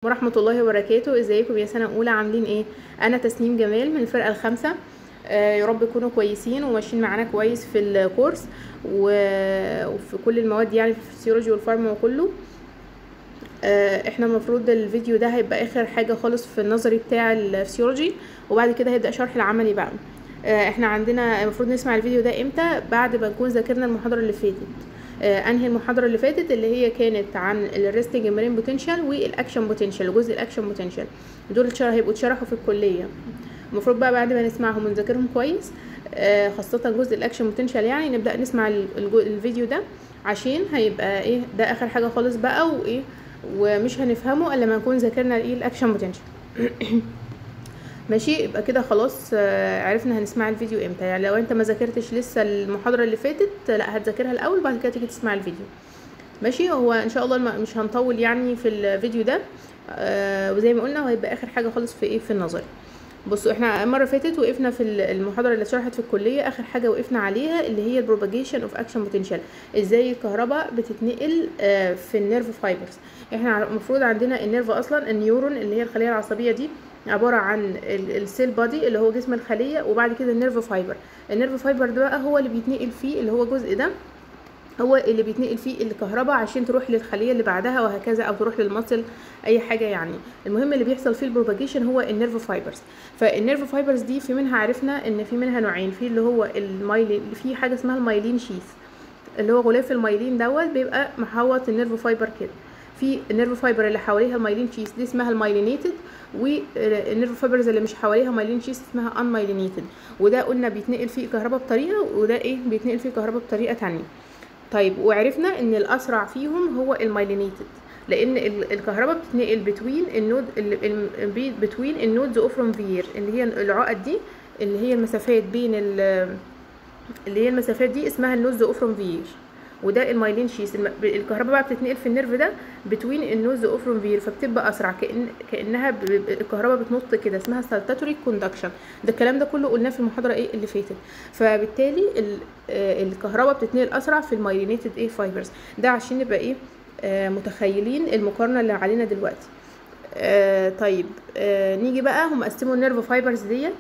ورحمة الله وبركاته ازيكم يا سنة اولى عاملين ايه انا تسنيم جمال من الفرقة الخامسة آه يا رب تكونوا كويسين وماشيين معانا كويس في الكورس و- وفي كل المواد يعني في الفسيولوجي والفارما وكله آه احنا المفروض الفيديو ده هيبقى اخر حاجة خالص في النظري بتاع الفسيولوجي وبعد كده هيبدأ شرح العملي بقى آه احنا عندنا المفروض نسمع الفيديو ده امتى بعد ما نكون ذاكرنا المحاضرة اللي فاتت آه انهي المحاضره اللي فاتت اللي هي كانت عن الريستنج مارين بوتنشال والاكشن بوتنشال جزء الاكشن بوتنشال دول اتشرح هيبقوا اتشرحوا في الكليه المفروض بقى بعد ما نسمعهم ونذاكرهم كويس آه خاصه جزء الاكشن بوتنشال يعني نبدا نسمع ال- الجو- الفيديو ده عشان هيبقى ايه ده اخر حاجه خالص بقى وايه ومش هنفهمه الا لما نكون ذاكرنا ايه الاكشن بوتنشال ماشي يبقى كده خلاص آه، عرفنا هنسمع الفيديو امتى يعني لو انت ما ذاكرتش لسه المحاضره اللي فاتت لا هتذاكرها الاول بعد كده تيجي تسمع الفيديو ماشي هو ان شاء الله الم- مش هنطول يعني في الفيديو ده آه وزي ما قلنا هو هيبقى اخر حاجه خالص في ايه في النظري بصوا احنا المره اللي فاتت وقفنا في ال- المحاضره اللي اتشرحت في الكليه اخر حاجه وقفنا عليها اللي هي البروباجيشن اوف اكشن بوتنشال ازاي الكهرباء بتتنقل آه في النيرف فايبرز احنا المفروض عندنا النيرف اصلا النيورون اللي هي الخليه العصبيه دي عباره عن السيل بادي اللي هو جسم الخليه وبعد كده النيرف فايبر النيرف فايبر ده بقى هو اللي بيتنقل فيه اللي هو الجزء ده هو اللي بيتنقل فيه الكهرباء عشان تروح للخليه اللي بعدها وهكذا او تروح للمصل اي حاجه يعني المهم اللي بيحصل فيه البروباجيشن هو النيرف فايبرز فالنيرف فايبرز دي في منها عرفنا ان في منها نوعين في اللي هو المايلين في حاجه اسمها المايلين شيث اللي هو غلاف المايلين دوت بيبقى محوط النيرف فايبر كده في النيرف فايبر اللي حواليها المايلين شيث دي اسمها المايلينيتد والنيرف فايبرز اللي مش حواليها مايلين شيث اسمها انمايلينيتد وده قلنا بيتنقل فيه كهرباء بطريقه وده ايه بيتنقل فيه كهرباء بطريقه تانية طيب وعرفنا ان الاسرع فيهم هو المايلينيتد لان ال- الكهرباء بتتنقل بتوين النود بتوين النودز اوف فير اللي هي العقد دي اللي هي المسافات بين ال- اللي هي المسافات دي اسمها النودز اوف فير وده المايلين شيس الم- الكهرباء بقى بتتنقل في النيرف ده بتوين النوز اوف فير فبتبقى اسرع كأن كانها ب- ب- الكهرباء بتنط كده اسمها سالتاتوري كوندكشن ده الكلام ده كله قلناه في المحاضره ايه اللي فاتت فبالتالي ال- آه، الكهرباء بتتنقل اسرع في المايلينيتد ايه فايبرز ده عشان نبقى ايه آه، متخيلين المقارنه اللي علينا دلوقتي آه طيب آه نيجي بقى هم قسموا النيرف فايبرز ديت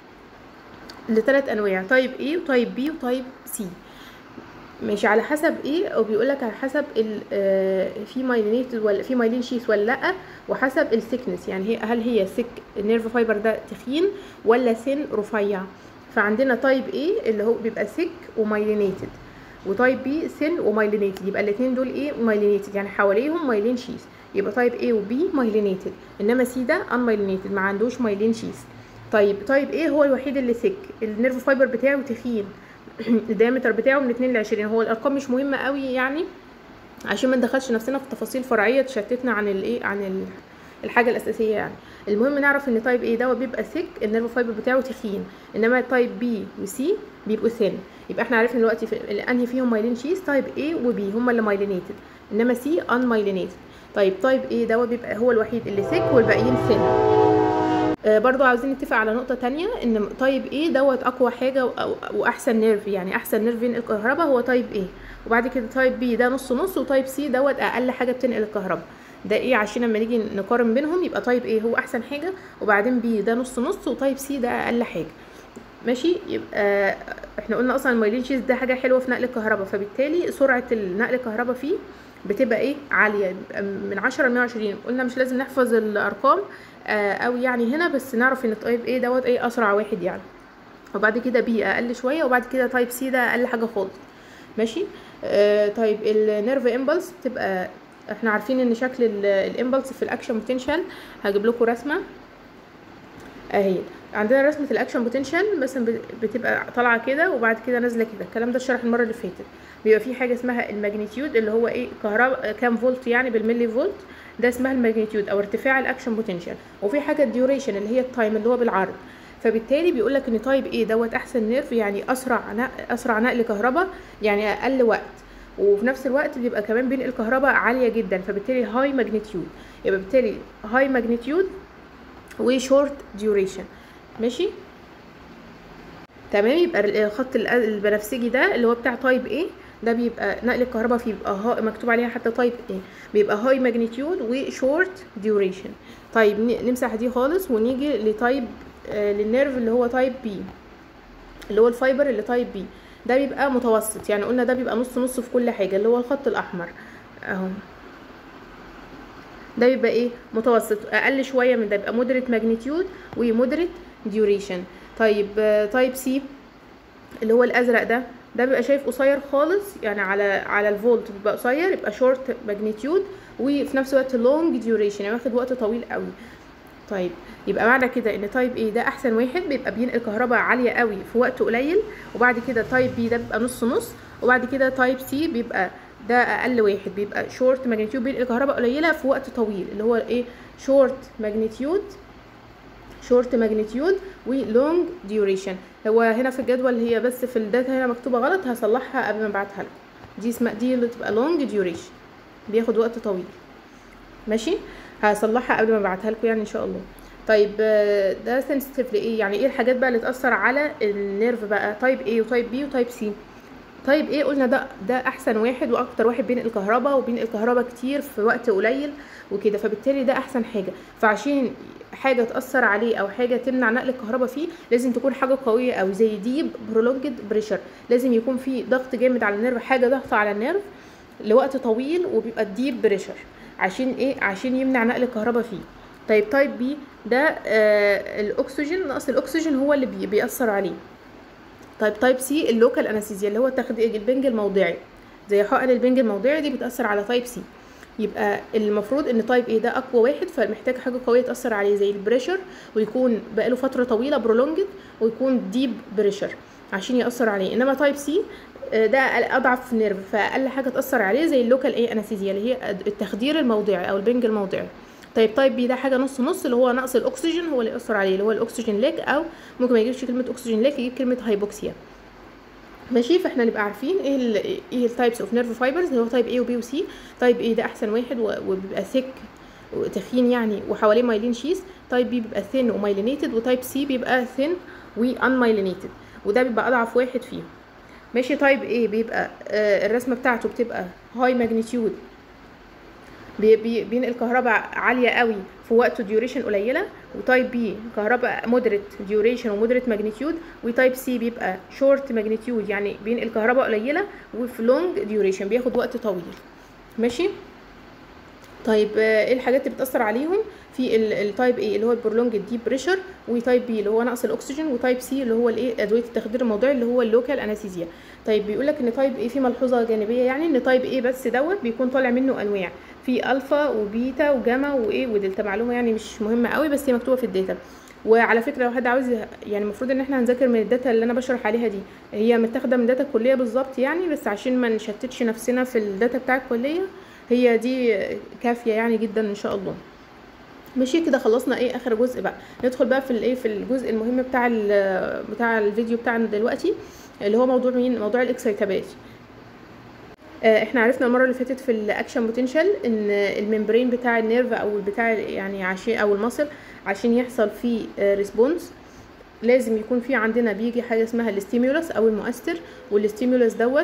لثلاث انواع تايب A وتايب B وتايب C ماشي على حسب ايه او بيقول لك على حسب ال آه، في مايلينيتد ولا في مايلين شيث ولا لا وحسب الثيكنس يعني هي هل هي ثيك النيرف فايبر ده تخين ولا ثين رفيع فعندنا تايب A اللي هو بيبقى ثيك ومايلينيتد وتايب B ثين ومايلينيتد يبقى الاثنين دول ايه مايلينيتد يعني حواليهم مايلين شيث يبقى تايب A وبي مايلينيتد انما سي ده ان مايلينيتد ما عندوش مايلين شيث طيب تايب A هو الوحيد اللي ثيك النيرف فايبر بتاعه تخين الدايمتر بتاعه من 2 ل 20 هو الارقام مش مهمه قوي يعني عشان ما ندخلش نفسنا في تفاصيل فرعيه تشتتنا عن الايه عن ال- الحاجه الاساسيه يعني المهم نعرف ان تايب ايه ده بيبقى ثيك النيرف فايبر بتاعه تخين انما تايب بي وسي بيبقوا ثين يبقى احنا عرفنا دلوقتي في ال- انهي فيهم مايلين شيز تايب A وبي هما اللي مايلينيتد انما سي ان مايلينيتد طيب تايب A ده بيبقى هو الوحيد اللي ثيك والباقيين ثين آه، برضو عاوزين نتفق على نقطة تانية ان طيب ايه دوت اقوى حاجة و- أو- واحسن نيرف يعني احسن نيرف ينقل الكهرباء هو طيب ايه وبعد كده طيب بي ده نص نص وطيب سي دوت اقل حاجة بتنقل الكهرباء ده ايه عشان لما نيجي نقارن بينهم يبقى طيب ايه هو احسن حاجة وبعدين بي ده نص نص وطيب سي ده اقل حاجة ماشي يبقى احنا قلنا اصلا المايلين شيز ده حاجة حلوة في نقل الكهرباء فبالتالي سرعة نقل الكهرباء فيه بتبقى ايه عالية بيبقى من 10 ل 120 قلنا مش لازم نحفظ الارقام آه، او يعني هنا بس نعرف ان تايب ايه دوت ايه اسرع واحد يعني وبعد كده بي اقل شويه وبعد كده تايب سي ده اقل حاجه خالص ماشي آه طيب النيرف امبلس بتبقى احنا عارفين ان شكل الامبلس في الاكشن بوتنشال هجيب لكم رسمه اهي عندنا رسمه الاكشن بوتنشال مثلا بت- بتبقى طالعه كده وبعد كده نازله كده الكلام ده اتشرح المره اللي فاتت بيبقى في حاجه اسمها الماجنتيود اللي هو ايه كهرباء كام فولت يعني بالملي فولت ده اسمها الماجنتيود او ارتفاع الاكشن بوتنشال وفي حاجه الديوريشن اللي هي التايم اللي هو بالعرض فبالتالي بيقول لك ان تايب ايه دوت احسن نيرف يعني اسرع نقل اسرع نقل كهرباء يعني اقل وقت وفي نفس الوقت بيبقى كمان بينقل كهرباء عاليه جدا فبالتالي هاي ماجنتيود يبقى بالتالي هاي ماجنتيود وشورت ديوريشن ماشي تمام يبقى الخط البنفسجي ده اللي هو بتاع تايب ايه ده بيبقى نقل الكهرباء فيه بيبقى ها مكتوب عليها حتى تايب ايه بيبقى هاي ماجنتيود وشورت ديوريشن طيب ن- نمسح دي خالص ونيجي لتايب آه للنيرف اللي هو تايب بي اللي هو الفايبر اللي تايب بي ده بيبقى متوسط يعني قلنا ده بيبقى نص نص في كل حاجه اللي هو الخط الاحمر اهو ده بيبقى ايه متوسط اقل شويه من ده بيبقى مودريت ماجنتيود ومودريت ديوريشن طيب تايب سي اللي هو الازرق ده ده بيبقى شايف قصير خالص يعني على على الفولت بيبقى قصير يبقى شورت ماجنتيود وفي نفس الوقت لونج ديوريشن يعني واخد وقت طويل قوي طيب يبقى معنى كده ان تايب ايه ده احسن واحد بيبقى بينقل كهرباء عاليه قوي في وقت قليل وبعد كده تايب بي ده بيبقى نص نص وبعد كده تايب سي بيبقى ده اقل واحد بيبقى شورت ماجنتيود بينقل كهرباء قليله في وقت طويل اللي هو ايه شورت ماجنتيود شورت ماجنتيود ولونج ديوريشن هو هنا في الجدول هي بس في الداتا هنا مكتوبه غلط هصلحها قبل ما ابعتها لكم دي اسمها دي اللي تبقى لونج ديوريشن بياخد وقت طويل ماشي هصلحها قبل ما ابعتها لكم يعني ان شاء الله طيب آه، ده سنسيتيف لايه يعني ايه الحاجات بقى اللي تاثر على النيرف بقى تايب A وتايب B وتايب C طيب ايه قلنا ده ده احسن واحد واكتر واحد بينقل كهرباء وبينقل كهرباء كتير في وقت قليل وكده فبالتالي ده احسن حاجه فعشان حاجه تاثر عليه او حاجه تمنع نقل الكهرباء فيه لازم تكون حاجه قويه قوي زي ديب برولونجد بريشر لازم يكون في ضغط جامد على النيرف حاجه ضغط على النيرف لوقت طويل وبيبقى الديب بريشر عشان ايه عشان يمنع نقل الكهرباء فيه طيب تايب بي ده آه الاكسجين نقص الاكسجين هو اللي بي بيأثر عليه طيب تايب سي اللوكال انستيزيا اللي هو تخدير البنج الموضعي زي حقن البنج الموضعي دي بتأثر على تايب سي يبقى المفروض ان تايب ايه ده اقوى واحد فمحتاج حاجه قويه تاثر عليه زي البريشر ويكون بقاله فتره طويله برولونجد ويكون ديب بريشر عشان ياثر عليه انما تايب سي ده اضعف نيرف فاقل حاجه تاثر عليه زي اللوكال ايه انستيزيا اللي هي التخدير الموضعي او البنج الموضعي طيب تايب بي ده حاجه نص نص اللي هو نقص الاكسجين هو اللي ياثر عليه اللي هو الاكسجين ليك او ممكن ما يجيبش كلمه اكسجين ليك يجيب كلمه هايبوكسيا ماشي فاحنا نبقى عارفين ايه ال ايه التايبس اوف نيرف فايبرز اللي هو تايب A وبي وسي تايب A ده احسن واحد و- وبيبقى ثيك وتخين يعني وحواليه مايلين شيس تايب بي بيبقى ثين ومايلينيتد وتايب سي بيبقى ثين وانمايلينيتد وده بيبقى اضعف واحد فيهم ماشي تايب A بيبقى آه الرسمه بتاعته بتبقى هاي ماجنتيود بي بي بينقل كهرباء عاليه قوي في وقت ديوريشن قليله وتايب بي كهرباء مودريت ديوريشن ومودريت ماجنتيود وتايب سي بيبقى شورت ماجنتيود يعني بينقل كهرباء قليله وفي لونج ديوريشن بياخد وقت طويل ماشي طيب آه، ايه الحاجات اللي بتاثر عليهم في التايب ايه اللي هو البرولونج ديب بريشر وتايب بي اللي هو نقص الاكسجين وتايب سي اللي هو الايه ادويه التخدير الموضعي اللي هو اللوكال انستيزيا طيب بيقول لك ان تايب ايه في ملحوظه جانبيه يعني ان تايب ايه بس دوت بيكون طالع منه انواع في الفا وبيتا وجاما وايه ودلتا معلومه يعني مش مهمه قوي بس هي مكتوبه في الداتا وعلى فكره لو حد عاوز يعني المفروض ان احنا هنذاكر من الداتا اللي انا بشرح عليها دي هي متاخده من داتا الكليه بالظبط يعني بس عشان ما نشتتش نفسنا في الداتا بتاع الكليه هي دي كافيه يعني جدا ان شاء الله ماشي كده خلصنا ايه اخر جزء بقى ندخل بقى في الايه في الجزء المهم بتاع ال- بتاع الفيديو بتاعنا دلوقتي اللي هو موضوع مين موضوع الاكسايتابيلتي آه، احنا عرفنا المره اللي فاتت في الاكشن بوتنشال ان الممبرين بتاع النيرف او بتاع يعني عشان او المصل عشان يحصل فيه ريسبونس لازم يكون في عندنا بيجي حاجه اسمها الاستيمولس او المؤثر والاستيمولس دوت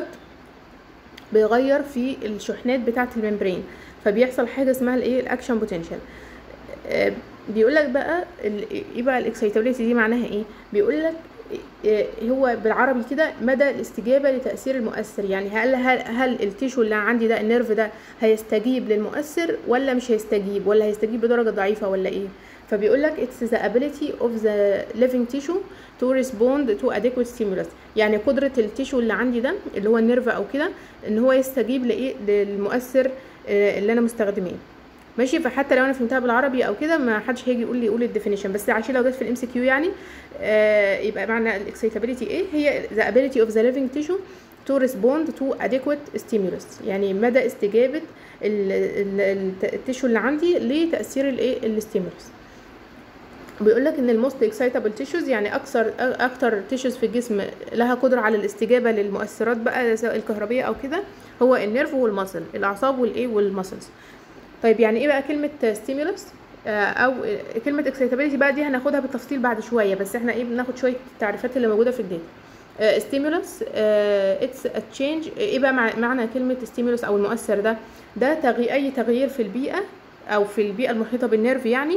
بيغير في الشحنات بتاعه الممبرين فبيحصل حاجه اسمها الايه الاكشن بوتنشال بيقول لك بقى ال- ايه بقى الاكسايتابيلتي دي معناها ايه بيقول لك هو بالعربي كده مدى الاستجابه لتاثير المؤثر يعني هل هل, هل التيشو اللي عندي ده النيرف ده هيستجيب للمؤثر ولا مش هيستجيب ولا هيستجيب بدرجه ضعيفه ولا ايه فبيقول لك it's the ability of the living tissue to respond to adequate stimulus يعني قدره التيشو اللي عندي ده اللي هو النيرف او كده ان هو يستجيب لايه للمؤثر آه، اللي انا مستخدماه ماشي فحتى لو انا فهمتها بالعربي او كده ما حدش هيجي يقول لي قول الديفينيشن بس عشان لو جت في الام سي كيو يعني آه يبقى معنى الاكسيتابيلتي ايه هي the ability of the living tissue to respond to adequate stimulus يعني مدى استجابه ال- ال- ال- التيشو اللي عندي لتاثير الايه الستيمولس بيقول لك ان الموست اكسايتابل تيشوز يعني اكثر اكتر تيشوز في الجسم لها قدره على الاستجابه للمؤثرات بقى سواء الكهربيه او كده هو النيرف والمصل الاعصاب والايه والمسلز طيب يعني ايه بقى كلمه ستيمولس او كلمه اكسايتابيلتي بقى دي هناخدها بالتفصيل بعد شويه بس احنا ايه بناخد شويه التعريفات اللي موجوده في الداتا ستيمولس اتس ا تشينج ايه بقى مع- معنى كلمه ستيمولس او المؤثر ده ده تغي اي تغيير في البيئه او في البيئه المحيطه بالنيرف يعني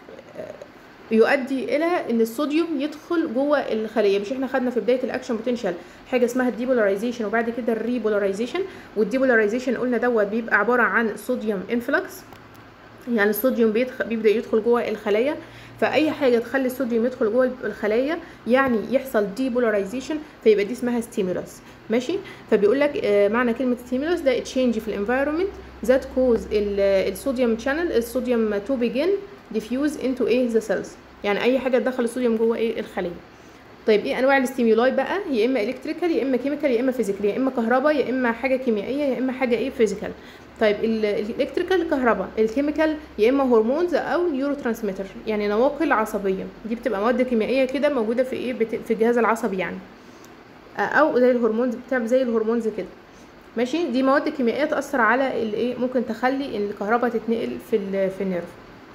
يؤدي الى ان الصوديوم يدخل جوه الخليه مش احنا خدنا في بدايه الاكشن بوتنشال حاجه اسمها الديبولاريزيشن وبعد كده الريبولاريزيشن والديبولاريزيشن قلنا دوت بيبقى عباره عن صوديوم انفلكس يعني الصوديوم بيدخل بيبدا يدخل جوه الخلايا فاي حاجه تخلي الصوديوم يدخل جوه الخلايا يعني يحصل ديبولاريزيشن فيبقى دي اسمها ستيمولس ماشي فبيقول لك آه، معنى كلمه ستيمولس ده تشينج في الانفايرمنت ذات كوز الصوديوم شانل الصوديوم تو بيجن ديفيوز انتو ايه ذا سيلز يعني اي حاجه تدخل الصوديوم جوه ايه الخليه طيب ايه انواع الاستيمولاي بقى يا اما الكتريكال يا اما كيميكال يا اما فيزيكال يا اما كهرباء يا اما حاجه كيميائيه يا اما حاجه ايه فيزيكال طيب الالكتريكال كهرباء الكيميكال يا اما هرمونز او نيورو ترانسميتر يعني نواقل عصبيه دي بتبقى مواد كيميائيه كده موجوده في ايه بت... في الجهاز العصبي يعني آه، او زي الهرمونز بتعمل زي الهرمونز كده ماشي دي مواد كيميائيه تاثر على الايه ممكن تخلي ان الكهرباء تتنقل في ال... في النيرف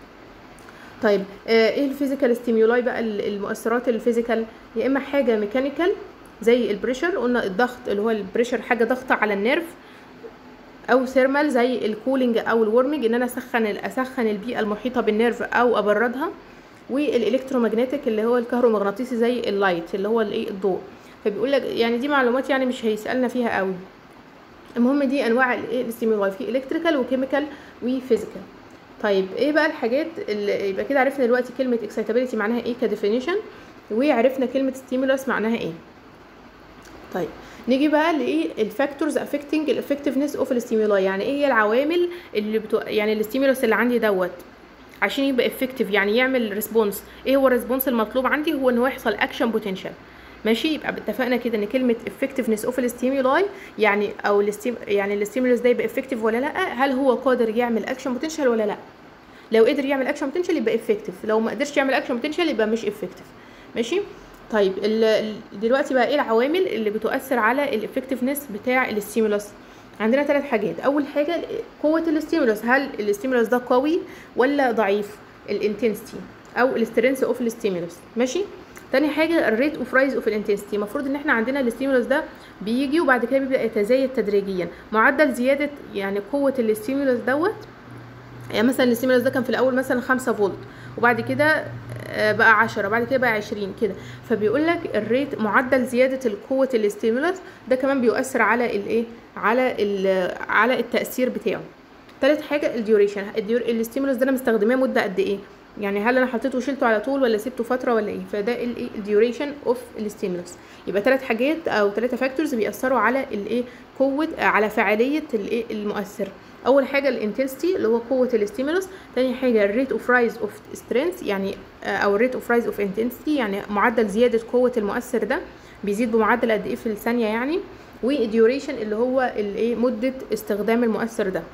طيب آه، ايه الفيزيكال ستيمولاي بقى ال- المؤثرات الفيزيكال يا اما حاجه ميكانيكال زي البريشر قلنا الضغط اللي هو البريشر حاجه ضغط على النيرف او ثيرمال زي الكولينج او الورمنج ان انا اسخن اسخن البيئه المحيطه بالنيرف او ابردها والالكترومagnetic اللي هو الكهرومغناطيسي زي اللايت اللي هو الايه الضوء فبيقول لك يعني دي معلومات يعني مش هيسالنا فيها قوي المهم دي انواع الايه الاستيمولاي في الكتريكال وكيميكال وفيزيكال طيب ايه بقى الحاجات اللي يبقى كده عرفنا دلوقتي كلمه excitability معناها ايه كديفينيشن وعرفنا كلمه stimulus معناها ايه طيب نيجي بقى لايه الفاكتورز افكتنج الافكتفنس اوف الستيمولاي يعني ايه هي العوامل اللي بتو... يعني الستيمولس اللي عندي دوت عشان يبقى افكتيف يعني يعمل ريسبونس ايه هو الريسبونس المطلوب عندي هو ان هو يحصل اكشن بوتنشال ماشي يبقى اتفقنا كده ان كلمه effectiveness اوف الستيمولاي يعني او الستيم يعني الستيمولس ده يبقى افكتيف ولا لا هل هو قادر يعمل اكشن بوتنشال ولا لا لو قدر يعمل اكشن بوتنشال يبقى افكتيف لو ما قدرش يعمل اكشن بوتنشال يبقى مش افكتيف ماشي طيب ال- ال- دلوقتي بقى ايه العوامل اللي بتؤثر على الافكتيفنس بتاع الستيمولس عندنا ثلاث حاجات اول حاجه قوه الستيمولس هل الستيمولس ده قوي ولا ضعيف الانتنسيتي او السترينث اوف الستيمولس ماشي تاني حاجه الريت اوف رايز اوف الانتنسيتي المفروض ان احنا عندنا الستيمولس ده بيجي وبعد كده بيبدا يتزايد تدريجيا معدل زياده يعني قوه الستيمولس دوت يعني مثلا الستيمولس ده كان في الاول مثلا 5 فولت وبعد كده آه، بقى 10 بعد كده بقى 20 كده فبيقول لك الريت معدل زياده القوه الاستيمولس ده كمان بيؤثر على الايه على ال- على التاثير بتاعه تالت حاجه الديوريشن الديور الاستيمولس ده انا مستخدماه مده قد ايه يعني هل انا حطيته وشلته على طول ولا سبته فتره ولا ايه فده الايه الديوريشن اوف الستيمولس يبقى ثلاث حاجات او ثلاثه فاكتورز بيأثروا على الايه قوه على فعاليه الايه المؤثر اول حاجه الانتنسيتي اللي هو قوه الاستيمولس تاني حاجه الريت اوف رايز اوف سترينث يعني آه، او الريت اوف رايز اوف انتنسيتي يعني معدل زياده قوه المؤثر ده بيزيد بمعدل قد ايه في الثانيه يعني والديوريشن اللي هو الايه مده استخدام المؤثر ده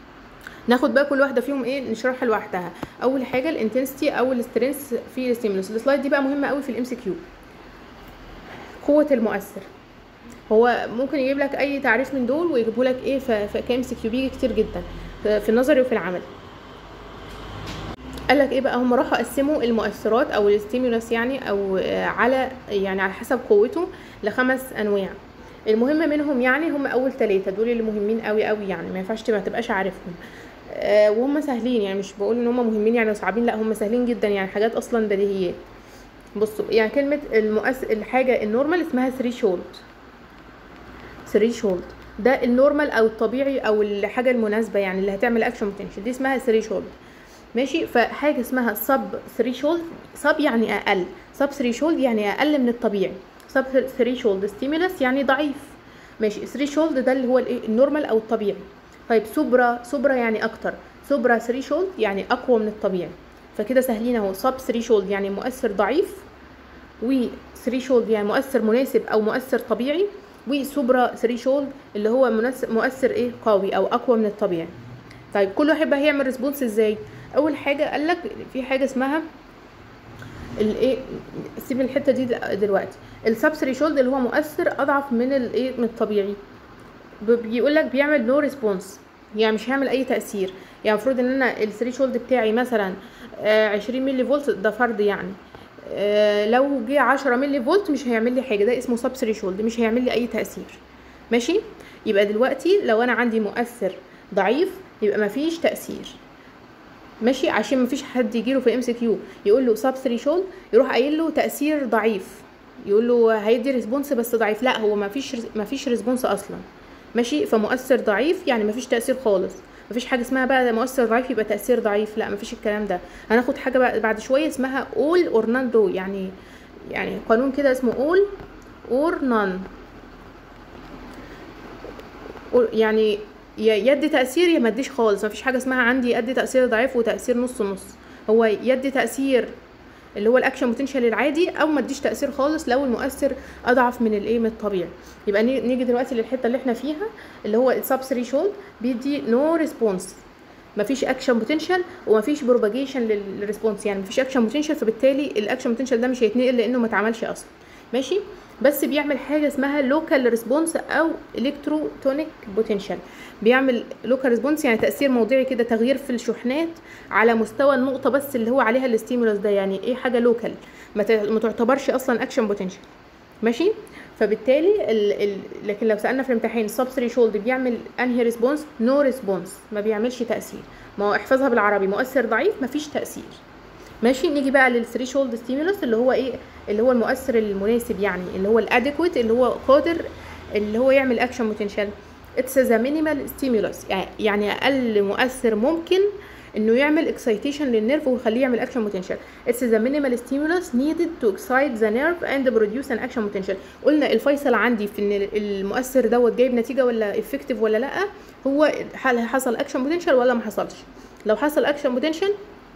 ناخد بقى كل واحده فيهم ايه نشرحها لوحدها اول حاجه الانتنسيتي او السترينث في الستيمولس السلايد دي بقى مهمه قوي في الام سي كيو قوه المؤثر هو ممكن يجيب لك اي تعريف من دول ويجيبه لك ايه في كام سي كيو بيجي كتير جدا في النظري وفي العمل قال لك ايه بقى هم راحوا قسموا المؤثرات او الستيمولس يعني او آه، على يعني على حسب قوته لخمس انواع المهم منهم يعني هم اول ثلاثه دول اللي مهمين قوي قوي يعني ما ينفعش تبقى تبقاش عارفهم آه وهم سهلين يعني مش بقول ان هم مهمين يعني وصعبين لا هم سهلين جدا يعني حاجات اصلا بديهيات بصوا يعني كلمه المؤثر الحاجه النورمال اسمها ثري شولد ثري شولد ده النورمال او الطبيعي او الحاجه المناسبه يعني اللي هتعمل اكشن بوتنشال دي اسمها ثري شولد ماشي فحاجه اسمها سب ثري شولد سب يعني اقل سب ثري شولد يعني اقل من الطبيعي سب ثري شولد ستيمولس يعني ضعيف ماشي ثري شولد ده اللي هو الايه النورمال او الطبيعي طيب سوبرا سوبرا يعني اكتر سوبرا ثري شولد يعني اقوى من الطبيعي فكده سهلين اهو سب ثري شولد يعني مؤثر ضعيف و 3 شولد يعني مؤثر مناسب او مؤثر طبيعي وسوبرا 3 شولد اللي هو منس- مؤثر ايه قوي او اقوى من الطبيعي طيب كل واحد بقى هيعمل ريسبونس ازاي اول حاجه قال لك في حاجه اسمها الايه سيب الحته دي دلوقتي السب 3 شولد اللي هو مؤثر اضعف من الايه من الطبيعي بيقول لك بيعمل نو ريسبونس يعني مش هيعمل اي تاثير يعني المفروض ان انا الثري شولد بتاعي مثلا آه، 20 ملي فولت ده فرض يعني آه لو جه 10 ملي فولت مش هيعمل لي حاجه ده اسمه سب ثريشولد مش هيعمل لي اي تاثير ماشي يبقى دلوقتي لو انا عندي مؤثر ضعيف يبقى مفيش تاثير ماشي عشان مفيش حد يجيله في ام سي كيو يقول له سب ثريشولد يروح قايل له تاثير ضعيف يقول له هيدي ريسبونس بس ضعيف لا هو مفيش مفيش ريسبونس اصلا ماشي فمؤثر ضعيف يعني مفيش تاثير خالص مفيش حاجه اسمها بقى مؤثر ضعيف يبقى تاثير ضعيف لا مفيش الكلام ده هناخد حاجه بقى بعد شويه اسمها اول اور نان دو يعني يعني قانون كده اسمه اول اور نان يعني يا يدي تاثير يا ما اديش خالص مفيش حاجه اسمها عندي ادي تاثير ضعيف وتاثير نص نص هو يدي تاثير اللي هو الاكشن بوتنشال العادي او ما اديش تاثير خالص لو المؤثر اضعف من الايه من الطبيعي يبقى نيجي دلوقتي للحته اللي احنا فيها اللي هو السب ثريشولد بيدي نو ريسبونس مفيش اكشن بوتنشال ومفيش بروباجيشن للريسبونس يعني مفيش اكشن بوتنشال فبالتالي الاكشن بوتنشال ده مش هيتنقل لانه ما اتعملش اصلا ماشي بس بيعمل حاجه اسمها لوكال ريسبونس او الكتروتونيك بوتنشال بيعمل لوكال ريسبونس يعني تاثير موضعي كده تغيير في الشحنات على مستوى النقطه بس اللي هو عليها الاستيمولس ده يعني ايه حاجه لوكال ما تعتبرش اصلا اكشن بوتنشال ماشي فبالتالي ال ال لكن لو سالنا في الامتحان سب ثريشولد بيعمل انهي ريسبونس نو ريسبونس ما بيعملش تاثير ما هو احفظها بالعربي مؤثر ضعيف مفيش تاثير ماشي نيجي بقى للثريشولد ستيمولس اللي هو ايه اللي هو المؤثر المناسب يعني اللي هو الادكويت اللي هو قادر اللي هو يعمل اكشن بوتنشال اتس ذا مينيمال ستيمولس يعني اقل مؤثر ممكن انه يعمل اكسايتيشن للنيرف ويخليه يعمل اكشن بوتنشال اتس ذا مينيمال ستيمولس نيدد تو اكسايت ذا نيرف اند بروديوس ان اكشن بوتنشال قلنا الفيصل عندي في ان المؤثر دوت جايب نتيجه ولا افكتيف ولا لا هو هل حصل اكشن بوتنشال ولا ما حصلش لو حصل اكشن بوتنشال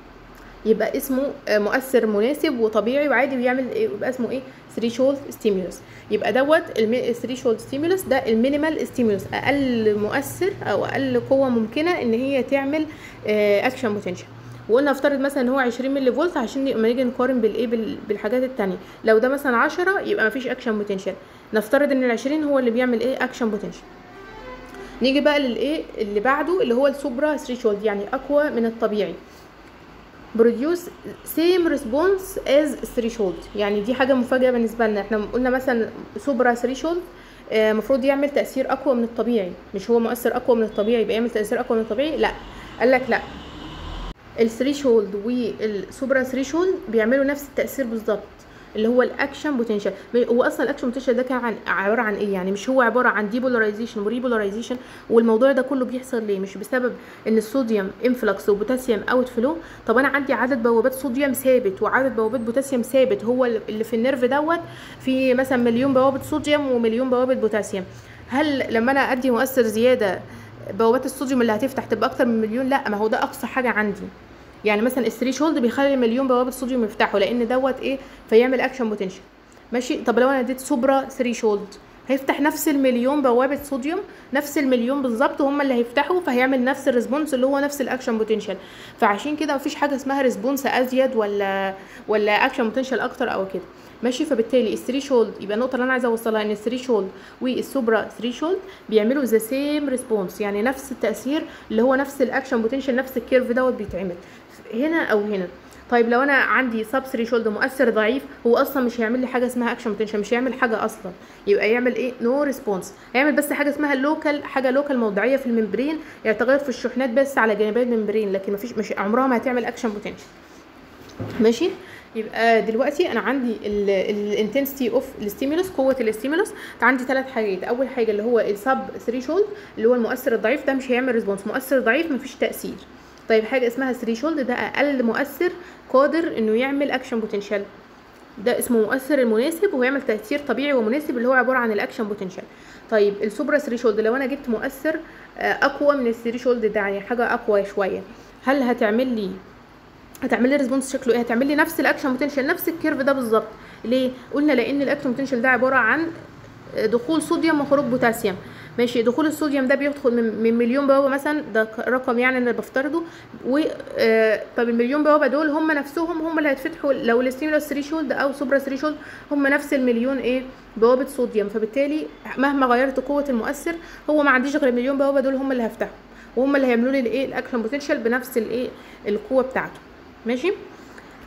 يبقى اسمه مؤثر مناسب وطبيعي وعادي بيعمل يبقى اسمه ايه ثريشولد ستيمولس يبقى دوت الثريشولد ستيمولس ده المينيمال ستيمولس اقل مؤثر او اقل قوه ممكنه ان هي تعمل اكشن بوتنشال وقلنا افترض مثلا ان هو 20 ملي فولت عشان لما نيجي نقارن بالايه بالحاجات التانية لو ده مثلا 10 يبقى مفيش اكشن بوتنشال نفترض ان ال 20 هو اللي بيعمل ايه اكشن بوتنشال نيجي بقى للايه اللي بعده اللي هو السوبرا ثريشولد يعني اقوى من الطبيعي produce same response as threshold يعني دي حاجه مفاجاه بالنسبه لنا احنا قلنا مثلا سوبرا threshold المفروض يعمل تاثير اقوى من الطبيعي مش هو مؤثر اقوى من الطبيعي يبقى يعمل تاثير اقوى من الطبيعي لا قال لك لا الثريشولد والسوبرا ثريشولد بيعملوا نفس التاثير بالظبط اللي هو الاكشن بوتنشال هو اصلا الاكشن بوتنشال ده كان عن عباره عن ايه يعني مش هو عباره عن ديبولاريزيشن وريبولاريزيشن والموضوع ده كله بيحصل ليه مش بسبب ان الصوديوم انفلكس وبوتاسيوم اوت فلو طب انا عندي عدد بوابات صوديوم ثابت وعدد بوابات بوتاسيوم ثابت هو اللي في النيرف دوت في مثلا مليون بوابه صوديوم ومليون بوابه بوتاسيوم هل لما انا ادي مؤثر زياده بوابات الصوديوم اللي هتفتح تبقى اكتر من مليون لا ما هو ده اقصى حاجه عندي يعني مثلا الثري شولد بيخلي مليون بوابه صوديوم يفتحوا لان دوت ايه فيعمل اكشن بوتنشال ماشي طب لو انا اديت سوبرا ثري شولد هيفتح نفس المليون بوابه صوديوم نفس المليون بالظبط هم اللي هيفتحوا فهيعمل نفس الريسبونس اللي هو نفس الاكشن بوتنشال فعشان كده مفيش حاجه اسمها ريسبونس ازيد ولا ولا اكشن بوتنشال اكتر او كده ماشي فبالتالي الثري شولد يبقى النقطه اللي انا عايزه اوصلها ان الثري شولد والسوبرا ثري شولد بيعملوا ذا سيم ريسبونس يعني نفس التاثير اللي هو نفس الاكشن بوتنشال نفس الكيرف دوت بيتعمل هنا او هنا طيب لو انا عندي سب ثريشولد مؤثر ضعيف هو اصلا مش هيعمل لي حاجه اسمها اكشن بوتنشال مش هيعمل حاجه اصلا يبقى يعمل ايه نو no ريسبونس هيعمل بس حاجه اسمها لوكال حاجه لوكال موضعيه في الممبرين يعني تغير في الشحنات بس على جانبي الممبرين لكن مفيش مش عمرها ما هتعمل اكشن بوتنشال ماشي يبقى دلوقتي انا عندي الانتنسيتي اوف الستيمولس قوه الستيمولس عندي ثلاث حاجات اول حاجه اللي هو السب ثريشولد اللي هو المؤثر الضعيف ده مش هيعمل ريسبونس مؤثر ضعيف مفيش تاثير طيب حاجه اسمها ثريشولد ده اقل مؤثر قادر انه يعمل اكشن بوتنشال ده اسمه مؤثر المناسب وهو يعمل تاثير طبيعي ومناسب اللي هو عباره عن الاكشن بوتنشال طيب السوبرا ثريشولد لو انا جبت مؤثر اقوى من الثريشولد ده يعني حاجه اقوى شويه هل هتعمل لي هتعمل لي ريسبونس شكله ايه هتعمل لي نفس الاكشن بوتنشال نفس الكيرف ده بالظبط ليه قلنا لان الاكشن بوتنشال ده عباره عن دخول صوديوم وخروج بوتاسيوم ماشي دخول الصوديوم ده بيدخل من, من مليون بوابه مثلا ده رقم يعني انا بفترضه و آه طب المليون بوابه دول هم نفسهم هم اللي هيتفتحوا لو الستيمولس ثريشولد او سوبرا ثريشولد هم نفس المليون ايه بوابه صوديوم فبالتالي مهما غيرت قوه المؤثر هو ما عنديش غير المليون بوابه دول هم اللي هيفتحوا وهم اللي هيعملوا لي الايه الاكشن بوتنشال بنفس الايه القوه بتاعته ماشي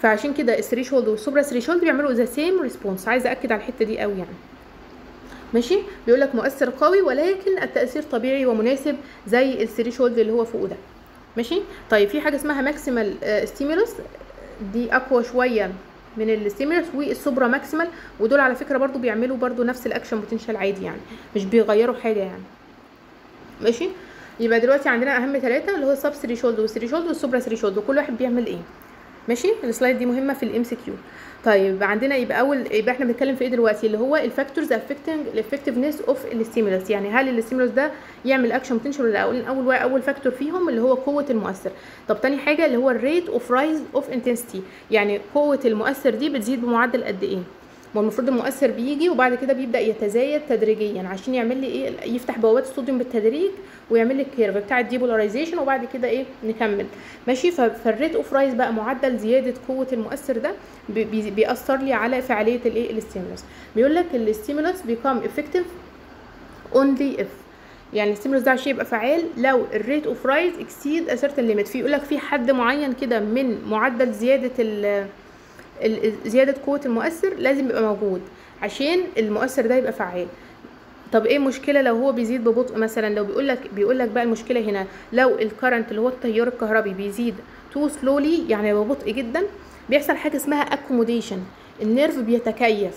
فعشان كده الثريشولد والسوبرا ثريشولد بيعملوا ذا سيم ريسبونس عايزه اكد على الحته دي قوي يعني ماشي بيقول لك مؤثر قوي ولكن التاثير طبيعي ومناسب زي الثريشولد اللي هو فوق ده ماشي طيب في حاجه اسمها ماكسيمال ستيمولوس دي اقوى شويه من الستيمولوس والسوبرا ماكسيمال ودول على فكره برضو بيعملوا برضو نفس الاكشن بوتنشال عادي يعني مش بيغيروا حاجه يعني ماشي يبقى دلوقتي عندنا اهم ثلاثه اللي هو السب ثريشولد والثريشولد والسوبرا ثريشولد وكل واحد بيعمل ايه ماشي السلايد دي مهمه في الام سي كيو طيب عندنا يبقى اول يبقى احنا بنتكلم في ايه دلوقتي اللي هو الفاكتورز افكتنج الافكتفنس اوف الستيمولس يعني هل الستيمولس ده يعمل اكشن بوتنشال ولا اول اول اول فاكتور فيهم اللي هو قوه المؤثر طب تاني حاجه اللي هو الريت اوف رايز اوف انتنسيتي يعني قوه المؤثر دي بتزيد بمعدل قد ايه ما المفروض المؤثر بيجي وبعد كده بيبدا يتزايد تدريجيا عشان يعمل لي ايه يفتح بوابات الصوديوم بالتدريج ويعمل لي الكيرف بتاع الديبولاريزيشن وبعد كده ايه نكمل ماشي فالريت اوف رايز بقى معدل زياده قوه المؤثر ده بي بيأثر لي على فعاليه الايه الاستيمولس بيقول لك الاستيمولس بيكام افكتيف اونلي اف يعني الستيمولس ده عشان يبقى فعال لو الريت اوف رايز اكسيد ا سيرتن ليميت في يقول لك في حد معين كده من معدل زياده ال زيادة قوة المؤثر لازم يبقى موجود عشان المؤثر ده يبقى فعال طب ايه المشكله لو هو بيزيد ببطء مثلا لو بيقول لك بيقول لك بقى المشكله هنا لو الكرنت اللي هو التيار الكهربي بيزيد تو سلولي يعني ببطء جدا بيحصل حاجه اسمها اكوموديشن النيرف بيتكيف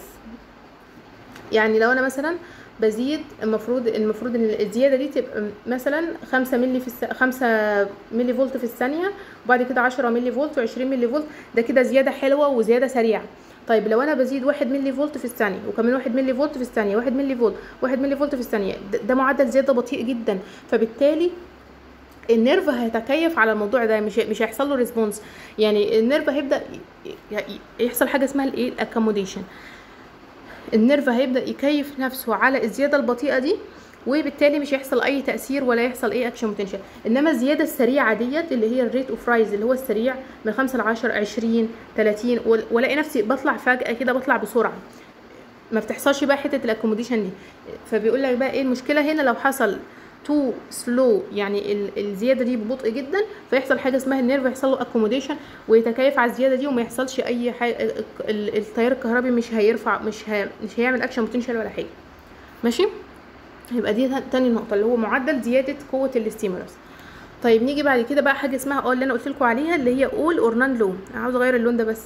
يعني لو انا مثلا بزيد المفروض المفروض ان الزياده دي تبقى مثلا 5 مللي في الس... 5 مللي فولت في الثانيه وبعد كده 10 مللي فولت و20 مللي فولت ده كده زياده حلوه وزياده سريعه طيب لو انا بزيد 1 مللي فولت في الثانيه وكمان 1 مللي فولت في الثانيه 1 مللي فولت 1 مللي فولت في الثانيه ده, ده معدل زياده بطيء جدا فبالتالي النيرف هيتكيف على الموضوع ده مش مش هيحصل له ريسبونس يعني النيرف هيبدا يحصل حاجه اسمها الايه الاكوموديشن النيرف هيبدا يكيف نفسه على الزياده البطيئه دي وبالتالي مش هيحصل اي تاثير ولا يحصل اي اكشن بوتنشال انما الزياده السريعه ديت اللي هي الريت اوف رايز اللي هو السريع من 5 ل 10 20 30 والاقي نفسي بطلع فجاه كده بطلع بسرعه ما بتحصلش بقى حته الاكوموديشن دي فبيقول لك بقى ايه المشكله هنا لو حصل تو سلو يعني الزياده دي ببطء جدا فيحصل حاجه اسمها النيرف يحصل له اكوموديشن ويتكيف على الزياده دي وما يحصلش اي حاجه التيار الكهربي مش هيرفع مش ه... مش هيعمل اكشن بوتنشال ولا حاجه ماشي يبقى دي تاني نقطه اللي هو معدل زياده قوه الاستيمولس طيب نيجي بعد كده بقى حاجه اسمها اه اللي انا قلت لكم عليها اللي هي اول اور نان لون عاوز اغير اللون ده بس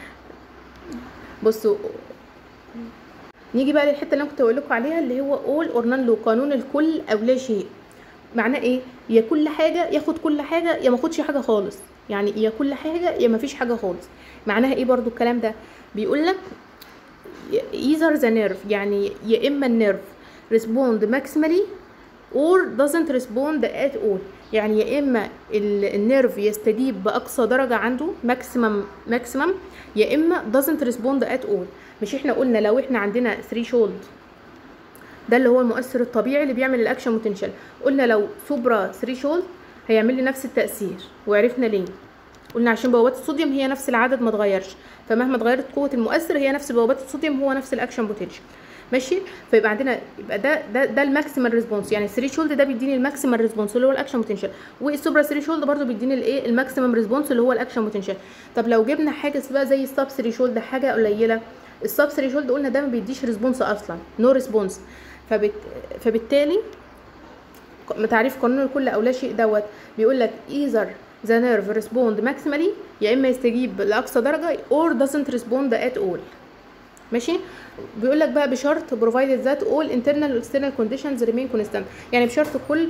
بصوا نيجي بقى للحته اللي انا كنت بقول لكم عليها اللي هو اول اور نان لو قانون الكل او لا شيء معناه ايه يا كل حاجه ياخد كل حاجه يا ما اخدش حاجه خالص يعني يا كل حاجه يا ما فيش حاجه خالص معناها ايه برضو الكلام ده بيقول لك either the nerve يعني يا اما النيرف respond maximally or doesn't respond at all يعني يا اما النيرف يستجيب باقصى درجه عنده ماكسيمم ماكسيمم يا اما doesn't respond at all مش احنا قلنا لو احنا عندنا threshold ده اللي هو المؤثر الطبيعي اللي بيعمل الاكشن بوتنشال قلنا لو سوبرا ثريشولد هيعمل لي نفس التاثير وعرفنا ليه قلنا عشان بوابات الصوديوم هي نفس العدد ما اتغيرش فمهما اتغيرت قوه المؤثر هي نفس بوابات الصوديوم هو نفس الاكشن بوتنشال ماشي فيبقى عندنا يبقى ده ده ده الماكسيمال ريسبونس يعني الثريشولد ده بيديني الماكسيمال ريسبونس اللي هو الاكشن بوتنشال والسوبرا ثريشولد برده بيديني الايه الماكسيمم ريسبونس اللي هو الاكشن بوتنشال طب لو جبنا حاجه بقى زي السب ثريشولد حاجه قليله السب ثريشولد قلنا ده ما بيديش ريسبونس اصلا نو no ريسبونس فبت... فبالتالي تعريف قانون الكل او لا شيء دوت بيقول لك either the nerve respond maximally يا اما يستجيب لاقصى درجه or doesn't respond at all ماشي بيقول لك بقى بشرط provided that all internal and external conditions remain constant يعني بشرط كل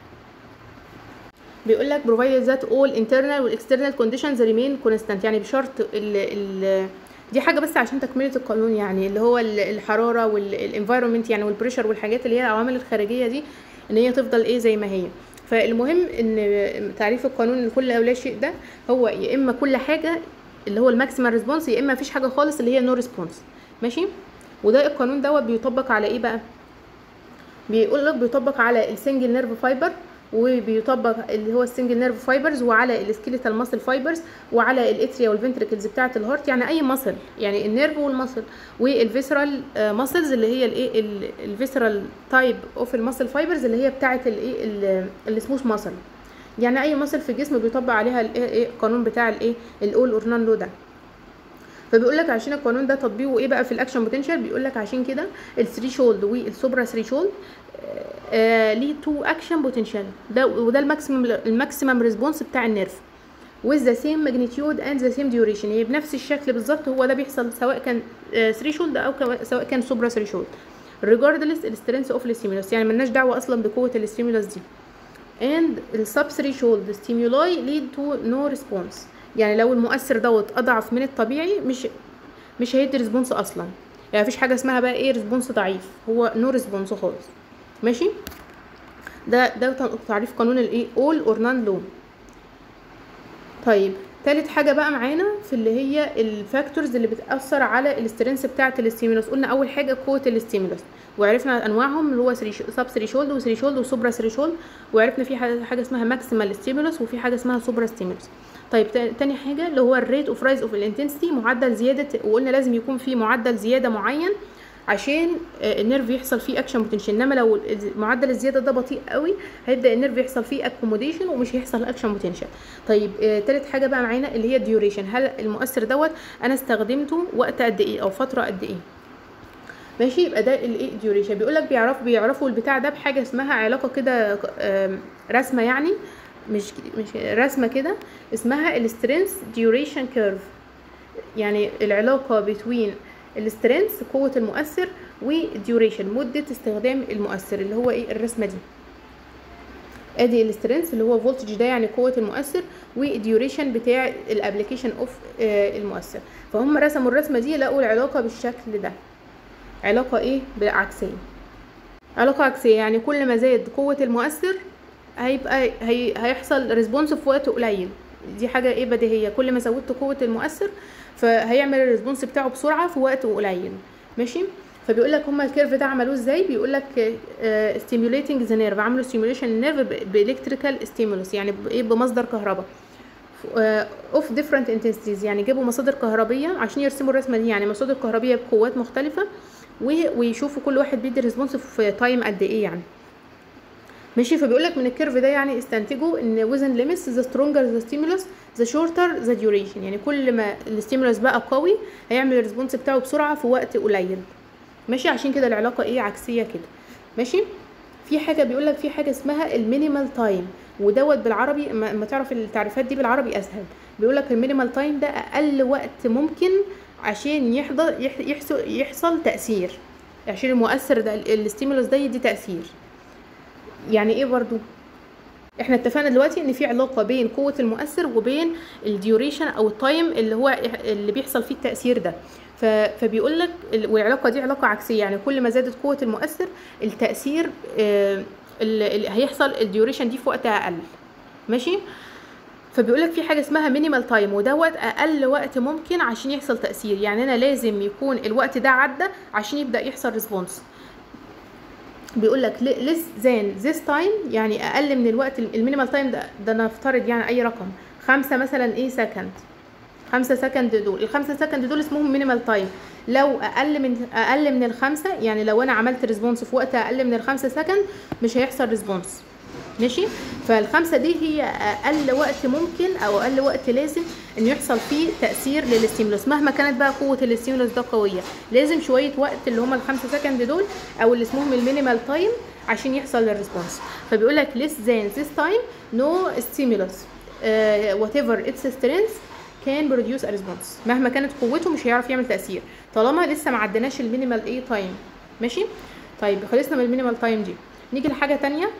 بيقول لك provided that all internal and external conditions remain constant يعني بشرط ال ال دي حاجه بس عشان تكمله القانون يعني اللي هو الحراره والانفايرمنت يعني والبريشر والحاجات اللي هي العوامل الخارجيه دي ان هي تفضل ايه زي ما هي فالمهم ان تعريف القانون لكل او لا شيء ده هو يا اما كل حاجه اللي هو الماكسيمال ريسبونس يا اما مفيش حاجه خالص اللي هي نو ريسبونس ماشي وده القانون دوت بيطبق على ايه بقى بيقول لك بيطبق على السنجل نيرف فايبر وبيطبق اللي هو السنجل نيرف فايبرز وعلى السكيليتال ماسل فايبرز وعلى الاتريا والفنتريكلز بتاعه الهارت يعني اي ماسل يعني النيرف والماسل والفيسرال ماسلز اللي هي الايه الفيسرال تايب اوف الماسل فايبرز اللي هي بتاعه الايه السموث ماسل يعني اي ماسل في الجسم بيطبق عليها الايه القانون بتاع الايه الاول اور نان لو ده فبيقول لك عشان القانون ده تطبيقه ايه بقى في الاكشن بوتنشال بيقول لك عشان كده الثريشولد والسوبرا ثريشولد آه ليه تو اكشن بوتنشال ده وده الماكسيمم الماكسيمم ريسبونس بتاع النيرف with the same magnitude and the same duration يعني بنفس الشكل بالظبط هو ده بيحصل سواء كان ثريشولد او كوا- سواء كان سوبرا ثريشولد regardless السترينث اوف الستيمولس يعني ملناش دعوه اصلا بقوه الستيمولس دي and السب threshold stimuli lead to no response يعني لو المؤثر دوت اضعف من الطبيعي مش مش هيدي ريسبونس اصلا يعني مفيش حاجه اسمها بقى ايه ريسبونس ضعيف هو نو ريسبونس خالص ماشي ده ده تعريف قانون الايه all or none law طيب تالت حاجه بقى معانا في اللي هي الفاكتورز اللي بتاثر على الاسترنس بتاعه الاستيمولوس قلنا اول حاجه قوه الاستيمولوس وعرفنا انواعهم اللي هو سب ثريشولد وثريشولد وسوبرا ثريشولد وعرفنا في حاجه حاجة اسمها ماكسيمال ستيمولوس وفي حاجه اسمها سوبرا ستيمولوس طيب تا- تاني حاجه اللي هو الريت اوف رايز اوف الانتنسيتي معدل زياده وقلنا لازم يكون في معدل زياده معين عشان آه، النيرف يحصل فيه اكشن بوتنشال انما لو ال- معدل الزياده ده بطيء قوي هيبدا النيرف يحصل فيه اكوموديشن ومش هيحصل اكشن بوتنشال طيب آه، تالت حاجه بقى معانا اللي هي الديوريشن هل المؤثر دوت انا استخدمته وقت قد ايه او فتره قد ايه ماشي يبقى ده الايه ديوريشن بيقول لك بيعرف بيعرفوا البتاع ده بحاجه اسمها علاقه كده آم، رسمه يعني مش مش رسمه كده اسمها السترينث ديوريشن كيرف يعني العلاقه بين السترينث قوه المؤثر والديوريشن مده استخدام المؤثر اللي هو ايه الرسمه دي ادي السترينث اللي هو فولتج ده يعني قوه المؤثر والديوريشن بتاع الابلكيشن اوف المؤثر فهم رسموا الرسمه دي لقوا العلاقه بالشكل ده علاقه ايه عكسيه علاقه عكسيه يعني كل ما زاد قوه المؤثر هيبقى هي هيحصل ريسبونس في وقت قليل دي حاجه ايه بديهيه كل ما زودت قوه المؤثر فهيعمل الريسبونس بتاعه بسرعه في وقت قليل ماشي فبيقول لك هما الكيرف ده عملوه ازاي بيقول لك ستيميوليتنج ذا نيرف عملوا ستيميوليشن للنيرف بالكتريكال ستيمولوس يعني بايه بمصدر كهرباء اوف ديفرنت انتنسيتيز يعني جابوا مصادر كهربيه عشان يرسموا الرسمه دي يعني مصادر كهربيه بقوات مختلفه و- ويشوفوا كل واحد بيدي ريسبونس في تايم قد ايه يعني ماشي فبيقول لك من الكيرف ده يعني استنتجوا ان وزن ليميتس ذا سترونجر ذا ستيمولس ذا شورتر ذا ديوريشن يعني كل ما الستيمولس بقى قوي هيعمل الريسبونس بتاعه بسرعه في وقت قليل ماشي عشان كده العلاقه ايه عكسيه كده ماشي في حاجه بيقول لك في حاجه اسمها المينيمال تايم ودوت بالعربي اما اما تعرف التعريفات دي بالعربي اسهل بيقول لك المينيمال تايم ده اقل وقت ممكن عشان يحضر يح- يحصل يحصل تاثير عشان المؤثر ده الستيمولس ده يدي تاثير يعني ايه برضو احنا اتفقنا دلوقتي ان في علاقه بين قوه المؤثر وبين الديوريشن او التايم اللي هو اللي بيحصل فيه التاثير ده ف- فبيقول لك ال- والعلاقه دي علاقه عكسيه يعني كل ما زادت قوه المؤثر التاثير آه، اللي اللي هيحصل الديوريشن دي في وقت اقل ماشي فبيقول لك في حاجه اسمها مينيمال تايم ودوت اقل وقت ممكن عشان يحصل تاثير يعني انا لازم يكون الوقت ده عدى عشان يبدا يحصل ريسبونس بيقول لك less than this time يعني اقل من الوقت المينيمال تايم ده ده نفترض يعني اي رقم خمسة مثلا ايه سكند خمسة سكند دول الخمسة سكند دول اسمهم مينيمال تايم لو اقل من اقل من الخمسة يعني لو انا عملت ريسبونس في وقت اقل من الخمسة سكند مش هيحصل ريسبونس ماشي فالخمسة دي هي اقل وقت ممكن او اقل وقت لازم ان يحصل فيه تاثير للستيمولوس مهما كانت بقى قوه الستيمولوس ده قويه لازم شويه وقت اللي هم الخمسة سكند دول او اللي اسمهم المينيمال تايم عشان يحصل الريسبونس فبيقول لك less than this time no stimulus uh, whatever its strength can produce a response مهما كانت قوته مش هيعرف يعمل تاثير طالما لسه ما عدناش المينيمال ايه تايم ماشي طيب خلصنا من المينيمال تايم دي نيجي لحاجه تانية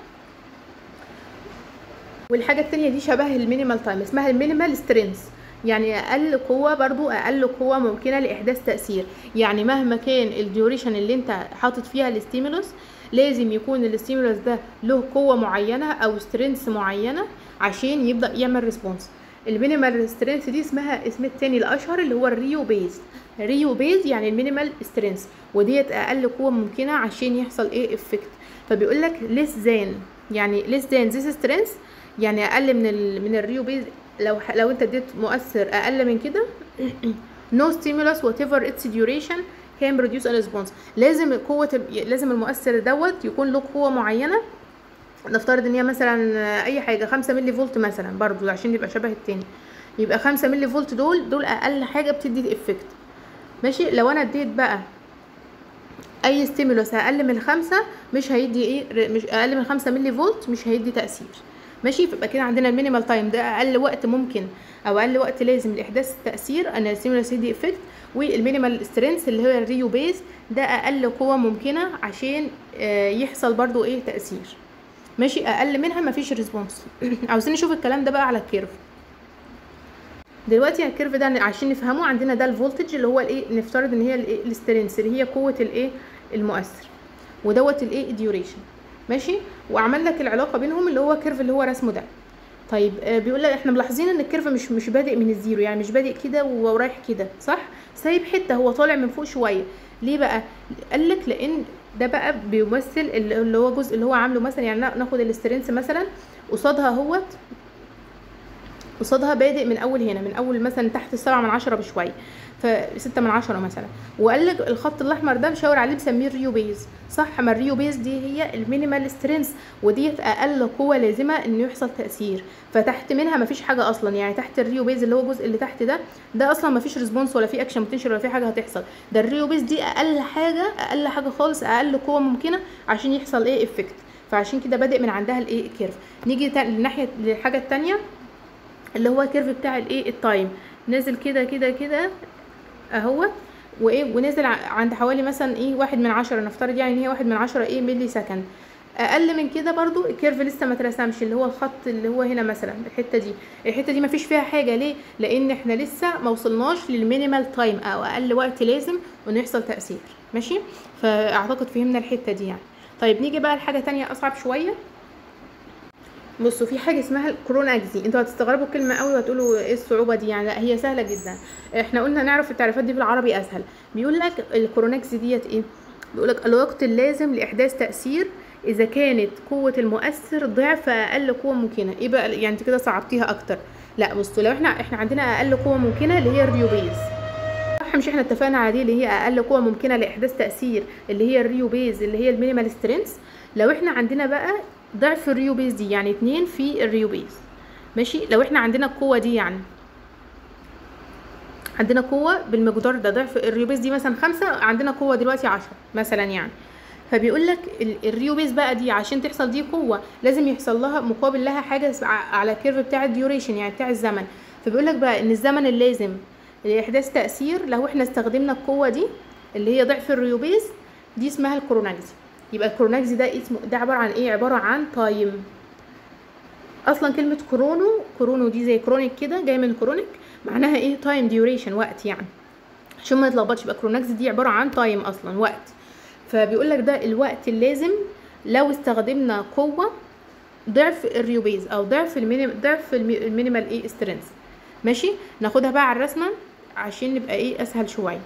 والحاجه التانية دي شبه المينيمال تايم اسمها المينيمال سترينث يعني اقل قوه برضو اقل قوه ممكنه لاحداث تاثير يعني مهما كان الديوريشن اللي انت حاطط فيها الستيمولوس لازم يكون الستيمولوس ده له قوه معينه او سترينث معينه عشان يبدا يعمل ريسبونس المينيمال سترينث دي اسمها اسم التاني الاشهر اللي هو الريو بيز ريو بيز يعني المينيمال سترينث وديت اقل قوه ممكنه عشان يحصل ايه افكت فبيقول لك less than يعني less than this strength يعني اقل من ال من الريو بيز لو لو انت اديت مؤثر اقل من كده no stimulus whatever its duration can produce a response لازم قوه لازم المؤثر دوت يكون له قوه معينه نفترض ان هي مثلا اي حاجه 5 ملي فولت مثلا برضو عشان يبقى شبه التاني يبقى 5 ملي فولت دول دول اقل حاجه بتدي افكت ماشي لو انا اديت بقى اي ستيمولوس اقل من خمسة مش هيدي ايه مش اقل من خمسة ملي فولت مش هيدي تاثير ماشي فيبقى كده عندنا المينيمال تايم ده اقل وقت ممكن او اقل وقت لازم لاحداث التاثير ان الستيمولوس يدي افكت والمينيمال سترينث اللي هو الريو بيز ده اقل قوه ممكنه عشان آه يحصل برضو ايه تاثير ماشي اقل منها مفيش ريسبونس عاوزين نشوف الكلام ده بقى على الكيرف دلوقتي الكيرف ده عشان نفهمه عندنا ده الفولتج اللي هو الايه نفترض ان هي الايه السترينث اللي هي قوه الايه المؤثر ودوت الايه الديوريشن ماشي وعمل لك العلاقه بينهم اللي هو كيرف اللي هو رسمه ده طيب آه بيقول لك احنا ملاحظين ان الكيرف مش مش بادئ من الزيرو يعني مش بادئ كده ورايح كده صح سايب حته هو طالع من فوق شويه ليه بقى قال لك لان ده بقى بيمثل اللي هو جزء اللي هو عامله مثلا يعني ناخد الاسترنس مثلا قصادها اهوت قصادها بادئ من اول هنا من اول مثلا تحت السبعة من عشرة بشويه فستة من عشرة مثلا وقال لك الخط الاحمر ده مشاور عليه مسميه الريو بيز صح ما الريو بيز دي هي المينيمال سترينث وديت اقل قوه لازمه انه يحصل تاثير فتحت منها مفيش حاجه اصلا يعني تحت الريو بيز اللي هو الجزء اللي تحت ده ده اصلا مفيش ريسبونس ولا في اكشن بوتنشال ولا في حاجه هتحصل ده الريو بيز دي اقل حاجه اقل حاجه خالص اقل قوه ممكنه عشان يحصل ايه افكت فعشان كده بادئ من عندها الايه الكيرف نيجي للناحيه للحاجه الثانيه اللي هو الكيرف بتاع الايه التايم نازل كده كده كده اهو وايه ونازل عند حوالي مثلا ايه واحد من عشرة نفترض يعني ان هي واحد من عشرة ايه ملي سكند اقل من كده برضو الكيرف لسه ما اترسمش اللي هو الخط اللي هو هنا مثلا الحته دي الحته دي ما فيش فيها حاجه ليه لان احنا لسه ما وصلناش للمينيمال تايم او اقل وقت لازم انه يحصل تاثير ماشي فاعتقد فهمنا الحته دي يعني طيب نيجي بقى لحاجه تانية اصعب شويه بصوا في حاجه اسمها الكروناكزي انتوا هتستغربوا الكلمه قوي وهتقولوا ايه الصعوبه دي يعني لا هي سهله جدا احنا قلنا نعرف التعريفات دي بالعربي اسهل بيقول لك الكروناكزي ديت ايه بيقول لك الوقت اللازم لاحداث تاثير اذا كانت قوه المؤثر ضعف اقل قوه ممكنه ايه بقى يعني انت كده صعبتيها اكتر لا بصوا لو احنا احنا عندنا اقل قوه ممكنه اللي هي الريوبيز صح مش احنا اتفقنا على دي اللي هي اقل قوه ممكنه لاحداث تاثير اللي هي الريوبيز اللي هي المينيمال سترينث لو احنا عندنا بقى ضعف الريو بيز دي يعني اتنين في الريو بيز ماشي لو احنا عندنا القوة دي يعني عندنا قوة بالمقدار ده ضعف الريو بيز دي مثلا خمسة عندنا قوة دلوقتي عشرة مثلا يعني فبيقول لك الريو بيز بقى دي عشان تحصل دي قوة لازم يحصل لها مقابل لها حاجة على الكيرف بتاع الديوريشن يعني بتاع الزمن فبيقول لك بقى ان الزمن اللازم لاحداث تأثير لو احنا استخدمنا القوة دي اللي هي ضعف الريو بيز دي اسمها الكروناليزم يبقى الكروناكزي ده اسمه ده عباره عن ايه عباره عن تايم اصلا كلمه كرونو كرونو دي زي كرونيك كده جايه من كرونيك معناها ايه تايم ديوريشن وقت يعني عشان ما نتلخبطش يبقى كروناكزي دي عباره عن تايم اصلا وقت فبيقول لك ده الوقت اللازم لو استخدمنا قوه ضعف الريوبيز او ضعف المينيم ضعف المينيمال ايه سترينث ماشي ناخدها بقى على الرسمه عشان نبقى ايه اسهل شويه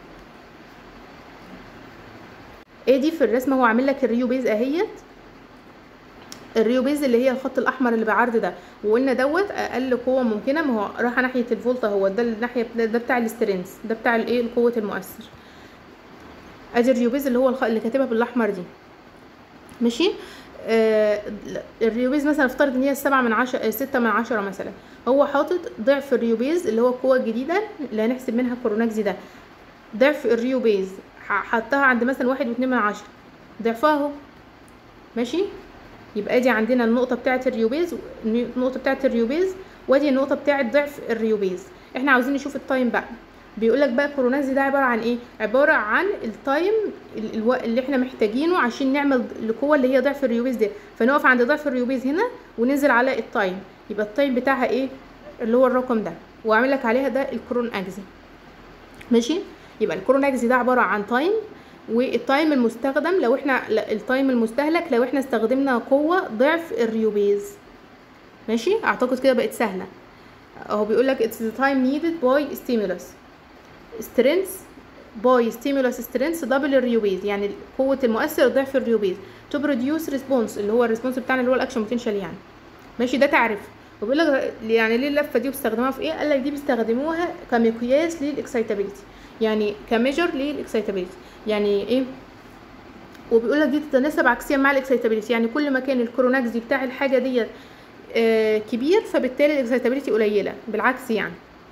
ايه دي في الرسمه هو عامل لك الريو بيز اهيت الريو بيز اللي هي الخط الاحمر اللي بعرض ده وقلنا دوت اقل قوه ممكنه ما هو راح ناحيه الفولت اهو ده الناحيه ده بتاع السترينث ده بتاع الايه قوه المؤثر ادي الريو بيز اللي هو الخ... اللي كاتبها بالاحمر دي ماشي آه الريوبيز مثلا افترض ان هي سبعة من عشرة ستة من عشرة مثلا هو حاطط ضعف الريوبيز اللي هو القوة الجديدة اللي هنحسب منها الكوروناكزي ده ضعف الريوبيز حطها عند مثلا واحد واتنين من عشرة ضعفها اهو ماشي يبقى دي عندنا النقطة بتاعة الريوبيز النقطة بتاعة الريوبيز وادي النقطة بتاعة ضعف الريوبيز احنا عاوزين نشوف التايم بقى بيقول لك بقى كورونازي ده عبارة عن ايه عبارة عن التايم الو... اللي احنا محتاجينه عشان نعمل القوة اللي هي ضعف الريوبيز ده فنقف عند ضعف الريوبيز هنا وننزل على التايم يبقى التايم بتاعها ايه اللي هو الرقم ده واعمل لك عليها ده الكرون اجزي ماشي يبقى الكرون اجزي ده عبارة عن تايم والتايم المستخدم لو احنا التايم المستهلك لو احنا استخدمنا قوة ضعف الريوبيز ماشي اعتقد كده بقت سهلة اهو بيقول لك it's the time needed by stimulus strength by stimulus strength double الريوبيز يعني قوة المؤثر ضعف الريوبيز to produce response اللي هو الريسبونس بتاعنا اللي هو الاكشن بوتنشال يعني ماشي ده تعرف وبيقول لك يعني ليه اللفه دي بيستخدموها في ايه قال لك دي بيستخدموها كمقياس للاكسايتابيلتي يعني كميجر للاكسايتابيلتي يعني ايه وبيقول لك دي تتناسب عكسيا مع الاكسايتابيلتي يعني كل ما كان الكروناكس دي بتاع الحاجه ديت آه كبير فبالتالي الاكسايتابيلتي قليله بالعكس يعني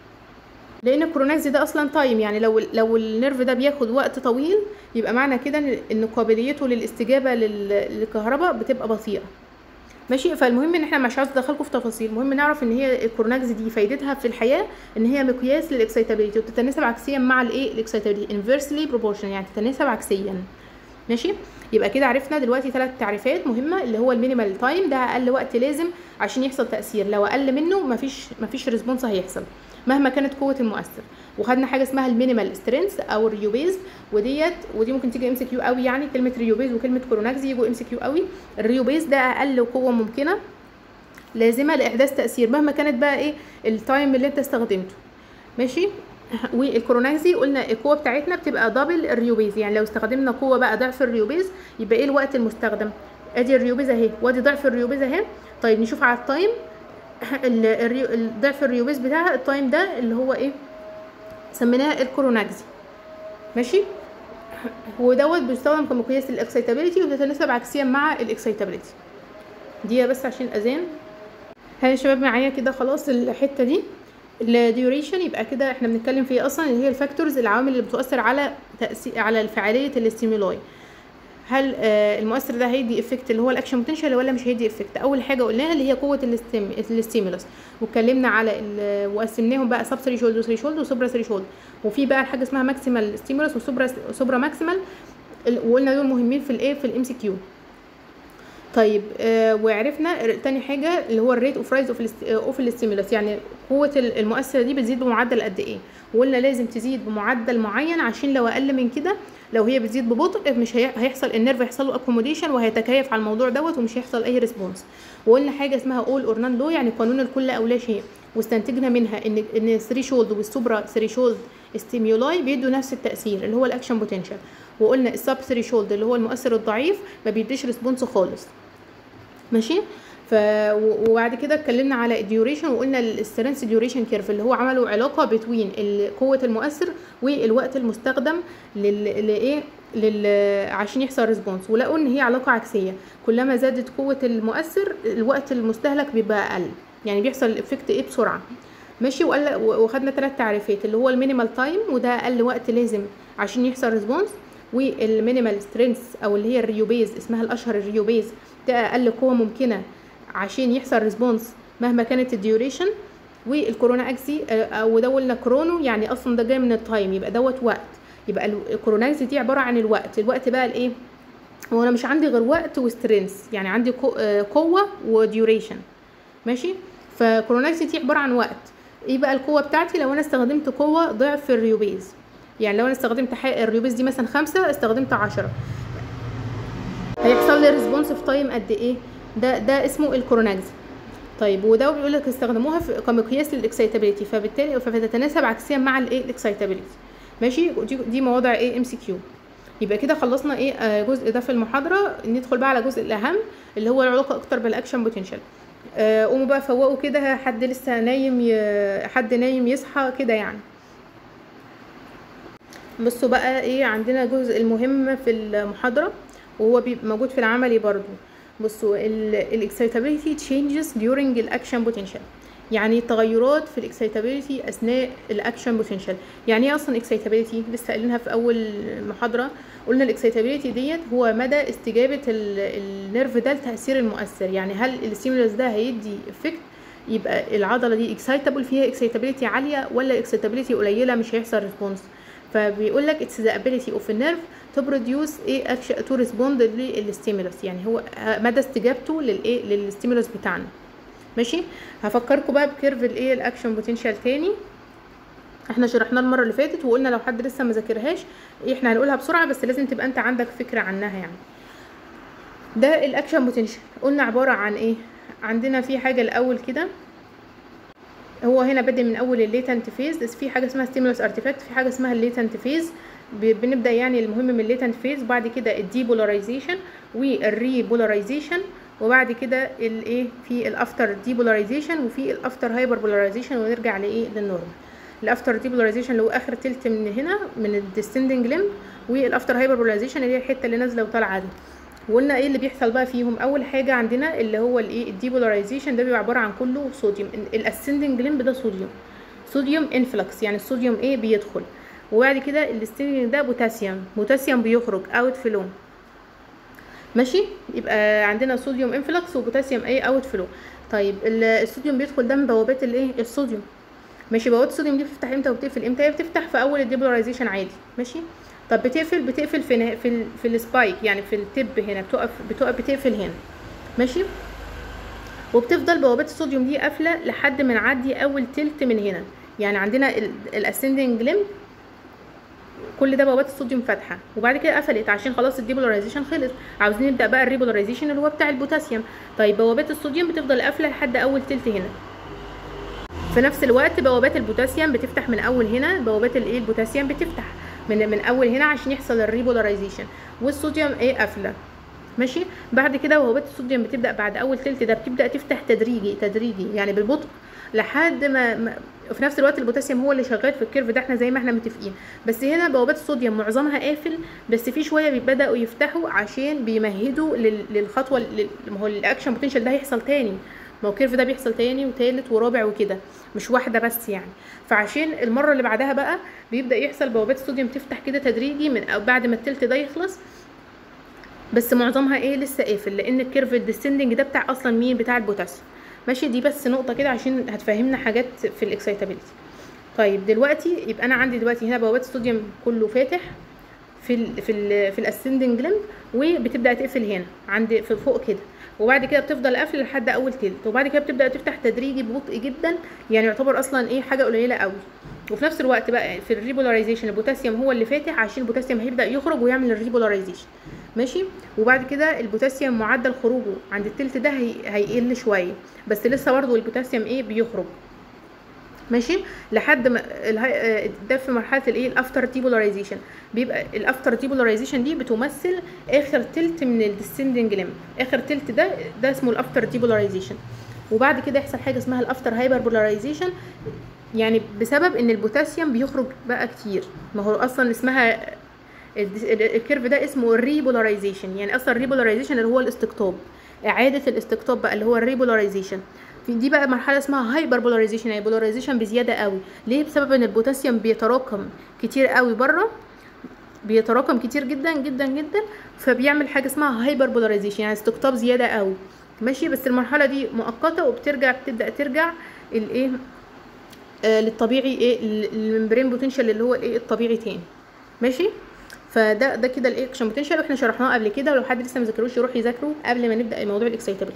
لان الكروناكس ده اصلا تايم يعني لو لو النيرف ده بياخد وقت طويل يبقى معنى كده ان إن قابليته للاستجابه لل- للكهرباء بتبقى بطيئه ماشي فالمهم ان احنا مش عاوز ادخلكم في تفاصيل المهم نعرف ان هي الكوروناكس دي فايدتها في الحياه ان هي مقياس للاكسيتابيليتي وبتتناسب عكسيا مع الايه الاكسيتابيليتي انفرسلي بروبورشن يعني تتناسب عكسيا ماشي يبقى كده عرفنا دلوقتي ثلاث تعريفات مهمه اللي هو المينيمال تايم ده اقل وقت لازم عشان يحصل تاثير لو اقل منه مفيش مفيش ريسبونس هيحصل مهما كانت قوه المؤثر وخدنا حاجه اسمها المينيمال سترينث او الريوبيز وديت ودي ممكن تيجي ام سي كيو قوي يعني كلمه ريوبيز وكلمه كوروناكس يجوا ام سي كيو قوي الريوبيز ده اقل قوه ممكنه لازمه لاحداث تاثير مهما كانت بقى ايه التايم اللي انت استخدمته ماشي والكوروناكسي قلنا القوه بتاعتنا بتبقى دبل الريوبيز يعني لو استخدمنا قوه بقى ضعف الريوبيز يبقى ايه الوقت المستخدم ادي الريوبيز اهي وادي ضعف الريوبيز اهي طيب نشوف على التايم ال- الريو- ال- ضعف الريوبيز بتاعها التايم ده اللي هو ايه سميناه الكوروناكسي ماشي ودوت بيستخدم كمقياس للاكسيتابيليتي وتتناسب عكسيا مع الاكسيتابيليتي دي بس عشان الاذان هاي يا شباب معايا كده خلاص الحته دي الديوريشن يبقى كده احنا بنتكلم في ايه اصلا اللي هي الفاكتورز العوامل اللي بتؤثر على تاثير على فعاليه الاستيمولاي هل آه المؤثر ده هيدي افكت اللي هو الاكشن بوتنشال ولا مش هيدي افكت اول حاجه قلناها اللي هي قوه الاستيم الاستيمولس واتكلمنا على ال- وقسمناهم بقى سب ثريشولد وثريشولد وسوبرا ثريشولد وفي بقى حاجه اسمها ماكسيمال ستيمولس وسوبرا سوبرا ماكسيمال ال- وقلنا دول مهمين في الايه في الام سي كيو طيب آه وعرفنا ر- تاني حاجه اللي هو الريت اوف رايز اوف الاستيمولس يعني قوه ال- المؤثر دي بتزيد بمعدل قد ايه وقلنا لازم تزيد بمعدل معين عشان لو اقل من كده لو هي بتزيد ببطء مش هي... هيحصل النيرف هيحصل له اكوموديشن وهيتكيف على الموضوع دوت ومش هيحصل اي ريسبونس وقلنا حاجه اسمها اول اور نان لو يعني قانون الكل او لا شيء واستنتجنا منها ان ان الثريشولد والسوبرا ثريشولد ستيمولاي بيدوا نفس التاثير اللي هو الاكشن بوتنشال وقلنا السب ثريشولد اللي هو المؤثر الضعيف ما بيديش ريسبونس خالص ماشي ف و- وبعد كده اتكلمنا على الديوريشن وقلنا السترنس ديوريشن كيرف اللي هو عملوا علاقه بين قوه المؤثر والوقت المستخدم لل لايه لل عشان يحصل ريسبونس ولقوا ان هي علاقه عكسيه كلما زادت قوه المؤثر الوقت المستهلك بيبقى اقل يعني بيحصل الافكت ايه بسرعه ماشي وقال وخدنا ثلاث تعريفات اللي هو المينيمال تايم وده اقل وقت لازم عشان يحصل ريسبونس والمينيمال سترينث او اللي هي الريوبيز اسمها الاشهر الريوبيز ده اقل قوه ممكنه عشان يحصل ريسبونس مهما كانت الديوريشن والكورونا اكسي او ده قلنا كرونو يعني اصلا ده جاي من التايم يبقى دوت وقت يبقى ال- الكورونا اكسي دي عباره عن الوقت الوقت بقى الايه هو انا مش عندي غير وقت وسترينث يعني عندي قو- آه، قوه وديوريشن ماشي فكورونا اكسي دي عباره عن وقت ايه بقى القوه بتاعتي لو انا استخدمت قوه ضعف الريوبيز يعني لو انا استخدمت ح- الريوبيز دي مثلا خمسة استخدمت عشرة هيحصل لي ريسبونس في تايم قد ايه ده ده اسمه الكوروناكس طيب وده بيقول لك استخدموها في كمقياس للاكسيتابيليتي فبالتالي فبتتناسب عكسيا مع الايه الاكسيتابيليتي ماشي دي, دي مواضع ايه ام سي كيو يبقى كده خلصنا ايه آه، جزء ده في المحاضره ندخل بقى على الجزء الاهم اللي هو العلاقه اكتر بالاكشن بوتنشال آه، قوموا بقى فوقوا كده حد لسه نايم ي... حد نايم يصحى كده يعني بصوا بقى ايه عندنا الجزء المهم في المحاضرة وهو بيبقى موجود في العملي برضو بصوا الاكسيتابيليتي changes during الاكشن بوتنشال يعني تغيرات في الاكسيتابيليتي اثناء الاكشن بوتنشال يعني ايه اصلا اكسيتابيليتي لسه قايلينها في اول محاضره قلنا الاكسيتابيليتي ديت هو مدى استجابه ال- النيرف ده لتاثير المؤثر يعني هل الستيمولس ده هيدي افكت يبقى العضله دي اكسايتابل فيها اكسيتابيليتي عاليه ولا اكسيتابيليتي قليله مش هيحصل ريسبونس فبيقول لك اتس ذا ability of a nerve to produce ايه action to respond للستيمولس يعني هو مدى استجابته للايه للستيمولس بتاعنا ماشي هفكركم بقى بكيرف الايه الاكشن بوتنشال تاني احنا شرحناه المره اللي فاتت وقلنا لو حد لسه ما ذاكرهاش احنا هنقولها بسرعه بس لازم تبقى انت عندك فكره عنها يعني ده الاكشن بوتنشال قلنا عباره عن ايه عندنا في حاجه الاول كده هو هنا بادئ من اول الليتنت فيز بس في حاجه اسمها ستيمولس ارتيفاكت في حاجه اسمها الليتنت فيز بنبدا يعني المهم من الليتنت فيز بعد كده الديبولاريزيشن والريبولاريزيشن وبعد كده الايه في الافتر ديبولاريزيشن وفي الافتر هايبر بولاريزيشن ونرجع لايه للنورمال الافتر ديبولاريزيشن اللي هو اخر تلت من هنا من الديسندنج ليمب والافتر هايبر بولاريزيشن اللي هي الحته اللي نازله وطالعه دي وقلنا ايه اللي بيحصل بقى فيهم اول حاجه عندنا اللي هو الايه الديبولاريزيشن ده بيبقى عباره عن كله صوديوم الاسندنج ليمب ده صوديوم صوديوم انفلكس يعني الصوديوم ايه بيدخل وبعد كده الستيرنج ده بوتاسيوم بوتاسيوم بيخرج اوت فلو ماشي يبقى عندنا صوديوم انفلكس وبوتاسيوم ايه اوت فلو طيب ال- الصوديوم بيدخل ده من بوابات الايه الصوديوم ماشي بوابات الصوديوم دي بتفتح امتى وبتقفل امتى هي بتفتح في اول الديبولاريزيشن عادي ماشي طب بتقفل بتقفل في نه- في ال في السبايك يعني في التب هنا بتقف بتقف بتقفل هنا ماشي وبتفضل بوابات الصوديوم دي قافله لحد ما نعدي اول تلت من هنا يعني عندنا الاسندنج ليمب كل ده بوابات الصوديوم فاتحه وبعد كده قفلت عشان خلاص الديبولاريزيشن خلص عاوزين نبدا بقى الريبولاريزيشن اللي هو بتاع البوتاسيوم طيب بوابات الصوديوم بتفضل قافله لحد اول تلت هنا في نفس الوقت بوابات البوتاسيوم بتفتح من اول هنا بوابات الايه البوتاسيوم بتفتح من من اول هنا عشان يحصل الريبولاريزيشن والصوديوم ايه قافله ماشي بعد كده بوابات الصوديوم بتبدا بعد اول تلت ده بتبدا تفتح تدريجي تدريجي يعني بالبطء لحد ما, ما في نفس الوقت البوتاسيوم هو اللي شغال في الكيرف ده احنا زي ما احنا متفقين بس هنا بوابات الصوديوم معظمها قافل بس في شويه بيبداوا يفتحوا عشان بيمهدوا لل- للخطوه لل- ما هو الاكشن بوتنشال ده هيحصل تاني ما هو الكيرف ده بيحصل تاني وتالت ورابع وكده مش واحده بس يعني فعشان المره اللي بعدها بقى بيبدا يحصل بوابات الصوديوم تفتح كده تدريجي من أو بعد ما التلت ده يخلص بس معظمها ايه لسه قافل لان الكيرف الديسندنج ده بتاع اصلا مين بتاع البوتاسيوم ماشي دي بس نقطه كده عشان هتفهمنا حاجات في الاكسايتابيلتي طيب دلوقتي يبقى انا عندي دلوقتي هنا بوابات الصوديوم كله فاتح في ال في ال في الاسندنج ليمب وبتبدا تقفل هنا عند في فوق كده وبعد كده بتفضل قافله لحد اول تلت وبعد كده بتبدا تفتح تدريجي ببطء جدا يعني يعتبر اصلا ايه حاجه قليله قوي وفي نفس الوقت بقى في الريبولاريزيشن البوتاسيوم هو اللي فاتح عشان البوتاسيوم هيبدا يخرج ويعمل الريبولاريزيشن ماشي وبعد كده البوتاسيوم معدل خروجه عند التلت ده هي... هيقل شويه بس لسه برضه البوتاسيوم ايه بيخرج ماشي لحد ما الهاي... آه، ده في مرحله الايه الافتر ديبولاريزيشن بيبقى الافتر ديبولاريزيشن دي بتمثل اخر تلت من الديسندنج ليمب اخر تلت ده ده اسمه الافتر ديبولاريزيشن وبعد كده يحصل حاجه اسمها الافتر هايبربولاريزيشن يعني بسبب ان البوتاسيوم بيخرج بقى كتير ما هو اصلا اسمها الدس- ال- الكيرف ده اسمه الريبولاريزيشن يعني اصلا الريبولاريزيشن اللي هو الاستقطاب اعاده الاستقطاب بقى اللي هو الريبولاريزيشن في دي بقى مرحله اسمها هايبر بولاريزيشن يعني بولاريزيشن بزياده قوي ليه بسبب ان البوتاسيوم بيتراكم كتير قوي بره بيتراكم كتير جدا جدا جدا فبيعمل حاجه اسمها هايبر بولاريزيشن يعني استقطاب زياده قوي ماشي بس المرحله دي مؤقته وبترجع بتبدا ترجع الايه آه للطبيعي ايه الممبرين بوتنشال اللي هو الايه الطبيعي تاني ماشي فده ده كده الاكشن بوتنشال واحنا شرحناه قبل كده ولو حد لسه ما ذاكروش يروح يذاكره قبل ما نبدا موضوع الاكسايتابيلتي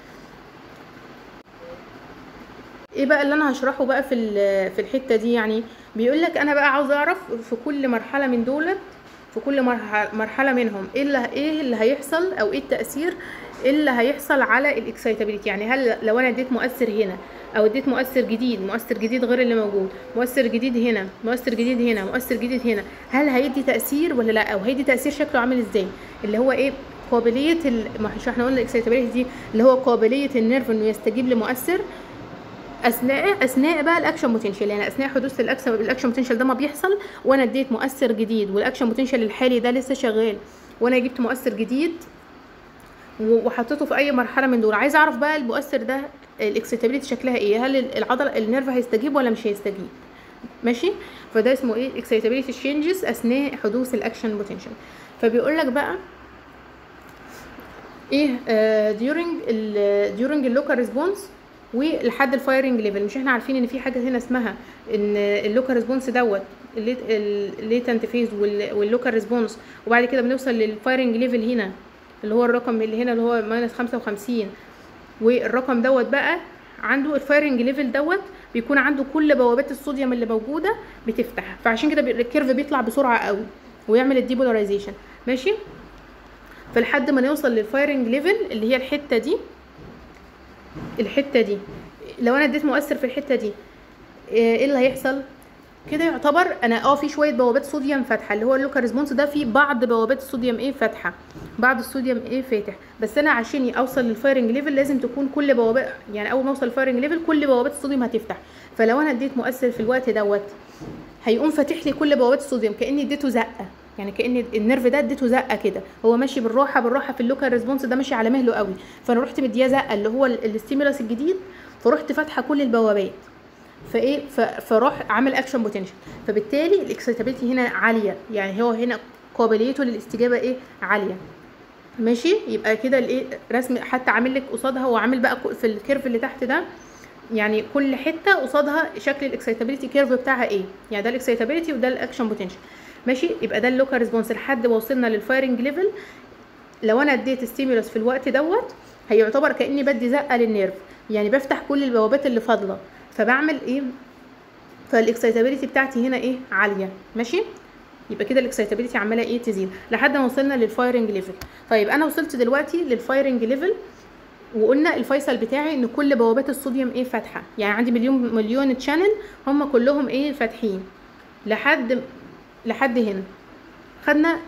ايه بقى اللي انا هشرحه بقى في ال- في الحته دي يعني بيقول لك انا بقى عاوز اعرف في كل مرحله من دولت في كل مرحله مرحله منهم ايه اللي ايه اللي هيحصل او ايه التاثير اللي هيحصل على الاكسايتابيلتي يعني هل لو انا اديت مؤثر هنا او اديت مؤثر جديد مؤثر جديد غير اللي موجود مؤثر جديد هنا مؤثر جديد هنا مؤثر جديد هنا هل هيدي تاثير ولا لا او هيدي تاثير شكله عامل ازاي اللي هو ايه قابليه ال... ما مش احنا قلنا الاكسايتابيلتي دي اللي هو قابليه النيرف انه يستجيب لمؤثر اثناء اثناء بقى الاكشن بوتنشال يعني اثناء حدوث الاكشن الاكشن بوتنشال ده ما بيحصل وانا اديت مؤثر جديد والاكشن بوتنشال الحالي ده لسه شغال وانا جبت مؤثر جديد و- وحطيته في اي مرحله من دول عايز اعرف بقى المؤثر ده الاكسيتابيلتي شكلها ايه هل العضله النيرف هيستجيب ولا مش هيستجيب ماشي فده اسمه ايه الاكسيتابيلتي تشينجز اثناء حدوث الاكشن بوتنشال فبيقول لك بقى ايه آه during ال during اللوكال ريسبونس ولحد الفايرنج ليفل مش احنا عارفين ان في حاجه هنا اسمها ان اللوكال ريسبونس دوت الليتنت فيز واللوكال ريسبونس وبعد كده بنوصل للفايرنج ليفل هنا اللي هو الرقم اللي هنا اللي هو ماينس 55 والرقم دوت بقى عنده الفايرنج ليفل دوت بيكون عنده كل بوابات الصوديوم اللي موجوده بتفتح فعشان كده بي- الكيرف بيطلع بسرعه قوي ويعمل الديبولاريزيشن ماشي فلحد ما نوصل للفايرنج ليفل اللي هي الحته دي الحته دي لو انا اديت مؤثر في الحته دي ايه اللي هيحصل كده يعتبر انا اه في شويه بوابات صوديوم فاتحه اللي هو اللوكال ريسبونس ده في بعض بوابات الصوديوم ايه فاتحه بعض الصوديوم ايه فاتح بس انا عشان اوصل للفايرنج ليفل لازم تكون كل بوابات يعني اول ما اوصل للفايرنج ليفل كل بوابات الصوديوم هتفتح فلو انا اديت مؤثر في الوقت دوت هيقوم فاتح لي كل بوابات الصوديوم كاني اديته زقه يعني كان النيرف ده اديته زقه كده هو ماشي بالراحه بالراحه في اللوكال ريسبونس ده ماشي على مهله قوي فانا رحت مدياه زقه اللي هو ال- الاستيمولاس الجديد فرحت فاتحه كل البوابات فايه ف- فراح عمل اكشن بوتنشال فبالتالي الاكسيتابيلتي هنا عاليه يعني هو هنا قابليته للاستجابه ايه عاليه ماشي يبقى كده الايه رسم حتى عامل لك قصادها وعامل بقى كو- في الكيرف اللي تحت ده يعني كل حته قصادها شكل الاكسيتابيلتي كيرف بتاعها ايه يعني ده الاكسيتابيلتي وده الاكشن بوتنشال ماشي يبقى ده اللوكال ريسبونس لحد ما وصلنا للفايرنج ليفل لو انا اديت ستيمولس في الوقت دوت هيعتبر كاني بدي زقه للنيرف يعني بفتح كل البوابات اللي فاضله فبعمل ايه فالاكسيتابيلتي بتاعتي هنا ايه عاليه ماشي يبقى كده الاكسيتابيلتي عماله ايه تزيد لحد ما وصلنا للفايرنج ليفل طيب انا وصلت دلوقتي للفايرنج ليفل وقلنا الفيصل بتاعي ان كل بوابات الصوديوم ايه فاتحه يعني عندي مليون مليون تشانل هم كلهم ايه فاتحين لحد لحد هنا خدنا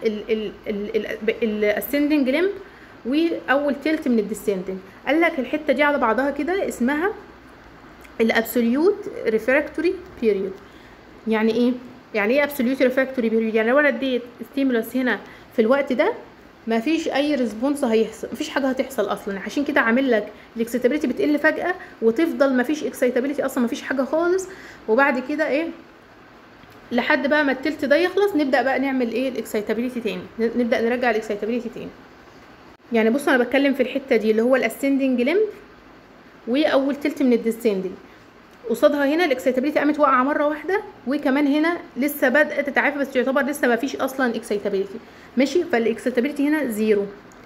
الاسندنج ليمب واول تلت من الديسندنج قال لك الحته دي على بعضها كده اسمها الابسوليوت ريفراكتوري بيريود يعني ايه يعني ايه ابسوليوت ريفراكتوري بيريود يعني لو انا اديت ستيمولس هنا في الوقت ده ما فيش اي ريسبونس هيحصل ما فيش حاجه هتحصل اصلا عشان كده عامل لك الاكسيتابيلتي بتقل فجاه وتفضل ما فيش اكسيتابيلتي اصلا ما فيش حاجه خالص وبعد كده ايه لحد بقى ما التلت ده يخلص نبدا بقى نعمل ايه الاكسيتابيلتي تاني نبدا نرجع الاكسيتابيلتي تاني يعني بصوا انا بتكلم في الحته دي اللي هو الاسندنج ليمب واول تلت من الديسندنج قصادها هنا الاكسيتابيلتي قامت واقعه مره واحده وكمان هنا لسه بدات تتعافى بس يعتبر لسه ما فيش اصلا اكسيتابيلتي ماشي فالاكسيتابيلتي هنا زيرو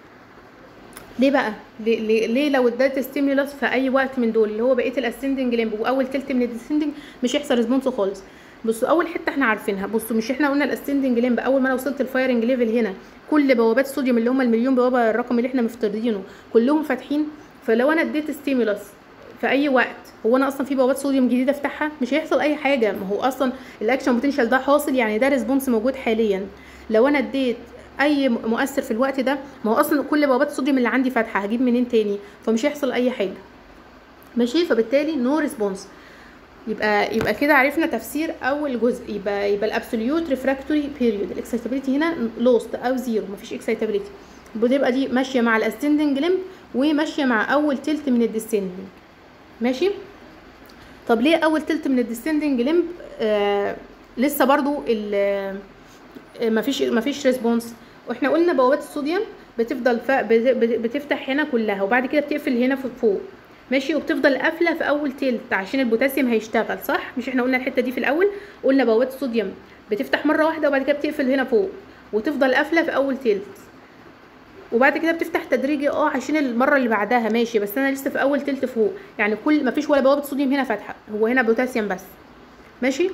ليه بقى ليه, ليه, ليه لو اديت ستيمولس في اي وقت من دول اللي هو بقيه الاسندنج ليمب واول تلت من الديسندنج مش هيحصل ريسبونس خالص بصوا اول حته احنا عارفينها بصوا مش احنا قلنا الاسندنج ليمب اول ما انا وصلت الفايرنج ليفل هنا كل بوابات الصوديوم اللي هم المليون بوابه الرقم اللي احنا مفترضينه كلهم فاتحين فلو انا اديت ستيمولس في اي وقت هو انا اصلا في بوابات صوديوم جديده افتحها مش هيحصل اي حاجه ما هو اصلا الاكشن بوتنشال ده حاصل يعني ده ريسبونس موجود حاليا لو انا اديت اي مؤثر في الوقت ده ما هو اصلا كل بوابات الصوديوم اللي عندي فاتحه هجيب منين تاني فمش هيحصل اي حاجه ماشي فبالتالي نو no ريسبونس يبقى يبقى كده عرفنا تفسير اول جزء يبقى يبقى الابسوليوت ريفراكتوري بيريود الاكسيتابيلتي هنا لوست او زيرو مفيش اكسيتابيلتي بتبقى دي ماشيه مع الاسندنج ليمب وماشيه مع اول تلت من الديسندنج ماشي طب ليه اول تلت من الديسندنج ليمب آه لسه برضو ال مفيش مفيش ريسبونس واحنا قلنا بوابات الصوديوم بتفضل ف... بتفتح هنا كلها وبعد كده بتقفل هنا فوق ماشي وبتفضل قافله في اول تلت عشان البوتاسيوم هيشتغل صح مش احنا قلنا الحته دي في الاول قلنا بوابات الصوديوم بتفتح مره واحده وبعد كده بتقفل هنا فوق وتفضل قافله في اول تلت وبعد كده بتفتح تدريجي اه عشان المره اللي بعدها ماشي بس انا لسه في اول تلت فوق يعني كل ما فيش ولا بوابه صوديوم هنا فاتحه هو هنا بوتاسيوم بس ماشي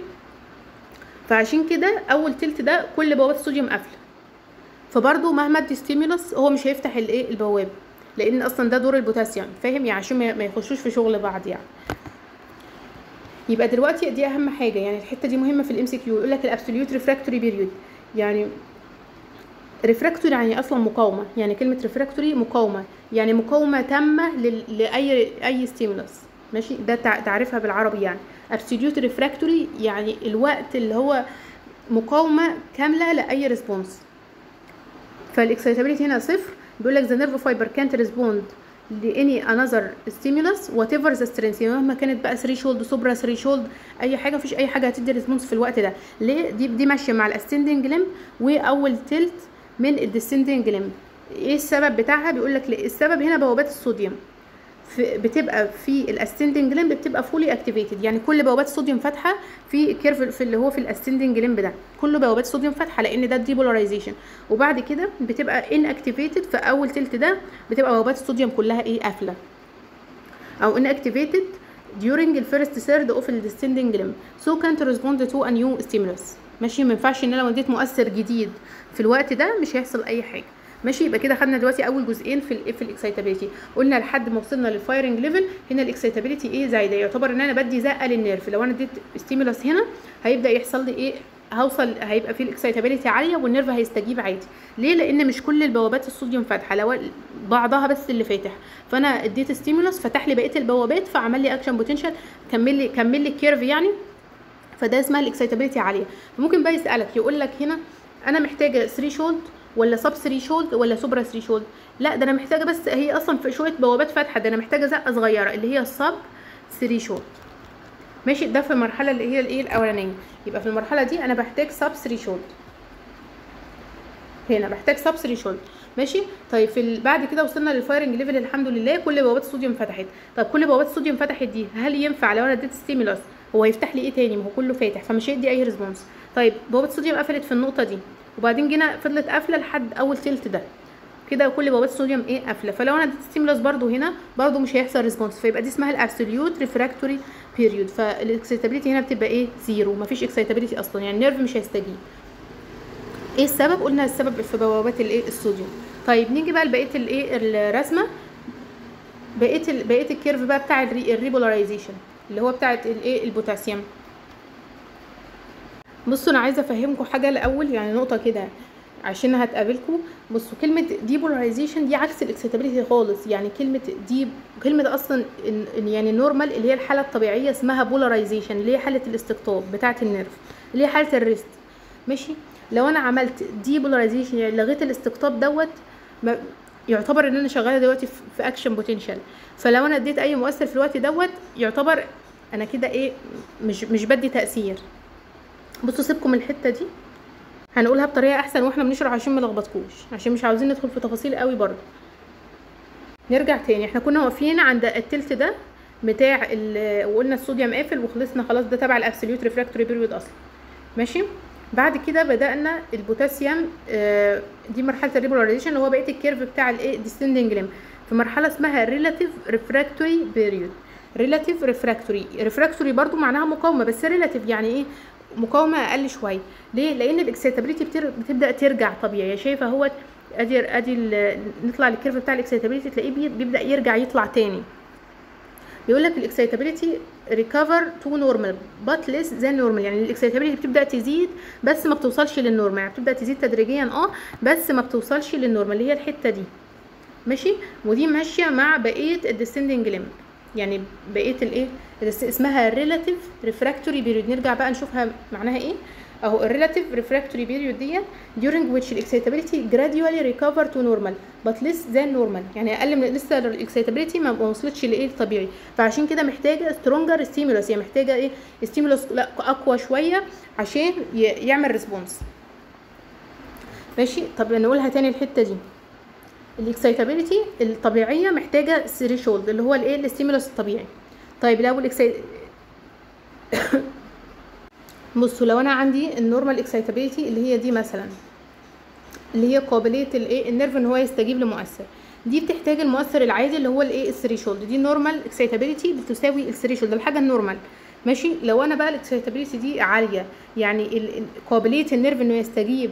فعشان كده اول تلت ده كل بوابات الصوديوم قافله فبرضه مهما ادي ستيمولس هو مش هيفتح الايه البوابه لان اصلا ده دور البوتاسيوم فاهم يعني عشان ما يخشوش في شغل بعض يعني يبقى دلوقتي دي اهم حاجه يعني الحته دي مهمه في الام سي كيو يقول لك الابسوليوت ريفراكتوري بيريود يعني ريفراكتوري يعني اصلا مقاومه يعني كلمه ريفراكتوري مقاومه يعني مقاومه تامه لاي اي ستيمولس ماشي ده تعرفها بالعربي يعني ابسوليوت ريفراكتوري يعني الوقت اللي هو مقاومه كامله لاي ريسبونس فالاكسيتابيلتي هنا صفر بيقول لك the nerve fiber can't respond لاني another stimulus whatever the strength يعني مهما كانت بقى threshold سوبرا threshold اي حاجه مفيش اي حاجه هتدي ريسبونس في الوقت ده ليه دي دي ماشيه مع الاسندنج ليمب واول تلت من الديسندنج ليمب ايه السبب بتاعها بيقول لك السبب هنا بوابات الصوديوم في بتبقى في الاسندنج ليمب بتبقى فولي اكتيفيتد يعني كل بوابات الصوديوم فاتحه في الكيرف في اللي هو في الاسندنج ليمب ده كل بوابات الصوديوم فاتحه لان ده ديبولاريزيشن وبعد كده بتبقى ان اكتيفيتد في اول تلت ده بتبقى بوابات الصوديوم كلها ايه قافله او ان اكتيفيتد during the first third of the descending limb so can't respond to a new stimulus ماشي ما ينفعش ان انا لو اديت مؤثر جديد في الوقت ده مش هيحصل اي حاجه ماشي يبقى كده خدنا دلوقتي اول جزئين في ال في الاكسيتابيلتي قلنا لحد ما وصلنا للفايرنج ليفل هنا الاكسيتابيلتي ايه زايده يعتبر ان انا بدي زقه للنيرف لو انا اديت ستيمولس هنا هيبدا يحصل لي ايه هوصل هيبقى في الاكسيتابيلتي عاليه والنيرف هيستجيب عادي ليه لان مش كل البوابات الصوديوم فاتحه لو بعضها بس اللي فاتح فانا اديت ستيمولس فتح لي بقيه البوابات فعمل لي اكشن بوتنشال كمل لي كمل لي الكيرف يعني فده اسمها الاكسيتابيلتي عاليه فممكن بقى يسالك يقول لك هنا انا محتاجه 3 شولد ولا سب 3 شولد ولا سوبرا 3 شولد لا ده انا محتاجه بس هي اصلا في شويه بوابات فاتحه ده انا محتاجه زقه صغيره اللي هي السب 3 شولد ماشي ده في المرحله اللي هي الايه الاولانيه يبقى في المرحله دي انا بحتاج سب ثريشولد هنا بحتاج سب ثريشولد ماشي طيب في ال... بعد كده وصلنا للفايرنج ليفل الحمد لله كل بوابات الصوديوم فتحت طب كل بوابات الصوديوم فتحت دي هل ينفع لو انا اديت ستيمولاس هو هيفتح لي ايه تاني ما هو كله فاتح فمش هيدي اي ريسبونس طيب بوابه الصوديوم قفلت في النقطه دي وبعدين جينا فضلت قافله لحد اول تلت ده كده كل بوابات الصوديوم ايه قافله فلو انا اديت ستيمولاس برده هنا برده مش هيحصل ريسبونس فيبقى دي اسمها الابسوليوت ريفراكتوري بيريود فالاكسيتابيليتي هنا بتبقى ايه زيرو مفيش اكسيتابيليتي اصلا يعني النيرف مش هيستجيب ايه السبب قلنا السبب في بوابات الايه الصوديوم طيب نيجي بقى لبقيه الايه الرسمه بقيه ال... بقيه الكيرف بقى بتاع الري... الريبولاريزيشن اللي هو بتاعه الايه البوتاسيوم بصوا انا عايزه افهمكم حاجه الاول يعني نقطه كده عشان هتقابلكم بصوا كلمه ديبولاريزيشن دي عكس الاكسيتابيليتي خالص يعني كلمه دي كلمه اصلا إن يعني نورمال اللي هي الحاله الطبيعيه اسمها بولاريزيشن اللي هي حاله الاستقطاب بتاعه النيرف اللي هي حاله الريست ماشي لو انا عملت ديبولاريزيشن يعني لغيت الاستقطاب دوت يعتبر ان انا شغاله دلوقتي في اكشن بوتنشال فلو انا اديت اي مؤثر في الوقت دوت يعتبر انا كده ايه مش مش بدي تاثير بصوا سيبكم الحته دي هنقولها بطريقه احسن واحنا بنشرح عشان ما لخبطكوش عشان مش عاوزين ندخل في تفاصيل قوي برضه نرجع تاني احنا كنا واقفين عند التلت ده بتاع وقلنا الصوديوم قافل وخلصنا خلاص ده تبع الابسوليوت ريفراكتوري بيريود اصلا ماشي بعد كده بدانا البوتاسيوم آه دي مرحله الريبولاريزيشن اللي هو بقيه الكيرف بتاع الايه ديسندنج ليم في مرحله اسمها ريلاتيف ريفراكتوري بيريود ريلاتيف ريفراكتوري ريفراكتوري برضو معناها مقاومه بس ريلاتيف يعني ايه مقاومه اقل شويه ليه لان الاكسيتابيليتي بتبدا ترجع طبيعي شايفه هو ادي ادي نطلع للكيرف بتاع الاكسيتابيليتي تلاقيه بيبدا يرجع يطلع تاني بيقول لك الاكسيتابيليتي ريكفر تو نورمال بات ليس ذان نورمال يعني الاكسيتابيليتي بتبدا تزيد بس ما بتوصلش للنورمال يعني بتبدا تزيد تدريجيا اه بس ما بتوصلش للنورمال اللي هي الحته دي ماشي ودي ماشيه مع بقيه الديسندنج ليمب يعني بقيه الايه اسمها ريلاتيف ريفراكتوري بيريود نرجع بقى نشوفها معناها ايه اهو الريلاتيف ريفراكتوري بيريود ديت during which الاكسيتابيليتي gradually recover to normal but less than normal يعني اقل من لسه الاكسيتابيليتي ما وصلتش لايه الطبيعي فعشان كده محتاجه سترونجر ستيمولس يعني محتاجه ايه ستيمولس لا اقوى شويه عشان يعمل ريسبونس ماشي طب نقولها تاني الحته دي الاكسيتابيليتي الطبيعيه محتاجه ثريشولد اللي هو الايه الستيمولس الطبيعي طيب لو الاكسي بصوا لو انا عندي النورمال اكسيتابيليتي اللي هي دي مثلا اللي هي قابليه الايه النيرف ان هو يستجيب لمؤثر دي بتحتاج المؤثر العادي اللي هو الايه الثريشولد دي نورمال اكسيتابيليتي بتساوي الثريشولد الحاجه النورمال ماشي لو انا بقى الاكسيتابيليتي دي عاليه يعني قابليه النيرف انه يستجيب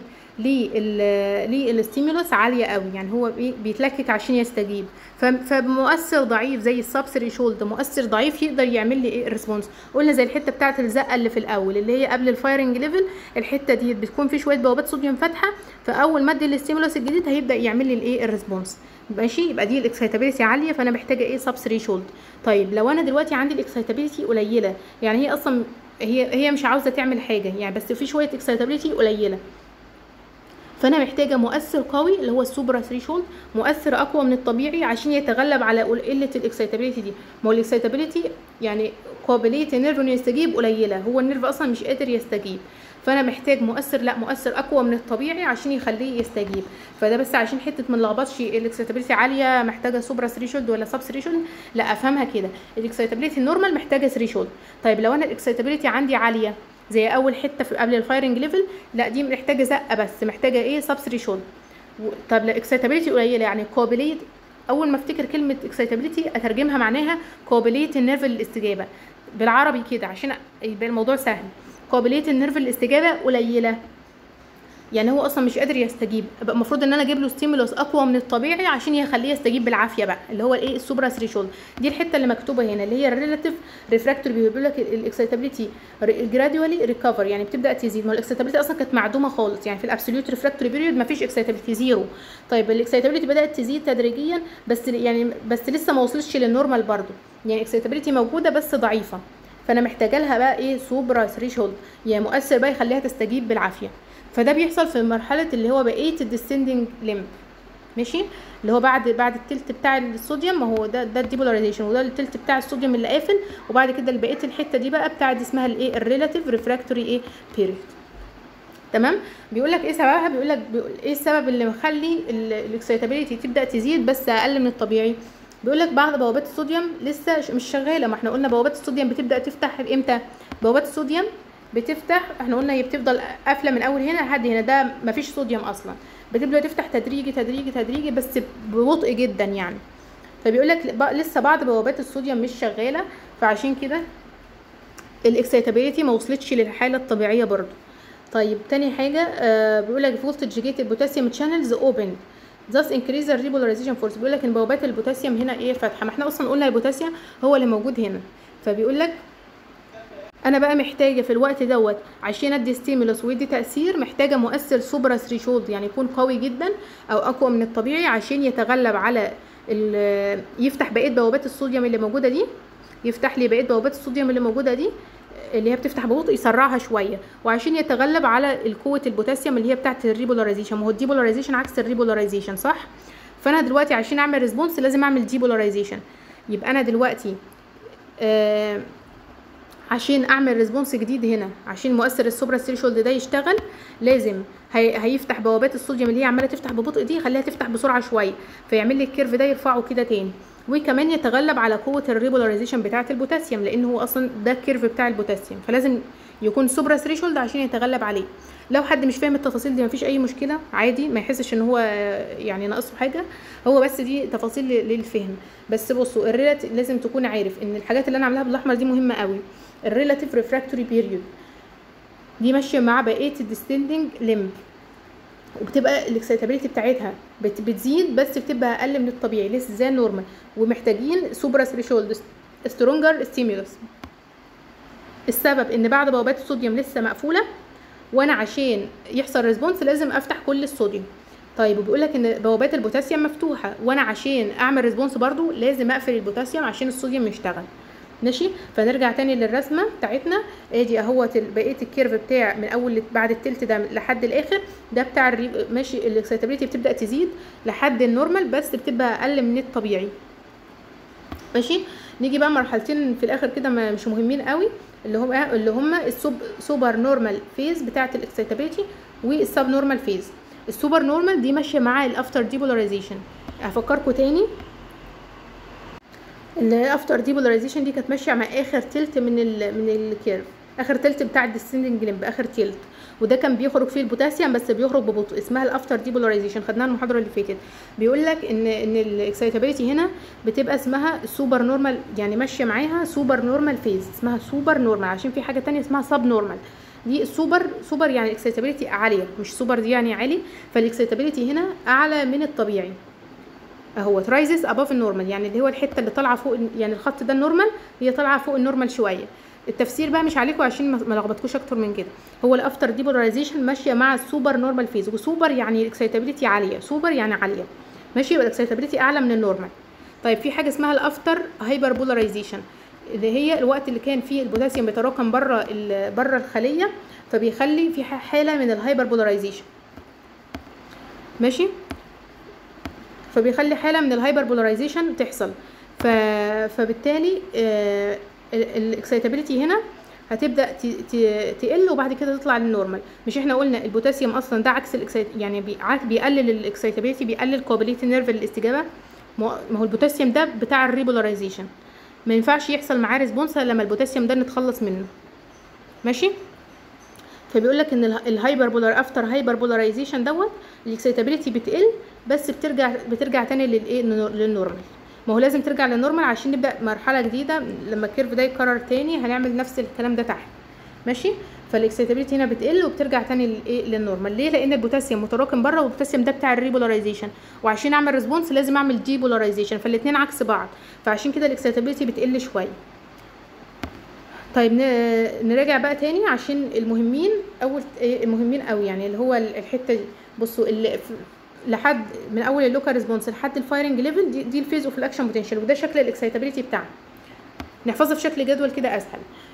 للستيمولوس عاليه قوي يعني هو بيتلكك عشان يستجيب فمؤثر ضعيف زي السبسري شولد مؤثر ضعيف يقدر يعمل لي ايه الريسبونس قلنا زي الحته بتاعه الزقه اللي في الاول اللي هي قبل الفايرنج ليفل الحته دي بتكون في شويه بوابات صوديوم فاتحه فاول ما ادي الاستيمولوس الجديد هيبدا يعمل لي الايه الريسبونس ماشي يبقى دي الاكسيتابيليتي عاليه فانا محتاجه ايه سبسري شولد طيب لو انا دلوقتي عندي الاكسيتابيليتي قليله يعني هي اصلا هي هي مش عاوزه تعمل حاجه يعني بس في شويه اكسيتابيليتي قليله فانا محتاجه مؤثر قوي اللي هو السوبرا ثريشولد مؤثر اقوى من الطبيعي عشان يتغلب على قله الاكسيتابيليتي دي ما هو الاكسيتابيليتي يعني قابليه النيرف انه يستجيب قليله هو النيرف اصلا مش قادر يستجيب فانا محتاج مؤثر لا مؤثر اقوى من الطبيعي عشان يخليه يستجيب فده بس عشان حته ما نلخبطش الاكسيتابيليتي عاليه محتاجه سوبرا ثريشولد ولا سب ثريشولد لا افهمها كده الاكسيتابيليتي النورمال محتاجه ثريشولد طيب لو انا الاكسيتابيليتي عندي عاليه زي اول حته في قبل الفايرنج ليفل لا دي محتاجه زقه بس محتاجه ايه سب ثريشولد طب لا اكسيتابيليتي قليله يعني قابليه اول ما افتكر كلمه اكسيتابيليتي اترجمها معناها قابليه النيرف للاستجابه بالعربي كده عشان يبقى الموضوع سهل قابليه النيرف للاستجابه قليله يعني هو اصلا مش قادر يستجيب يبقى المفروض ان انا اجيب له ستيمولوس اقوى من الطبيعي عشان يخليه يستجيب بالعافيه بقى اللي هو الايه السوبرا ثريشولد دي الحته اللي مكتوبه هنا اللي هي الريلاتيف ريفراكتوري بيقول لك الاكسيتابيليتي جرادوالي ريكفر يعني بتبدا تزيد ما الاكسيتابيليتي اصلا كانت معدومه خالص يعني في الابسوليوت ريفراكتوري بيريود ما فيش اكسيتابيليتي زيرو طيب الاكسيتابيليتي بدات تزيد تدريجيا بس يعني بس لسه ما وصلتش للنورمال برضو يعني اكسيتابيليتي موجوده بس ضعيفه فانا محتاجه لها بقى ايه سوبرا ثريشولد يعني مؤثر بقى يخليها تستجيب بالعافيه فده بيحصل في مرحله اللي هو بقيه الديسندنج ليمب ماشي اللي هو بعد بعد التلت بتاع الصوديوم ما هو ده ده الديبولاريزيشن وده التلت بتاع الصوديوم اللي قافل وبعد كده بقيه الحته دي بقى بتاع دي اسمها الايه الريلاتيف ريفراكتوري ايه بيريود تمام بيقول لك ايه سببها بيقول لك بيقول ايه السبب اللي مخلي الاكسيتابيليتي تبدا تزيد بس اقل من الطبيعي بيقول لك بعض بوابات الصوديوم لسه ش- مش شغاله ما احنا قلنا بوابات الصوديوم بتبدا تفتح امتى بوابات الصوديوم بتفتح احنا قلنا هي بتفضل قافله من اول هنا لحد هنا ده مفيش صوديوم اصلا بتبدا تفتح تدريجي تدريجي تدريجي بس ببطء جدا يعني فبيقول لك لسه بعض بوابات الصوديوم مش شغاله فعشان كده الاكسيتابيليتي ما وصلتش للحاله الطبيعيه برضو طيب تاني حاجه آه بيقول لك voltage gated potassium channels open thus increase the repolarization force بيقول لك ان بوابات البوتاسيوم هنا ايه فاتحه ما احنا اصلا قلنا البوتاسيوم هو اللي موجود هنا فبيقول لك انا بقى محتاجه في الوقت دوت عشان ادي ستيمولس ويدي تاثير محتاجه مؤثر سوبرا ثريشولد يعني يكون قوي جدا او اقوى من الطبيعي عشان يتغلب على ال- يفتح بقيه بوابات الصوديوم اللي موجوده دي يفتح لي بقيه بوابات الصوديوم اللي موجوده دي اللي هي بتفتح ببطء يسرعها شويه وعشان يتغلب على القوه البوتاسيوم اللي هي بتاعه الريبولاريزيشن ما هو الديبولاريزيشن عكس الريبولاريزيشن صح فانا دلوقتي عشان اعمل ريسبونس لازم اعمل ديبولاريزيشن يبقى انا دلوقتي آه عشان اعمل ريسبونس جديد هنا عشان مؤثر السوبرا ثريشولد ده يشتغل لازم هي هيفتح بوابات الصوديوم اللي هي عماله تفتح ببطء دي يخليها تفتح بسرعه شويه فيعمل لي الكيرف ده يرفعه كده تاني وكمان يتغلب على قوه الريبولاريزيشن بتاعه البوتاسيوم لان هو اصلا ده الكيرف بتاع البوتاسيوم فلازم يكون سوبرا ثريشولد عشان يتغلب عليه لو حد مش فاهم التفاصيل دي مفيش اي مشكله عادي ما يحسش ان هو يعني ناقصه حاجه هو بس دي تفاصيل للفهم بس بصوا الريلات لازم تكون عارف ان الحاجات اللي انا عاملاها بالاحمر دي مهمه قوي الريلاتيف ريفراكتوري بيريود دي ماشيه مع بقيه الديستندنج لمب وبتبقى الاكسيتابيليتي بتاعتها بت بتزيد بس بتبقى اقل من الطبيعي لسه زي النورمال ومحتاجين سوبرا ثريشولد سترونجر ستيمولس السبب ان بعد بوابات الصوديوم لسه مقفوله وانا عشان يحصل ريسبونس لازم افتح كل الصوديوم طيب وبيقول لك ان بوابات البوتاسيوم مفتوحه وانا عشان اعمل ريسبونس برضو لازم اقفل البوتاسيوم عشان الصوديوم يشتغل ماشي فنرجع تاني للرسمه بتاعتنا ادي اهوت بقيه الكيرف بتاع من اول بعد التلت ده لحد الاخر ده بتاع الري... ماشي الاكسيتابيليتي بتبدا تزيد لحد النورمال بس بتبقى اقل من الطبيعي ماشي نيجي بقى مرحلتين في الاخر كده مش مهمين قوي اللي هم اللي هم السوب سوبر نورمال فيز بتاعه الاكسيتابيليتي والسب نورمال فيز السوبر نورمال دي ماشيه مع الافتر ديبولاريزيشن هفكركم تاني الافتر ديبولاريزيشن دي كانت ماشيه مع اخر تلت من ال من الكيرف اخر تلت بتاع الديسندنج لمب اخر تلت وده كان بيخرج فيه البوتاسيوم بس بيخرج ببطء اسمها الافتر ديبولاريزيشن خدناها المحاضره اللي فاتت بيقول لك ان ان الاكسيتابيليتي هنا بتبقى اسمها سوبر نورمال يعني ماشيه معاها سوبر نورمال فيز اسمها سوبر نورمال عشان في حاجه تانية اسمها سب نورمال دي السوبر سوبر يعني اكسيتابيليتي عاليه مش سوبر دي يعني عالي فالاكسيتابيليتي هنا اعلى من الطبيعي اهو رايزز اباف النورمال يعني اللي هو الحته اللي طالعه فوق يعني الخط ده النورمال هي طالعه فوق النورمال شويه التفسير بقى مش عليكم عشان ما لخبطكوش اكتر من كده هو الافتر ديبولاريزيشن ماشيه مع السوبر نورمال فيز وسوبر يعني الاكسيتابيليتي عاليه سوبر يعني عاليه ماشي يبقى الاكسيتابيليتي اعلى من النورمال طيب في حاجه اسمها الافتر هايبر بولاريزيشن اللي هي الوقت اللي كان فيه البوتاسيوم بيتراكم بره بره الخليه فبيخلي في حاله من الهايبر بولاريزيشن ماشي فبيخلي حاله من الهايبر بولاريزيشن تحصل ف... فبالتالي آه الاكسيتابيليتي هنا هتبدا ت... ت... تقل وبعد كده تطلع للنورمال مش احنا قلنا البوتاسيوم اصلا ده عكس الاكسيت يعني بي... بيقلل الاكسيتابيليتي بيقلل قابليه النيرف للاستجابه ما هو البوتاسيوم ده بتاع الريبولاريزيشن ما ينفعش يحصل معاه ريسبونس لما البوتاسيوم ده نتخلص منه ماشي فبيقول لك ان الهايبر بولار افتر هايبر بولاريزيشن دوت الاكسيتابيليتي بتقل بس بترجع بترجع تاني للايه للنورمال ما هو لازم ترجع للنورمال عشان نبدا مرحله جديده لما الكيرف ده يتكرر تاني هنعمل نفس الكلام ده تحت ماشي فالاكسيتابيليتي هنا بتقل وبترجع تاني للايه للنورمال ليه لان البوتاسيوم متراكم بره والبوتاسيوم ده بتاع الريبولاريزيشن وعشان اعمل ريسبونس لازم اعمل ديبولاريزيشن فالاثنين عكس بعض فعشان كده الاكسيتابيليتي بتقل شويه طيب نراجع بقى تاني عشان المهمين اول المهمين قوي يعني اللي هو الحته دي بصوا اللي لحد من اول اللوكال ريسبونس لحد الفايرنج ليفل دي, دي الفيز اوف الاكشن بوتنشال وده شكل الاكسيتابيليتي بتاعنا نحفظها في شكل جدول كده اسهل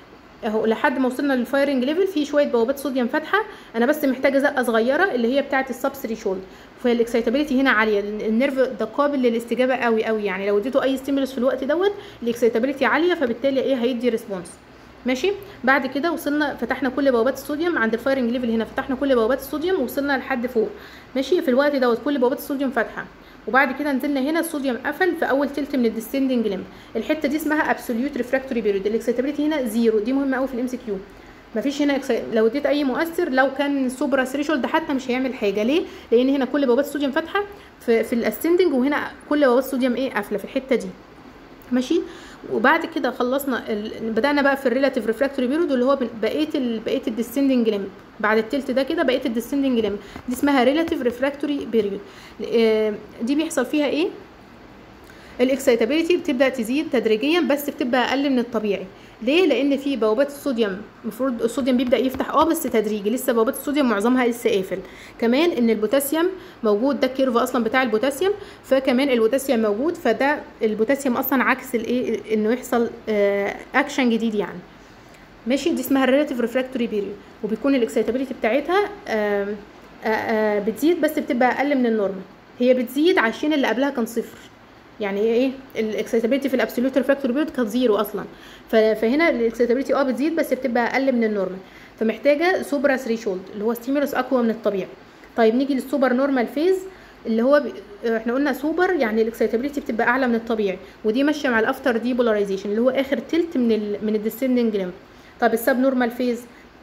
اهو لحد ما وصلنا للفايرنج ليفل في شويه بوابات صوديوم فاتحه انا بس محتاجه زقه صغيره اللي هي بتاعه السب ثريشولد فالاكسيتابيلتي هنا عاليه النيرف ده قابل للاستجابه قوي قوي يعني لو اديته اي ستيمولس في الوقت دوت الاكسيتابيلتي عاليه فبالتالي ايه هيدي ريسبونس ماشي بعد كده وصلنا فتحنا كل بوابات الصوديوم عند الفايرنج ليفل هنا فتحنا كل بوابات الصوديوم ووصلنا لحد فوق ماشي في الوقت دوت كل بوابات الصوديوم فاتحه وبعد كده نزلنا هنا الصوديوم قفل في اول تلت من الديسندنج ليمب الحته دي اسمها ابسوليوت ريفراكتوري بيريود الاكسيتابيلتي هنا زيرو دي مهمه قوي في الام سي كيو مفيش هنا إكسي... لو اديت اي مؤثر لو كان سوبرا ثريشولد حتى مش هيعمل حاجه ليه لان هنا كل بوابات الصوديوم فاتحه في, في الاسندنج وهنا كل بوابات الصوديوم ايه قافله في الحته دي ماشي وبعد كده خلصنا ال... بدانا بقى في الريلاتيف ريفراكتوري بيريود اللي هو بقيه ال... بقيه الديسندنج ليمب بعد التلت ده كده بقيه الديسندنج ليمب دي اسمها ريلاتيف ريفراكتوري بيريود دي بيحصل فيها ايه الاكسيتابيلتي بتبدا تزيد تدريجيا بس بتبقى اقل من الطبيعي ليه لان في بوابات الصوديوم المفروض الصوديوم بيبدا يفتح اه بس تدريجي لسه بوابات الصوديوم معظمها لسه قافل كمان ان البوتاسيوم موجود ده الكيرف اصلا بتاع البوتاسيوم فكمان البوتاسيوم موجود فده البوتاسيوم اصلا عكس الايه انه يحصل آه اكشن جديد يعني ماشي دي اسمها الريلاتيف ريفراكتوري بيريود وبيكون الاكسيتابيلتي بتاعتها آه آه بتزيد بس بتبقى اقل من النورمال هي بتزيد عشان اللي قبلها كان صفر يعني هي ايه الاكسيتابيلتي في الابسوليوت ريفراكتوري بيريود كانت زيرو اصلا فهنا الاكسيتابيلتي اه بتزيد بس بتبقى اقل من النورمال فمحتاجه سوبرا ثريشولد اللي هو ستيمولس اقوى من الطبيعي طيب نيجي للسوبر نورمال فيز اللي هو ب... احنا قلنا سوبر يعني الاكسيتابيلتي بتبقى اعلى من الطبيعي ودي ماشيه مع الافتر ديبولاريزيشن اللي هو اخر تلت من ال... من الديسندنج ليمب طب السب نورمال فيز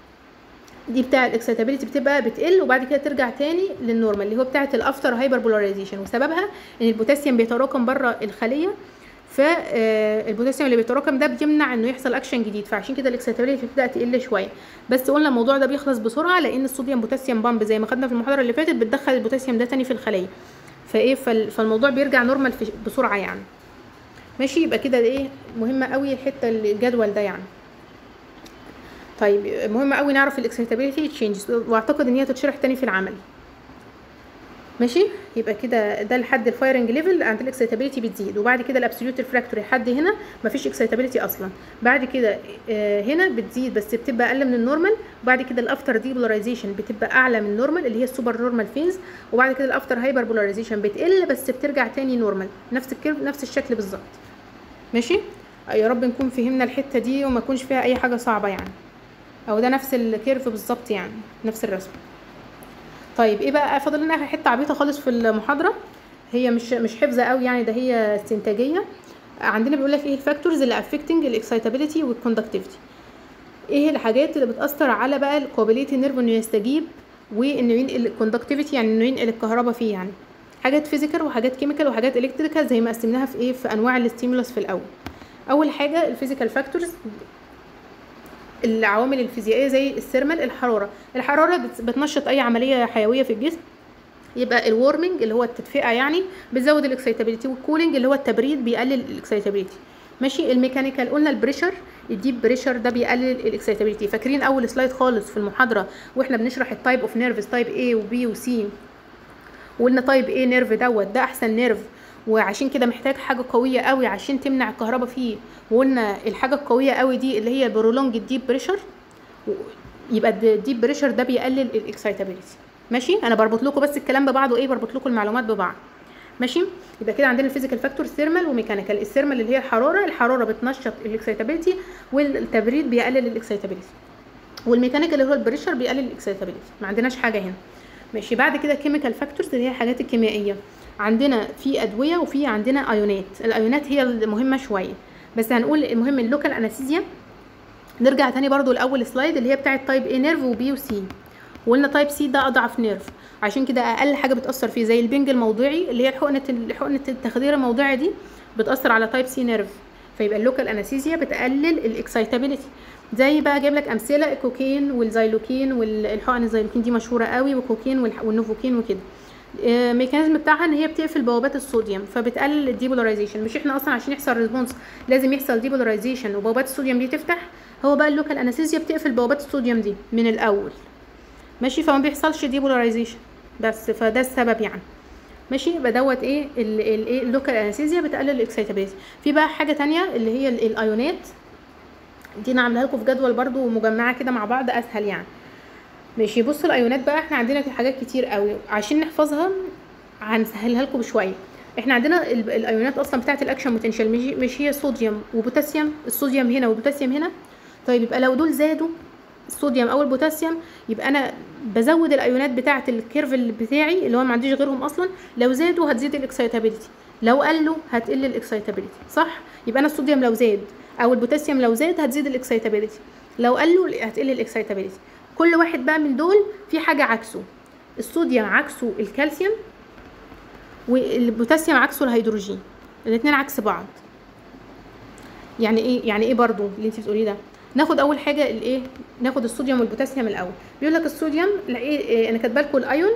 دي بتاع الاكسيتابيلتي بتبقى بتقل وبعد كده ترجع تاني للنورمال اللي هو بتاعه الافتر هايبر بولاريزيشن وسببها ان البوتاسيوم بيتراكم بره الخليه فالبوتاسيوم اللي بيتراكم ده بيمنع انه يحصل اكشن جديد فعشان كده الاكسيتابيلتي بتبدا تقل شويه بس قلنا الموضوع ده بيخلص بسرعه لان الصوديوم بوتاسيوم بامب زي ما خدنا في المحاضره اللي فاتت بتدخل البوتاسيوم ده تاني في الخليه فايه فالموضوع بيرجع نورمال بسرعه يعني ماشي يبقى كده ايه مهمه قوي الحته الجدول ده يعني طيب مهم قوي نعرف الاكسيتابيلتي تشينجز واعتقد ان هي تتشرح تاني في العمل ماشي يبقى كده ده لحد الفايرنج ليفل عند الاكسيتابيلتي بتزيد وبعد كده الابسوليوت ريفراكتوري لحد هنا مفيش اكسيتابيلتي اصلا بعد كده آه هنا بتزيد بس بتبقى اقل من النورمال وبعد كده الافتر ديبولاريزيشن بتبقى اعلى من النورمال اللي هي السوبر نورمال فيز وبعد كده الافتر هايبر بولاريزيشن بتقل بس بترجع تاني نورمال نفس الكيرف نفس الشكل بالظبط ماشي يا رب نكون فهمنا الحته دي وما يكونش فيها اي حاجه صعبه يعني او ده نفس الكيرف بالظبط يعني نفس الرسم طيب ايه بقى فاضل لنا اخر حته عبيطه خالص في المحاضره هي مش مش حفظه قوي يعني ده هي استنتاجيه عندنا بيقول لك ايه الفاكتورز اللي افكتنج الاكسايتابيلتي والكوندكتيفيتي ايه الحاجات اللي بتاثر على بقى القابليه النيرف انه يستجيب وانه ينقل الكوندكتيفيتي يعني انه ينقل الكهرباء فيه يعني حاجات فيزيكال وحاجات كيميكال وحاجات الكتريكال زي ما قسمناها في ايه في انواع الاستيمولس في الاول اول حاجه الفيزيكال فاكتورز العوامل الفيزيائيه زي الثيرمال الحراره الحراره بتنشط اي عمليه حيويه في الجسم يبقى الورمنج اللي هو التدفئه يعني بتزود الاكسيتابيلتي والكولينج اللي هو التبريد بيقلل الاكسيتابيلتي ماشي الميكانيكال قلنا البريشر الديب بريشر ده بيقلل الاكسيتابيلتي فاكرين اول سلايد خالص في المحاضره واحنا بنشرح التايب اوف نيرفز تايب A وبي وسي وقلنا تايب A نيرف دوت ده احسن نيرف وعشان كده محتاج حاجه قويه قوي عشان تمنع الكهرباء فيه وقلنا الحاجه القويه قوي دي اللي هي برولونج الديب بريشر يبقى الديب بريشر ده بيقلل الاكسايتابيلتي ماشي انا بربط لكم بس الكلام ببعضه ايه بربط لكم المعلومات ببعض ماشي يبقى كده عندنا الفيزيكال فاكتور ثيرمال وميكانيكال الثيرمال اللي هي الحراره الحراره بتنشط الاكسايتابيلتي والتبريد بيقلل الاكسايتابيلتي والميكانيكال اللي هو البريشر بيقلل الاكسايتابيلتي ما عندناش حاجه هنا ماشي بعد كده كيميكال فاكتورز اللي هي الحاجات الكيميائيه عندنا في ادويه وفي عندنا ايونات الايونات هي المهمه شويه بس هنقول المهم اللوكال انستيزيا نرجع تاني برضو لاول سلايد اللي هي بتاعه تايب اي نيرف وبي وسي وقلنا تايب سي ده اضعف نيرف عشان كده اقل حاجه بتاثر فيه زي البنج الموضعي اللي هي حقنه حقنه التخدير الموضعي دي بتاثر على تايب سي نيرف فيبقى اللوكال انستيزيا بتقلل الاكسايتابيلتي زي بقى جايب لك امثله الكوكين والزيلوكين والحقن الزيلوكين دي مشهوره قوي والكوكين والنوفوكين وكده الميكانيزم بتاعها ان هي بتقفل بوابات الصوديوم فبتقلل الديبولاريزيشن مش احنا اصلا عشان يحصل ريسبونس لازم يحصل ديبولاريزيشن وبوابات الصوديوم دي تفتح هو بقى اللوكال انستيزيا بتقفل بوابات الصوديوم دي من الاول ماشي فما بيحصلش ديبولاريزيشن بس فده السبب يعني ماشي يبقى دوت ايه الايه اللوكال انستيزيا بتقلل الاكسايتابيلتي في بقى حاجه تانية اللي هي الايونات دي انا عاملاها لكم في جدول برضو مجمعه كده مع بعض اسهل يعني ماشي بصوا الايونات بقى احنا عندنا في حاجات كتير قوي عشان نحفظها هنسهلها لكم بشويه احنا عندنا ال- الايونات اصلا بتاعه الاكشن بوتنشال مش مش هي صوديوم وبوتاسيوم الصوديوم هنا والبوتاسيوم هنا طيب يبقى لو دول زادوا الصوديوم او البوتاسيوم يبقى انا بزود الايونات بتاعه الكيرف اللي بتاعي اللي هو ما عنديش غيرهم اصلا لو زادوا هتزيد الاكسايتابيلتي لو قلوا هتقل الاكسايتابيلتي صح يبقى انا الصوديوم لو زاد او البوتاسيوم لو زاد هتزيد الاكسايتابيلتي لو قلوا هتقل الاكسايتابيلتي كل واحد بقى من دول في حاجه عكسه الصوديوم عكسه الكالسيوم والبوتاسيوم عكسه الهيدروجين الاثنين عكس بعض يعني ايه يعني ايه برضو اللي انت بتقوليه ده ناخد اول حاجه الايه ناخد الصوديوم والبوتاسيوم الاول بيقول لك الصوديوم لاقيه إيه انا كاتبه لكم الايون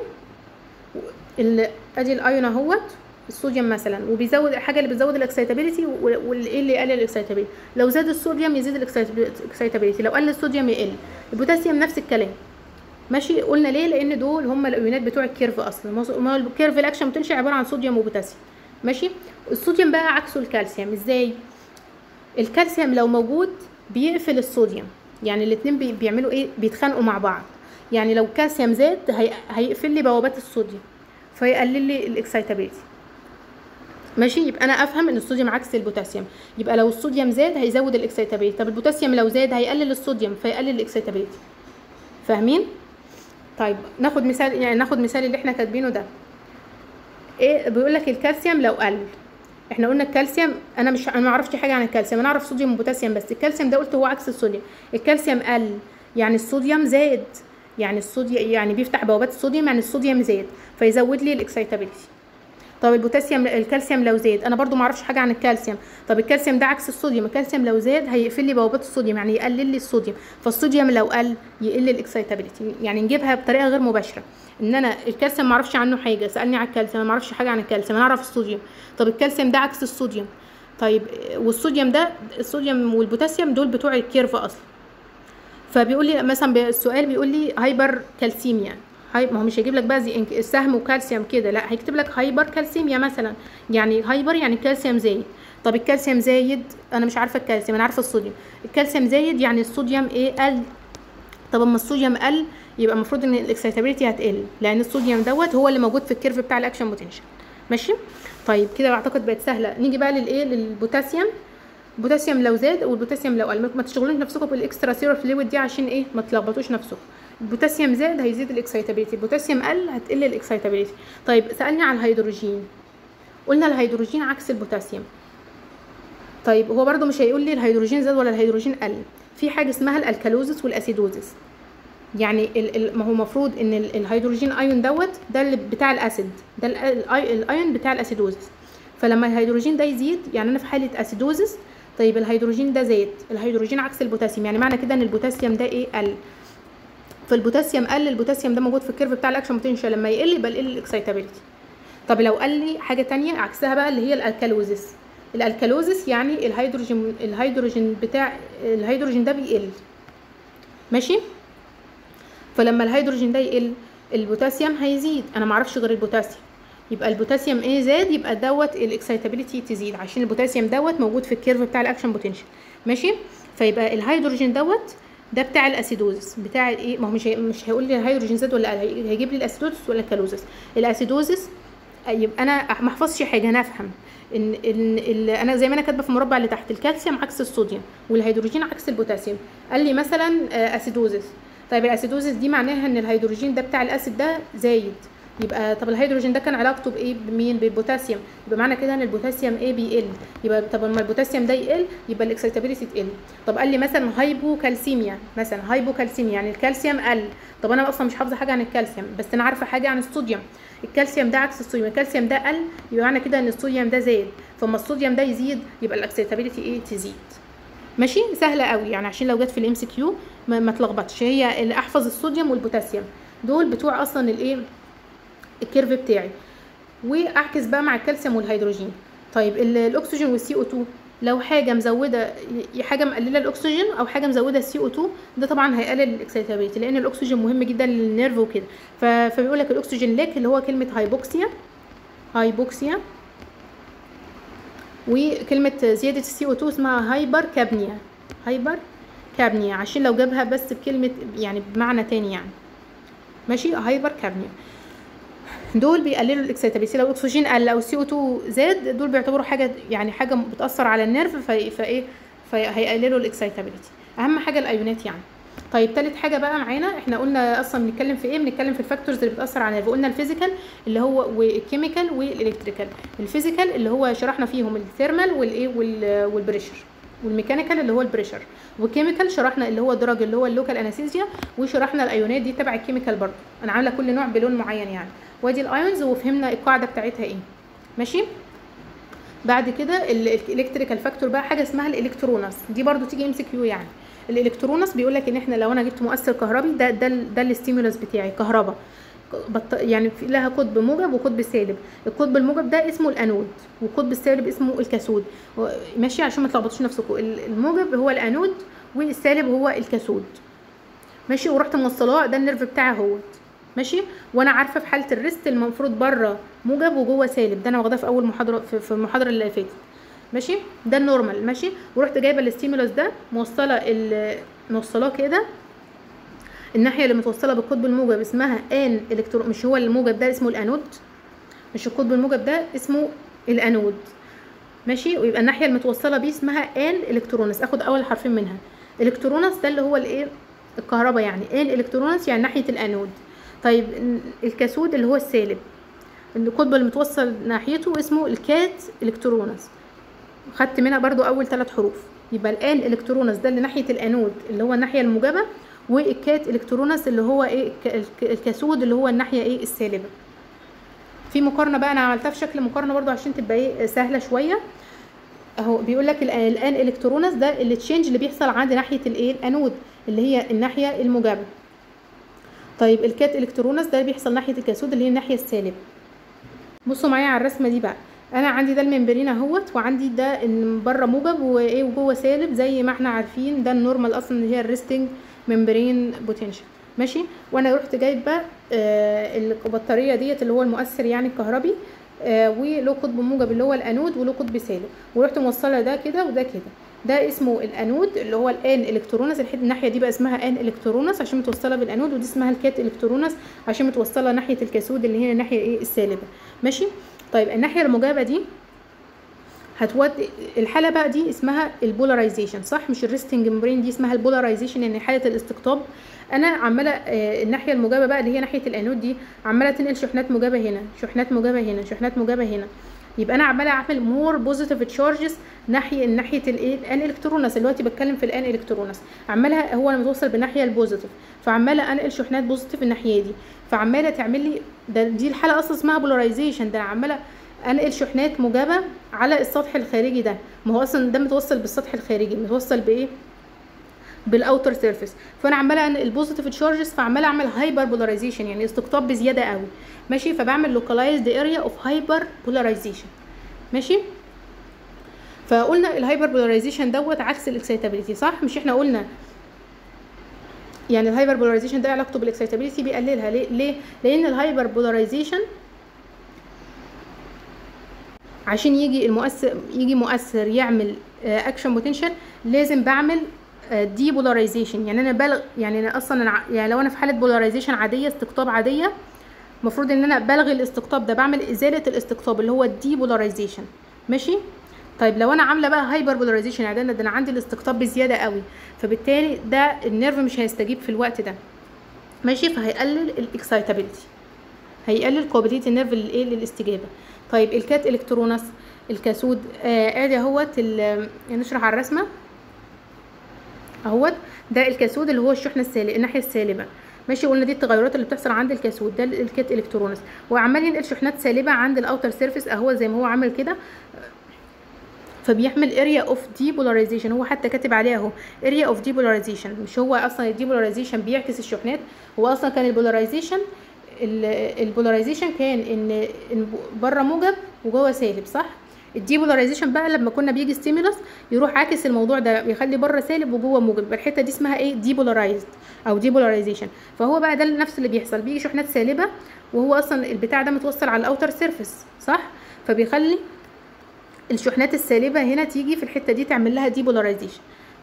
ال- ادي الايون اهوت الصوديوم مثلا وبيزود الحاجه اللي بتزود الاكسايتابيلتي والايه اللي يقلل الاكسايتابيلتي لو زاد الصوديوم يزيد الاكسايتابيلتي لو قل الصوديوم يقل البوتاسيوم نفس الكلام ماشي قلنا ليه لان دول هم الايونات بتوع الكيرف اصلا ما هو- ما هو الكيرف الاكشن بتنشئ عباره عن صوديوم وبوتاسيوم ماشي الصوديوم بقى عكسه الكالسيوم ازاي الكالسيوم لو موجود بيقفل الصوديوم يعني الاتنين بي- بيعملوا ايه بيتخانقوا مع بعض يعني لو الكالسيوم زاد هي... هيقفل لي بوابات الصوديوم فيقلل لي الاكسايتابيلتي ماشي يبقى انا افهم ان الصوديوم عكس البوتاسيوم يبقى لو الصوديوم زاد هيزود الاكسايتابيلتي طب البوتاسيوم لو زاد هيقلل الصوديوم فيقلل الاكسايتابيلتي فاهمين طيب ناخد مثال يعني ناخد مثال اللي احنا كاتبينه ده ايه بيقول لك الكالسيوم لو قل احنا قلنا الكالسيوم انا مش انا ما اعرفش حاجه عن الكالسيوم انا اعرف صوديوم وبوتاسيوم بس الكالسيوم ده قلت هو عكس الصوديوم الكالسيوم قل يعني الصوديوم زاد يعني الصوديوم يعني بيفتح بوابات الصوديوم يعني الصوديوم زاد فيزود لي الاكسايتابيلتي طب البوتاسيوم الكالسيوم لو زاد انا برضو ما اعرفش حاجه عن الكالسيوم طب الكالسيوم ده عكس الصوديوم الكالسيوم لو زاد هيقفل لي بوابات الصوديوم يعني يقلل لي الصوديوم فالصوديوم لو قل يقل الاكسايتابيلتي يعني نجيبها بطريقه غير مباشره ان انا الكالسيوم ما اعرفش عنه حاجه سالني على الكالسيوم انا ما اعرفش حاجه عن الكالسيوم انا اعرف الصوديوم طب الكالسيوم ده عكس الصوديوم طيب والصوديوم ده الصوديوم والبوتاسيوم دول بتوع الكيرف اصلا فبيقول لي مثلا بي- السؤال بيقول لي هايبر كالسيميا هاي ما هو مش هيجيب لك بقى زي إنك- السهم وكالسيوم كده لا هيكتب لك هايبر كالسيميا مثلا يعني هايبر يعني الكالسيوم زايد طب الكالسيوم زايد انا مش عارفه الكالسيوم انا عارفه الصوديوم الكالسيوم زايد يعني الصوديوم ايه قل طب اما الصوديوم قل يبقى المفروض ان الاكسيتابيلتي هتقل لان الصوديوم دوت هو اللي موجود في الكيرف بتاع الاكشن بوتنشال ماشي طيب كده اعتقد بقت سهله نيجي بقى للايه للبوتاسيوم البوتاسيوم لو زاد والبوتاسيوم لو قل ما تشغلوش نفسكم بالاكسترا سيرور فلويد دي عشان ايه ما تلخبطوش نفسكم البوتاسيوم زاد هيزيد الاكسيتابيلتي البوتاسيوم قل هتقل الاكسيتابيلتي طيب سالني على الهيدروجين قلنا الهيدروجين عكس البوتاسيوم طيب هو برضو مش هيقول لي الهيدروجين زاد ولا الهيدروجين قل في حاجه اسمها الالكالوزس والاسيدوزس يعني ال ال ما هو المفروض ان ال- الهيدروجين ايون دوت ده اللي بتاع الاسيد ده ال- الأي- الايون بتاع الاسيدوزس فلما الهيدروجين ده يزيد يعني انا في حاله اسيدوزس طيب الهيدروجين ده زاد الهيدروجين عكس البوتاسيوم يعني معنى كده ان البوتاسيوم ده ايه قل فالبوتاسيوم قل البوتاسيوم ده موجود في الكيرف بتاع الاكشن بوتنشال لما يقل يبقى يقل الاكسيتابيلتي طب لو قال لي حاجه تانية عكسها بقى اللي هي الالكالوزس الالكالوزس يعني الهيدروجين الهيدروجين بتاع الهيدروجين ده بيقل ماشي فلما الهيدروجين ده يقل البوتاسيوم هيزيد انا معرفش غير البوتاسيوم يبقى البوتاسيوم ايه زاد يبقى دوت الاكسيتابيلتي تزيد عشان البوتاسيوم دوت موجود في الكيرف بتاع الاكشن بوتنشال ماشي فيبقى الهيدروجين دوت ده بتاع الاسيدوزس بتاع ايه ما هو مش هي... مش هيقول لي الهيدروجين زاد ولا قل هي- هيجيب لي الاسيدوزس ولا الكالوزس الاسيدوزس يبقى انا ما احفظش حاجه انا افهم ان ان ال- انا زي ما انا كاتبه في المربع اللي تحت الكالسيوم عكس الصوديوم والهيدروجين عكس البوتاسيوم قال لي مثلا آه، اسيدوزس طيب الاسيدوزس دي معناها ان الهيدروجين ده بتاع الاسيد ده زايد يبقى طب الهيدروجين ده كان علاقته بايه بمين بالبوتاسيوم يبقى معنى كده ان البوتاسيوم ايه بيقل يبقى طب لما البوتاسيوم ده يقل يبقى الاكسيتابيلتي تقل طب قال لي مثلا هايبوكالسيميا مثلا هايبوكالسيميا يعني الكالسيوم قل طب انا اصلا مش حافظه حاجه عن الكالسيوم بس انا عارفه حاجه عن الصوديوم الكالسيوم ده عكس الصوديوم الكالسيوم ده قل يبقى معنى كده ان الصوديوم ده زاد فما الصوديوم ده يزيد يبقى الاكسيتابيلتي ايه تزيد ماشي سهله قوي يعني عشان لو جت في الام سي كيو ما, ما تلخبطش هي اللي احفظ الصوديوم والبوتاسيوم دول بتوع اصلا الايه الكيرف بتاعي واعكس بقى مع الكالسيوم والهيدروجين طيب ال- الاكسجين والسي او 2 لو حاجه مزوده ي- حاجه مقلله الاكسجين او حاجه مزوده السي او 2 ده طبعا هيقلل الاكسيتابيلتي لان الاكسجين مهم جدا للنيرف وكده ف- فبيقول لك الاكسجين ليك اللي هو كلمه هايبوكسيا هايبوكسيا وكلمه زياده السي او 2 اسمها هايبر كابنيا هايبر كابنيا عشان لو جابها بس بكلمه يعني بمعنى تاني يعني ماشي هايبر كابنيا دول بيقللوا الاكسيتابيلتي لو الاكسجين قل او السي او 2 زاد دول بيعتبروا حاجه يعني حاجه بتاثر على النيرف في فايه فهيقللوا الاكسيتابيلتي اهم حاجه الايونات يعني طيب تالت حاجه بقى معانا احنا قلنا اصلا بنتكلم في ايه بنتكلم في الفاكتورز اللي بتاثر على النيرف قلنا الفيزيكال اللي هو والكيميكال والالكتريكال الفيزيكال اللي هو شرحنا فيهم الثيرمال والايه والبريشر والميكانيكال اللي هو البريشر والكيميكال شرحنا اللي هو درج اللي هو اللوكال انستيزيا وشرحنا الايونات دي تبع الكيميكال برضه انا عامله كل نوع بلون معين يعني وادي الايونز وفهمنا القاعده بتاعتها ايه ماشي بعد كده الالكتريكال فاكتور بقى حاجه اسمها الالكترونس دي برضو تيجي ام سي كيو يعني الالكترونس بيقول لك ان احنا لو انا جبت مؤثر كهربي ده ده ده الاستيمولس بتاعي كهرباء بط... يعني في لها قطب موجب وقطب سالب القطب الموجب ده اسمه الانود والقطب السالب اسمه الكاثود ماشي عشان ما تلخبطوش نفسكم الموجب هو الانود والسالب هو الكاثود ماشي ورحت موصلاه ده النيرف بتاعي اهوت ماشي وانا عارفه في حاله الريست المفروض بره موجب وجوه سالب ده انا واخداه في اول محاضره في, في المحاضره اللي فاتت ماشي ده النورمال ماشي ورحت جايبه الاستيمولس ده موصله موصلاه كده الناحيه اللي متوصله بالقطب الموجب اسمها ان الكترون مش هو الموجب ده اسمه الانود مش القطب الموجب ده اسمه الانود ماشي ويبقى الناحيه المتوصله بيه اسمها ان الكترونس اخد اول حرفين منها الكترونس ده اللي هو الايه الكهرباء يعني ان الكترونس يعني ناحيه الانود طيب الكاثود اللي هو السالب القطب اللي متوصل ناحيته اسمه الكات الكترونس خدت منها برضو اول ثلاث حروف يبقى الان الكترونس ده اللي ناحيه الانود اللي هو الناحيه الموجبه والكات الكترونس اللي هو ايه الكاثود اللي هو الناحيه ايه السالبه في مقارنه بقى انا عملتها في شكل مقارنه برضو عشان تبقى ايه سهله شويه اهو بيقول لك الان الكترونس ده التشينج اللي بيحصل عند ناحيه الايه الانود اللي هي الناحيه الموجبه طيب الكات الكترونس ده بيحصل ناحيه الكاثود اللي هي الناحيه السالبه بصوا معايا على الرسمه دي بقى انا عندي ده الممبرين اهوت وعندي ده ان بره موجب وايه وجوه سالب زي ما احنا عارفين ده النورمال اصلا اللي هي الريستنج ممبرين بوتنشال ماشي وانا رحت جايبه آه البطاريه ديت اللي هو المؤثر يعني الكهربي آه وله قطب موجب اللي هو الانود وله قطب سالب ورحت موصله ده كده وده كده ده اسمه الانود اللي هو الان الكترونس الحته الناحيه دي بقى اسمها ان الكترونس عشان متوصله بالانود ودي اسمها الكات الكترونس عشان متوصله ناحيه الكاثود اللي هي الناحيه ايه السالبه ماشي طيب الناحيه الموجبه دي هتودي الحاله بقى دي اسمها البولاريزيشن صح مش الريستنج ممبرين دي اسمها البولاريزيشن يعني حاله الاستقطاب انا عماله آه الناحيه الموجبه بقى اللي هي ناحيه الانود دي عماله تنقل شحنات موجبه هنا شحنات موجبه هنا شحنات موجبه هنا يبقى انا عماله اعمل مور بوزيتيف تشارجز ناحيه ناحيه الايه الان الكترونس دلوقتي بتكلم في الان الكترونس عماله هو انا متوصل بالناحيه البوزيتيف فعماله انقل شحنات بوزيتيف الناحيه دي فعماله تعمل لي ده دي الحاله اصلا اسمها بولاريزيشن ده انا عماله انقل شحنات موجبه على السطح الخارجي ده ما هو اصلا ده متوصل بالسطح الخارجي متوصل بايه بالاوتر سيرفيس فانا عماله انقل بوزيتيف تشارجز فعماله اعمل هايبر بولاريزيشن يعني استقطاب بزياده قوي ماشي فبعمل لوكالايزد اريا اوف هايبر بولاريزيشن ماشي فقلنا الهايبر بولاريزيشن دوت عكس الاكسيتابيليتي صح مش احنا قلنا يعني الهايبر بولاريزيشن ده علاقته بالاكسيتابيليتي بيقللها ليه ليه لان الهايبر بولاريزيشن عشان يجي المؤثر يجي مؤثر يعمل اكشن بوتنشال لازم بعمل دي بولاريزيشن يعني انا بلغ يعني انا اصلا أنا يعني لو انا في حاله بولاريزيشن عاديه استقطاب عاديه المفروض ان انا بلغي الاستقطاب ده بعمل ازاله الاستقطاب اللي هو الدي بولاريزيشن ماشي طيب لو انا عامله بقى هايبر بولاريزيشن يعني ده انا عندي الاستقطاب بزياده قوي فبالتالي ده النيرف مش هيستجيب في الوقت ده ماشي فهيقلل الاكسايتابيلتي هيقلل قابليه النيرف للايه للاستجابه طيب الكات الكترونس الكاثود آه ادي اهوت نشرح على الرسمه اهوت ده الكاثود اللي هو الشحنه السالبه الناحيه السالبه ماشي قلنا دي التغيرات اللي بتحصل عند الكاثود ده الكات الكترونس وعمال ينقل شحنات سالبه عند الاوتر سيرفيس اهو زي ما هو عامل كده فبيحمل اريا اوف ديبولاريزيشن هو حتى كاتب عليها اهو اريا اوف ديبولاريزيشن مش هو اصلا الديبولاريزيشن بيعكس الشحنات هو اصلا كان البولاريزيشن البولاريزيشن كان ان بره موجب وجوه سالب صح الديبولاريزيشن بقى لما كنا بيجي ستيمولس يروح عاكس الموضوع ده يخلي بره سالب وجوه موجب يبقى الحته دي اسمها ايه ديبولارايزد او ديبولاريزيشن فهو بقى ده نفس اللي بيحصل بيجي شحنات سالبه وهو اصلا البتاع ده متوصل على الاوتر سيرفيس صح فبيخلي الشحنات السالبه هنا تيجي في الحته دي تعمل لها ديبولاريزيشن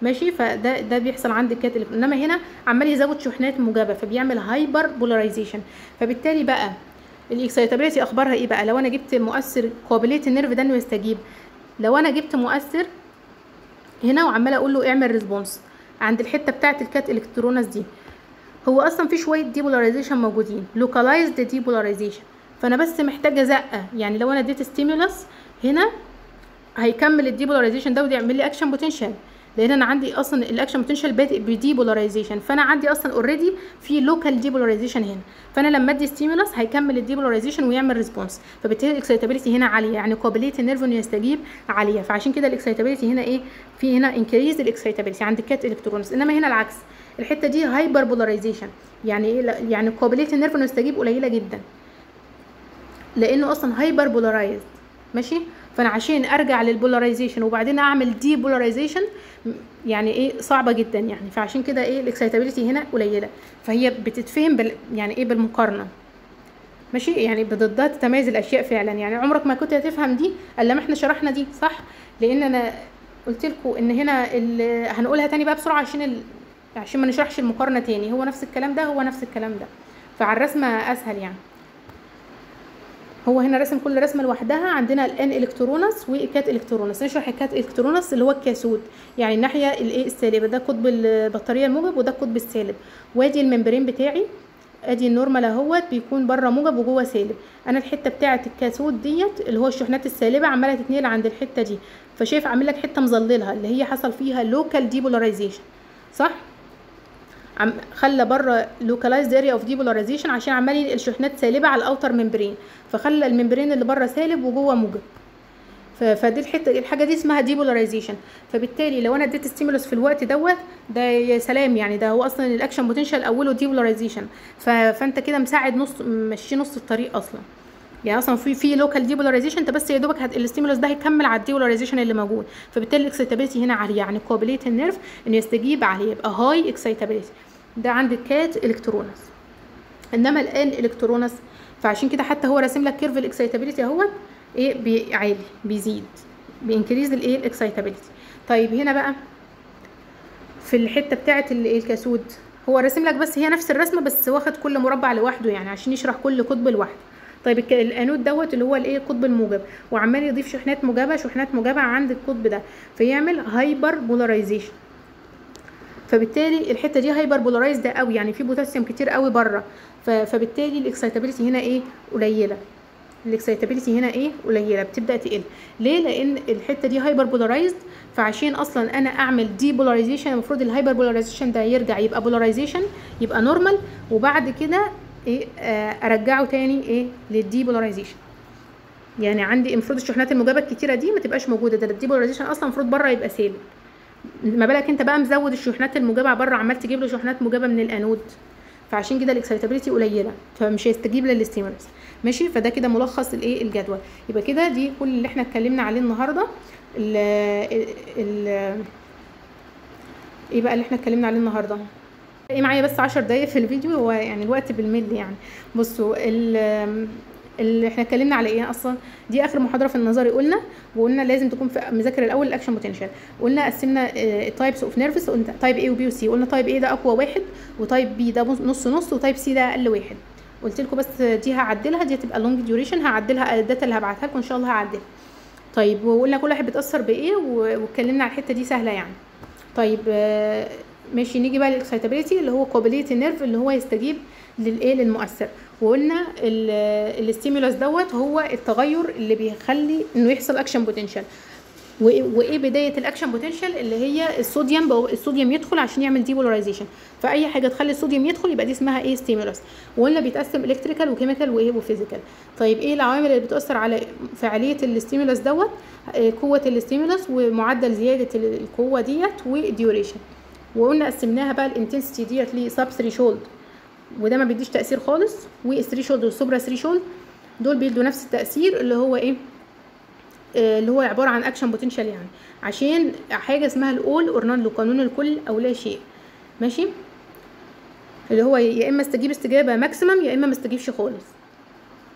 ماشي فده ده بيحصل عند الكات الكترونس انما هنا عمال يزود شحنات موجبه فبيعمل هايبر بولاريزيشن فبالتالي بقى الاكسايتابيلتي اخبارها ايه بقى لو انا جبت مؤثر قابليه النيرف ده انه يستجيب لو انا جبت مؤثر هنا وعماله اقول له اعمل ريسبونس عند الحته بتاعه الكات الكترونس دي هو اصلا في شويه ديبولاريزيشن موجودين لوكالايزد ديبولاريزيشن فانا بس محتاجه زقه يعني لو انا اديت ستيمولس هنا هيكمل الديبولاريزيشن ده ويعمل لي اكشن بوتنشال لان انا عندي اصلا الاكشن بوتنشال بادئ بديبولاريزيشن فانا عندي اصلا اوريدي في لوكال ديبولاريزيشن هنا فانا لما ادي ستيمولس هيكمل الديبولاريزيشن ويعمل ريسبونس فبالتالي الاكسايتابيلتي هنا عاليه يعني قابليه النيرف انه يستجيب عاليه فعشان كده الاكسايتابيلتي هنا ايه في هنا انكريز الاكسايتابيلتي عند الكات الكترونز انما هنا العكس الحته دي هايبر بولاريزيشن يعني ايه يعني قابليه النيرف انه يستجيب قليله جدا لانه اصلا هايبر بولارايزد ماشي فانا عشان ارجع للبولاريزيشن وبعدين اعمل دي بولاريزيشن يعني ايه صعبه جدا يعني فعشان كده ايه الاكسايتابيلتي هنا قليله فهي بتتفهم بال يعني ايه بالمقارنه ماشي يعني بضدها تتميز الاشياء فعلا يعني عمرك ما كنت هتفهم دي الا ما احنا شرحنا دي صح لان انا قلت لكم ان هنا هنقولها تاني بقى بسرعه عشان ال... عشان ما نشرحش المقارنه تاني هو نفس الكلام ده هو نفس الكلام ده فعلى الرسمه اسهل يعني هو هنا رسم كل رسمه لوحدها عندنا الان الكترونس والكات الكترونس نشرح الكات الكترونس اللي هو الكاسود يعني الناحيه الايه السالبه ده قطب البطاريه الموجب وده القطب السالب وادي الممبرين بتاعي ادي النورمال اهوت بيكون بره موجب وجوه سالب انا الحته بتاعه الكاسود ديت اللي هو الشحنات السالبه عماله تتنقل عند الحته دي فشايف عامل لك حته مظللها اللي هي حصل فيها لوكال ديبولاريزيشن صح عم خلى بره لوكالايزد اريا اوف ديبولاريزيشن عشان عمال ينقل شحنات سالبه على الاوتر ممبرين فخلى الممبرين اللي بره سالب وجوه موجب فدي الحته الحاجه دي اسمها ديبولاريزيشن فبالتالي لو انا اديت ستيمولس في الوقت دوت ده يا سلام يعني ده هو اصلا الاكشن بوتنشال اوله ديبولاريزيشن فانت كده مساعد نص مشي نص الطريق اصلا يعني اصلا في في لوكال ديبولاريزيشن انت بس يا دوبك هت... الستيمولس ده هيكمل على الديبولاريزيشن اللي موجود فبالتالي الاكسيتابيلتي هنا عاليه يعني قابليه النيرف انه يستجيب عاليه يبقى هاي اكسيتابيلتي ده عند الكات الكترونس انما الان الكترونس فعشان كده حتى هو راسم لك كيرف الاكسيتابيلتي اهوت ايه بي عالي بيزيد بينكريز الايه الاكسيتابيلتي طيب هنا بقى في الحته بتاعه الكاسود هو راسم لك بس هي نفس الرسمه بس واخد كل مربع لوحده يعني عشان يشرح كل قطب لوحده طيب الانود دوت اللي هو الايه القطب الموجب وعمال يضيف شحنات موجبه شحنات موجبه عند القطب ده فيعمل هايبر بولاريزيشن فبالتالي الحته دي هايبر بولارايزد قوي يعني في بوتاسيوم كتير قوي بره فبالتالي الاكسيتابيلتي هنا ايه قليله الاكسيتابيلتي هنا ايه قليله بتبدا تقل ليه لان الحته دي هايبر بولارايزد فعشان اصلا انا اعمل دي بولاريزيشن المفروض الهايبر بولاريزيشن ده يرجع يبقى بولاريزيشن يبقى نورمال وبعد كده ايه آه ارجعه تاني ايه للدي بولاريزيشن يعني عندي المفروض الشحنات الموجبه الكتيره دي ما تبقاش موجوده ده الدي بولاريزيشن اصلا المفروض بره يبقى سالب ما بالك انت بقى مزود الشحنات الموجبه بره عمال تجيب له شحنات موجبه من الانود فعشان كده الاكسايتابيلتي قليله فمش هيستجيب للستيمولس ماشي فده كده ملخص الايه الجدول يبقى كده دي كل اللي احنا اتكلمنا عليه النهارده ال ال ايه بقى اللي احنا اتكلمنا عليه النهارده ايه معايا بس عشر دقايق في الفيديو هو يعني الوقت بالملي يعني بصوا اللي احنا اتكلمنا على ايه اصلا دي اخر محاضره في النظري قلنا وقلنا لازم تكون في مذاكر الاول الاكشن بوتنشال قلنا قسمنا تايبس اوف نيرفس قلنا تايب اي وبي وسي قلنا تايب اي ده اقوى واحد وتايب بي ده نص نص وتايب سي ده اقل واحد قلت لكم بس دي هعدلها دي هتبقى لونج ديوريشن هعدلها الداتا اللي هبعتها لكم ان شاء الله هعدلها طيب وقلنا كل واحد بيتاثر بايه واتكلمنا على الحته دي سهله يعني طيب ماشي نيجي بقى للاكسايتابيلتي اللي هو قابليه النيرف اللي هو يستجيب للايه للمؤثر وقلنا الستيمولس دوت هو التغير اللي بيخلي انه يحصل اكشن بوتنشال وايه بدايه الاكشن بوتنشال اللي هي الصوديوم الصوديوم يدخل عشان يعمل ديبولاريزيشن فاي حاجه تخلي الصوديوم يدخل يبقى دي اسمها ايه ستيمولس وقلنا بيتقسم الكتريكال وكيميكال وايه وفيزيكال طيب ايه العوامل اللي بتاثر على فعاليه الستيمولس دوت قوه الستيمولس ومعدل زياده القوه ديت وديوريشن وقلنا قسمناها بقى الانتنسيتي ديت لسب ثريشولد وده ما بيديش تاثير خالص والثريشولد والسوبرا ثريشولد دول بيدوا نفس التاثير اللي هو ايه آه اللي هو عباره عن اكشن بوتنشال يعني عشان حاجه اسمها الاول اور نون قانون الكل او لا شيء ماشي اللي هو يا اما استجيب استجابه ماكسيمم يا اما ما استجيبش خالص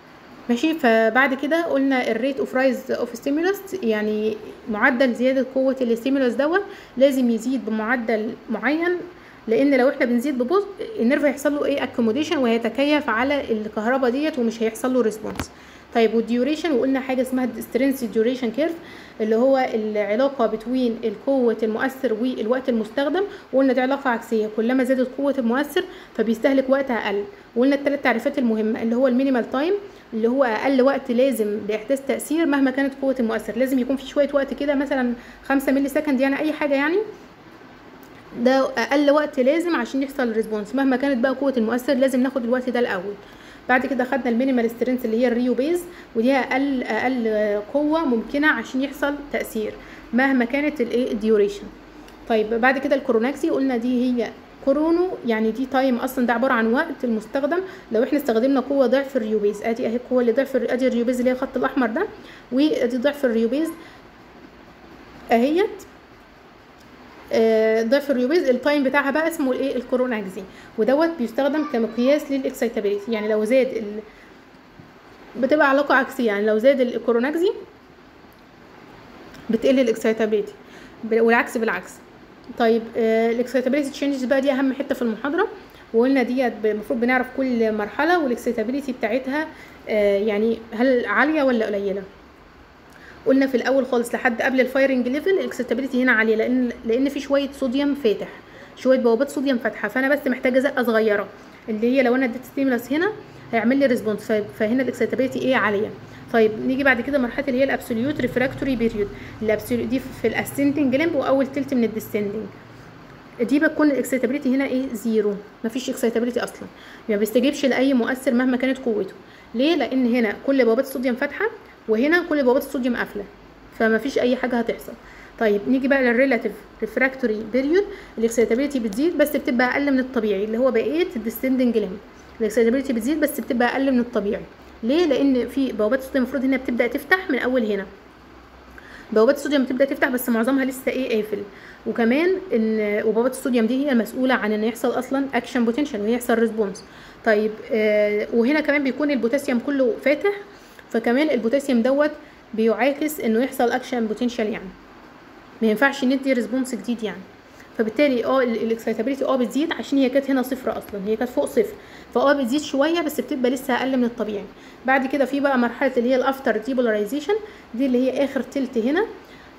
ماشي فبعد كده قلنا الريت اوف رايز اوف ستيمولس يعني معدل زياده قوه الستيمولس دوت لازم يزيد بمعدل معين لان لو احنا بنزيد ببطء النيرف هيحصل له ايه اكوموديشن وهيتكيف على الكهرباء ديت ومش هيحصل له ريسبونس طيب والديوريشن وقلنا حاجه اسمها سترينث ديوريشن كيرف اللي هو العلاقه بين القوه المؤثر والوقت المستخدم وقلنا دي علاقه عكسيه كلما زادت قوه المؤثر فبيستهلك وقت اقل وقلنا الثلاث تعريفات المهمه اللي هو المينيمال تايم اللي هو اقل وقت لازم لاحداث تاثير مهما كانت قوه المؤثر لازم يكون في شويه وقت كده مثلا 5 مللي سكند يعني اي حاجه يعني ده اقل وقت لازم عشان يحصل ريسبونس مهما كانت بقى قوه المؤثر لازم ناخد الوقت ده الاول بعد كده خدنا المينيمال سترينث اللي هي الريو بيز ودي اقل اقل قوه ممكنه عشان يحصل تاثير مهما كانت الايه الديوريشن طيب بعد كده الكوروناكسي قلنا دي هي كورونو يعني دي تايم اصلا ده عباره عن وقت المستخدم لو احنا استخدمنا قوه ضعف الريوبيز ادي اهي القوه اللي ضعف ادي الريوبيز اللي هي الخط الاحمر ده وادي ضعف الريوبيز اهيت آه ضعف الريوبيز التايم بتاعها بقى اسمه الايه الكوروناكسي ودوت بيستخدم كمقياس للاكسيتابيليتي يعني لو زاد ال... بتبقى علاقه عكسيه يعني لو زاد الكوروناكسي بتقل الاكسيتابيليتي والعكس بالعكس طيب آه الاكسيتابيليتي تشينجز بقى دي اهم حته في المحاضره وقلنا ديت المفروض بنعرف كل مرحله والاكسيتابيليتي بتاعتها آه يعني هل عاليه ولا قليله قلنا في الاول خالص لحد قبل الفايرنج ليفل الاكسيتابيليتي هنا عاليه لان لان في شويه صوديوم فاتح شويه بوابات صوديوم فاتحه فانا بس محتاجه زقه صغيره اللي هي لو انا اديت ستيمولاس هنا هيعمل لي ريسبونس فهنا الاكسيتابيليتي ايه عاليه طيب نيجي بعد كده مرحله اللي هي الابسوليوت ريفراكتوري بيريود الابسوليوت دي في الاسندنج لمب واول تلت من الديسندنج دي بتكون الاكسيتابيليتي هنا ايه زيرو مفيش اكسيتابيليتي اصلا ما يعني بيستجيبش لاي مؤثر مهما كانت قوته ليه لان هنا كل بوابات الصوديوم فاتحه وهنا كل بوابات الصوديوم قافله فما فيش اي حاجه هتحصل طيب نيجي بقى للريلاتيف ريفراكتوري بيريود الاكسيتابيليتي بتزيد بس بتبقى اقل من الطبيعي اللي هو بقيه الديسندنج لمب الاكسيتابيليتي بتزيد بس بتبقى اقل من الطبيعي ليه لان في بوابات الصوديوم المفروض هنا بتبدا تفتح من اول هنا بوابات الصوديوم بتبدا تفتح بس معظمها لسه ايه قافل وكمان ان وبوابات الصوديوم دي هي المسؤوله عن ان يحصل اصلا اكشن بوتنشال ويحصل ريسبونس طيب آه وهنا كمان بيكون البوتاسيوم كله فاتح فكمان البوتاسيوم دوت بيعاكس انه يحصل اكشن بوتنشال يعني ما ينفعش ندي ريسبونس جديد يعني فبالتالي اه الاكسيتابيليتي اه بتزيد عشان هي كانت هنا صفر اصلا هي كانت فوق صفر فاه بتزيد شويه بس بتبقى لسه اقل من الطبيعي بعد كده في بقى مرحله اللي هي الافتر ديبولاريزيشن دي اللي هي اخر تلت هنا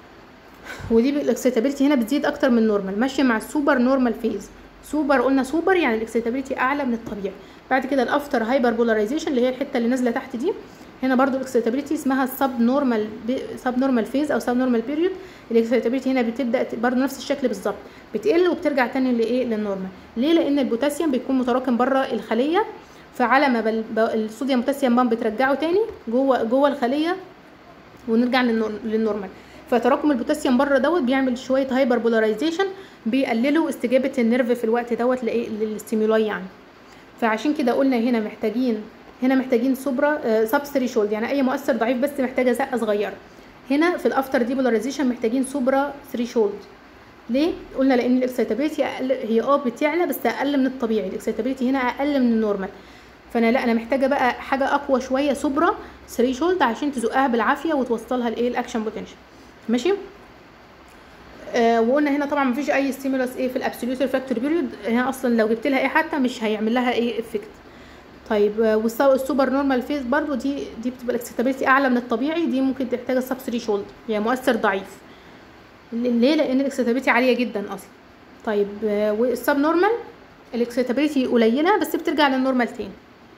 ودي الاكسيتابيليتي هنا بتزيد اكتر من النورمال ماشيه مع السوبر نورمال فيز سوبر قلنا سوبر يعني الاكسيتابيليتي اعلى من الطبيعي بعد كده الافتر هايبر بولاريزيشن اللي هي الحته اللي نازله تحت دي هنا برضو الاكسيتابيليتي اسمها السب نورمال سب نورمال فيز او سب نورمال بيريود الاكسيتابيليتي هنا بتبدا برضو نفس الشكل بالظبط بتقل وبترجع تاني لايه للنورمال ليه لان البوتاسيوم بيكون متراكم بره الخليه فعلى ما بل... الصوديوم بوتاسيوم بام بترجعه تاني جوه جوه الخليه ونرجع للنورمال فتراكم البوتاسيوم بره دوت بيعمل شويه هايبر بولاريزيشن بيقللوا استجابه النيرف في الوقت دوت لايه للاستيمولاي يعني فعشان كده قلنا هنا محتاجين هنا محتاجين سوبرا آه سب ثريشولد يعني اي مؤثر ضعيف بس محتاجه زقه صغيره هنا في الافتر ديبولاريزيشن محتاجين سوبرا ثريشولد ليه قلنا لان الاكسيتابيليتي هي اه بتعلى بس اقل من الطبيعي الاكسيتابيليتي هنا اقل من النورمال فانا لا انا محتاجه بقى حاجه اقوى شويه سوبرا ثريشولد عشان تزقها بالعافيه وتوصلها لايه الاكشن بوتنشال ماشي آه وقلنا هنا طبعا مفيش اي ستيمولس ايه في الابسوليوت ريفراكتوري بيريود هنا اصلا لو جبت لها ايه حتى مش هيعمل لها ايه افكت طيب آه والسوبر نورمال فيز برضو دي دي بتبقى الاكسيتابيليتي اعلى من الطبيعي دي ممكن تحتاج السب ثريشولد يعني مؤثر ضعيف ليه لان الاكسيتابيليتي عاليه جدا اصلا طيب آه والسب نورمال الاكسيتابيليتي قليله بس بترجع للنورمال تاني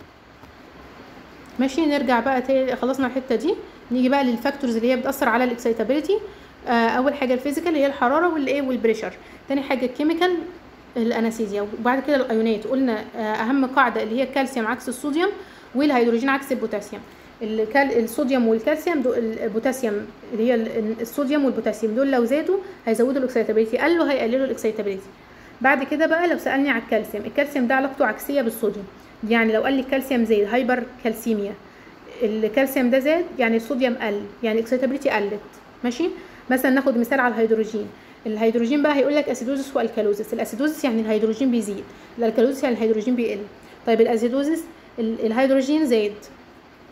ماشي نرجع بقى تاني خلصنا الحته دي نيجي بقى للفاكتورز اللي هي بتاثر على الاكسيتابيليتي آه اول حاجه الفيزيكال اللي هي الحراره والايه والبريشر تاني حاجه الكيميكال الانستيزيا وبعد كده الايونات قلنا آه اهم قاعده اللي هي الكالسيوم عكس الصوديوم والهيدروجين عكس البوتاسيوم الكال... الصوديوم والكالسيوم دول البوتاسيوم اللي هي الصوديوم والبوتاسيوم دول لو زادوا هيزودوا الاكسيتابيليتي قالوا هيقللوا الاكسيتابيليتي بعد كده بقى لو سالني على الكالسيوم الكالسيوم ده علاقته عكسيه بالصوديوم يعني لو قال لي الكالسيوم زاد هايبر كالسيميا الكالسيوم ده زاد يعني الصوديوم قل يعني الاكسيتابيليتي قلت ماشي مثلا ناخد مثال على الهيدروجين الهيدروجين بقى هيقول لك اسيدوزس والكالوزس الاسيدوزس يعني الهيدروجين بيزيد الكالوزس يعني الهيدروجين بيقل طيب الاسيدوزس الهيدروجين زاد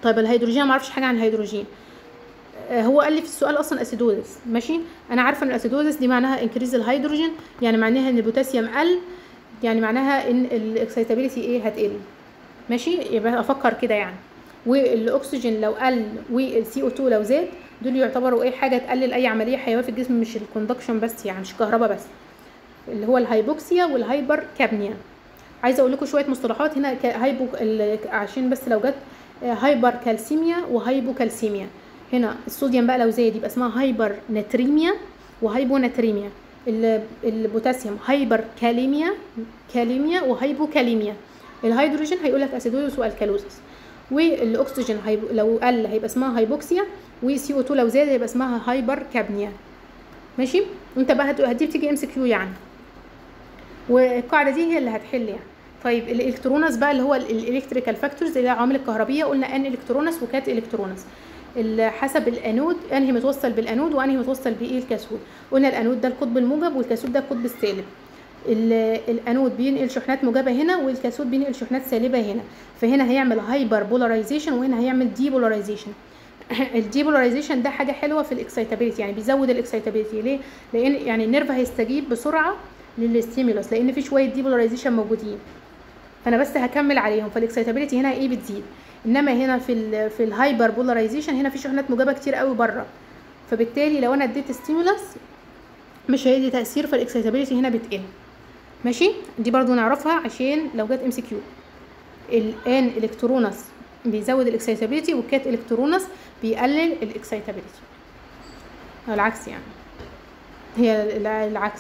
طيب الهيدروجين أنا ما اعرفش حاجه عن الهيدروجين آه، هو قال لي في السؤال اصلا اسيدوزس ماشي انا عارفه ان الاسيدوزس دي معناها انكريز الهيدروجين يعني معناها ان البوتاسيوم قل يعني معناها ان الاكسيتابيليتي ايه هتقل ماشي يبقى افكر كده يعني والاكسجين لو قل والسي او 2 لو زاد دول يعتبروا ايه حاجه تقلل اي عمليه حيويه في الجسم مش الكوندكشن بس يعني مش الكهرباء بس اللي هو الهايبوكسيا والهايبر كابنيا عايزه اقول لكم شويه مصطلحات هنا ك- هايبو ال- عشان بس لو جت آه، هايبر كالسيميا وهايبوكالسيميا هنا الصوديوم بقى لو زاد يبقى اسمها هايبر نتريميا وهايبوناتريميا ال- البوتاسيوم هايبر كاليميا كاليميا وهايبوكاليميا الهيدروجين هيقول لك اسيدوزس والكالوزس والاكسجين هيب... لو قل هيبقى اسمها هايبوكسيا وسي او 2 لو زاد هيبقى اسمها هايبر كابنيا ماشي وانت بقى هت- هدي بتيجي ام سي كيو يعني والقاعده دي هي اللي هتحل يعني طيب الالكترونس بقى اللي هو الالكتريكال فاكتورز اللي هي العوامل الكهربيه قلنا ان الكترونس وكات الكترونس ال- حسب الانود انهي متوصل بالانود وانهي متوصل بايه الكاثود قلنا الانود ده القطب الموجب والكاثود ده القطب السالب ال- الانود بينقل شحنات موجبه هنا والكاثود بينقل شحنات سالبه هنا فهنا هيعمل هايبر بولاريزيشن وهنا هيعمل دي بولاريزيشن الديبولاريزيشن ده حاجه حلوه في الاكسيتابيلتي يعني بيزود الاكسيتابيلتي ليه لان يعني النيرف هيستجيب بسرعه للستيمولس لان في شويه ديبولاريزيشن موجودين فانا بس هكمل عليهم فالاكسيتابيلتي هنا ايه بتزيد انما هنا في ال في الهايبر بولاريزيشن هنا في شحنات موجبه كتير قوي بره فبالتالي لو انا اديت ستيمولس مش هيدي تاثير فالاكسيتابيلتي هنا بتقل ماشي دي برضو نعرفها عشان لو جت ام سي كيو الان الكترونس بيزود الاكسيتابيلتي والكات الكترونس بيقلل الاكسيتابيلتي العكس يعني هي الع- العكس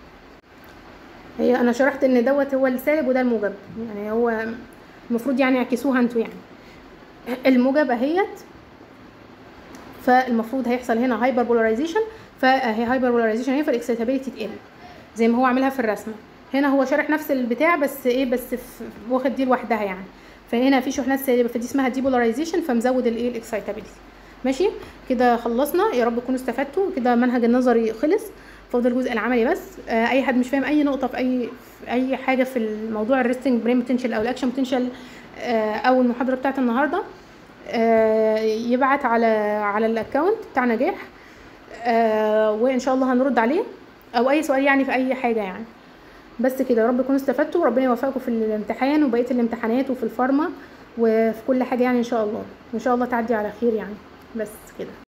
هي انا شرحت ان دوت هو السالب وده الموجب يعني هو المفروض يعني يعكسوها انتوا يعني الموجب اهيت فالمفروض هيحصل هنا هايبر بولاريزيشن فهي هايبر بولاريزيشن هي فالاكسيتابيلتي تقل زي ما هو عاملها في الرسمه هنا هو شارح نفس البتاع بس ايه بس في واخد دي لوحدها يعني فهنا في شحنات سالبه فدي اسمها ديبولاريزيشن فمزود الايه الاكسيتابيلتي ماشي كده خلصنا يا رب تكونوا استفدتوا كده منهج النظري خلص فاضل الجزء العملي بس آه اي حد مش فاهم اي نقطه في اي في اي حاجه في الموضوع الريستنج برين بوتنشال او الاكشن بوتنشال آه او المحاضره بتاعت النهارده آه يبعت على على الاكونت بتاع نجاح آه وان شاء الله هنرد عليه او اي سؤال يعني في اي حاجه يعني بس كده يا رب تكونوا استفدتوا وربنا يوفقكم في الامتحان وبقيه الامتحانات وفي الفارما وفي كل حاجه يعني ان شاء الله وان شاء الله تعدي على خير يعني بس كده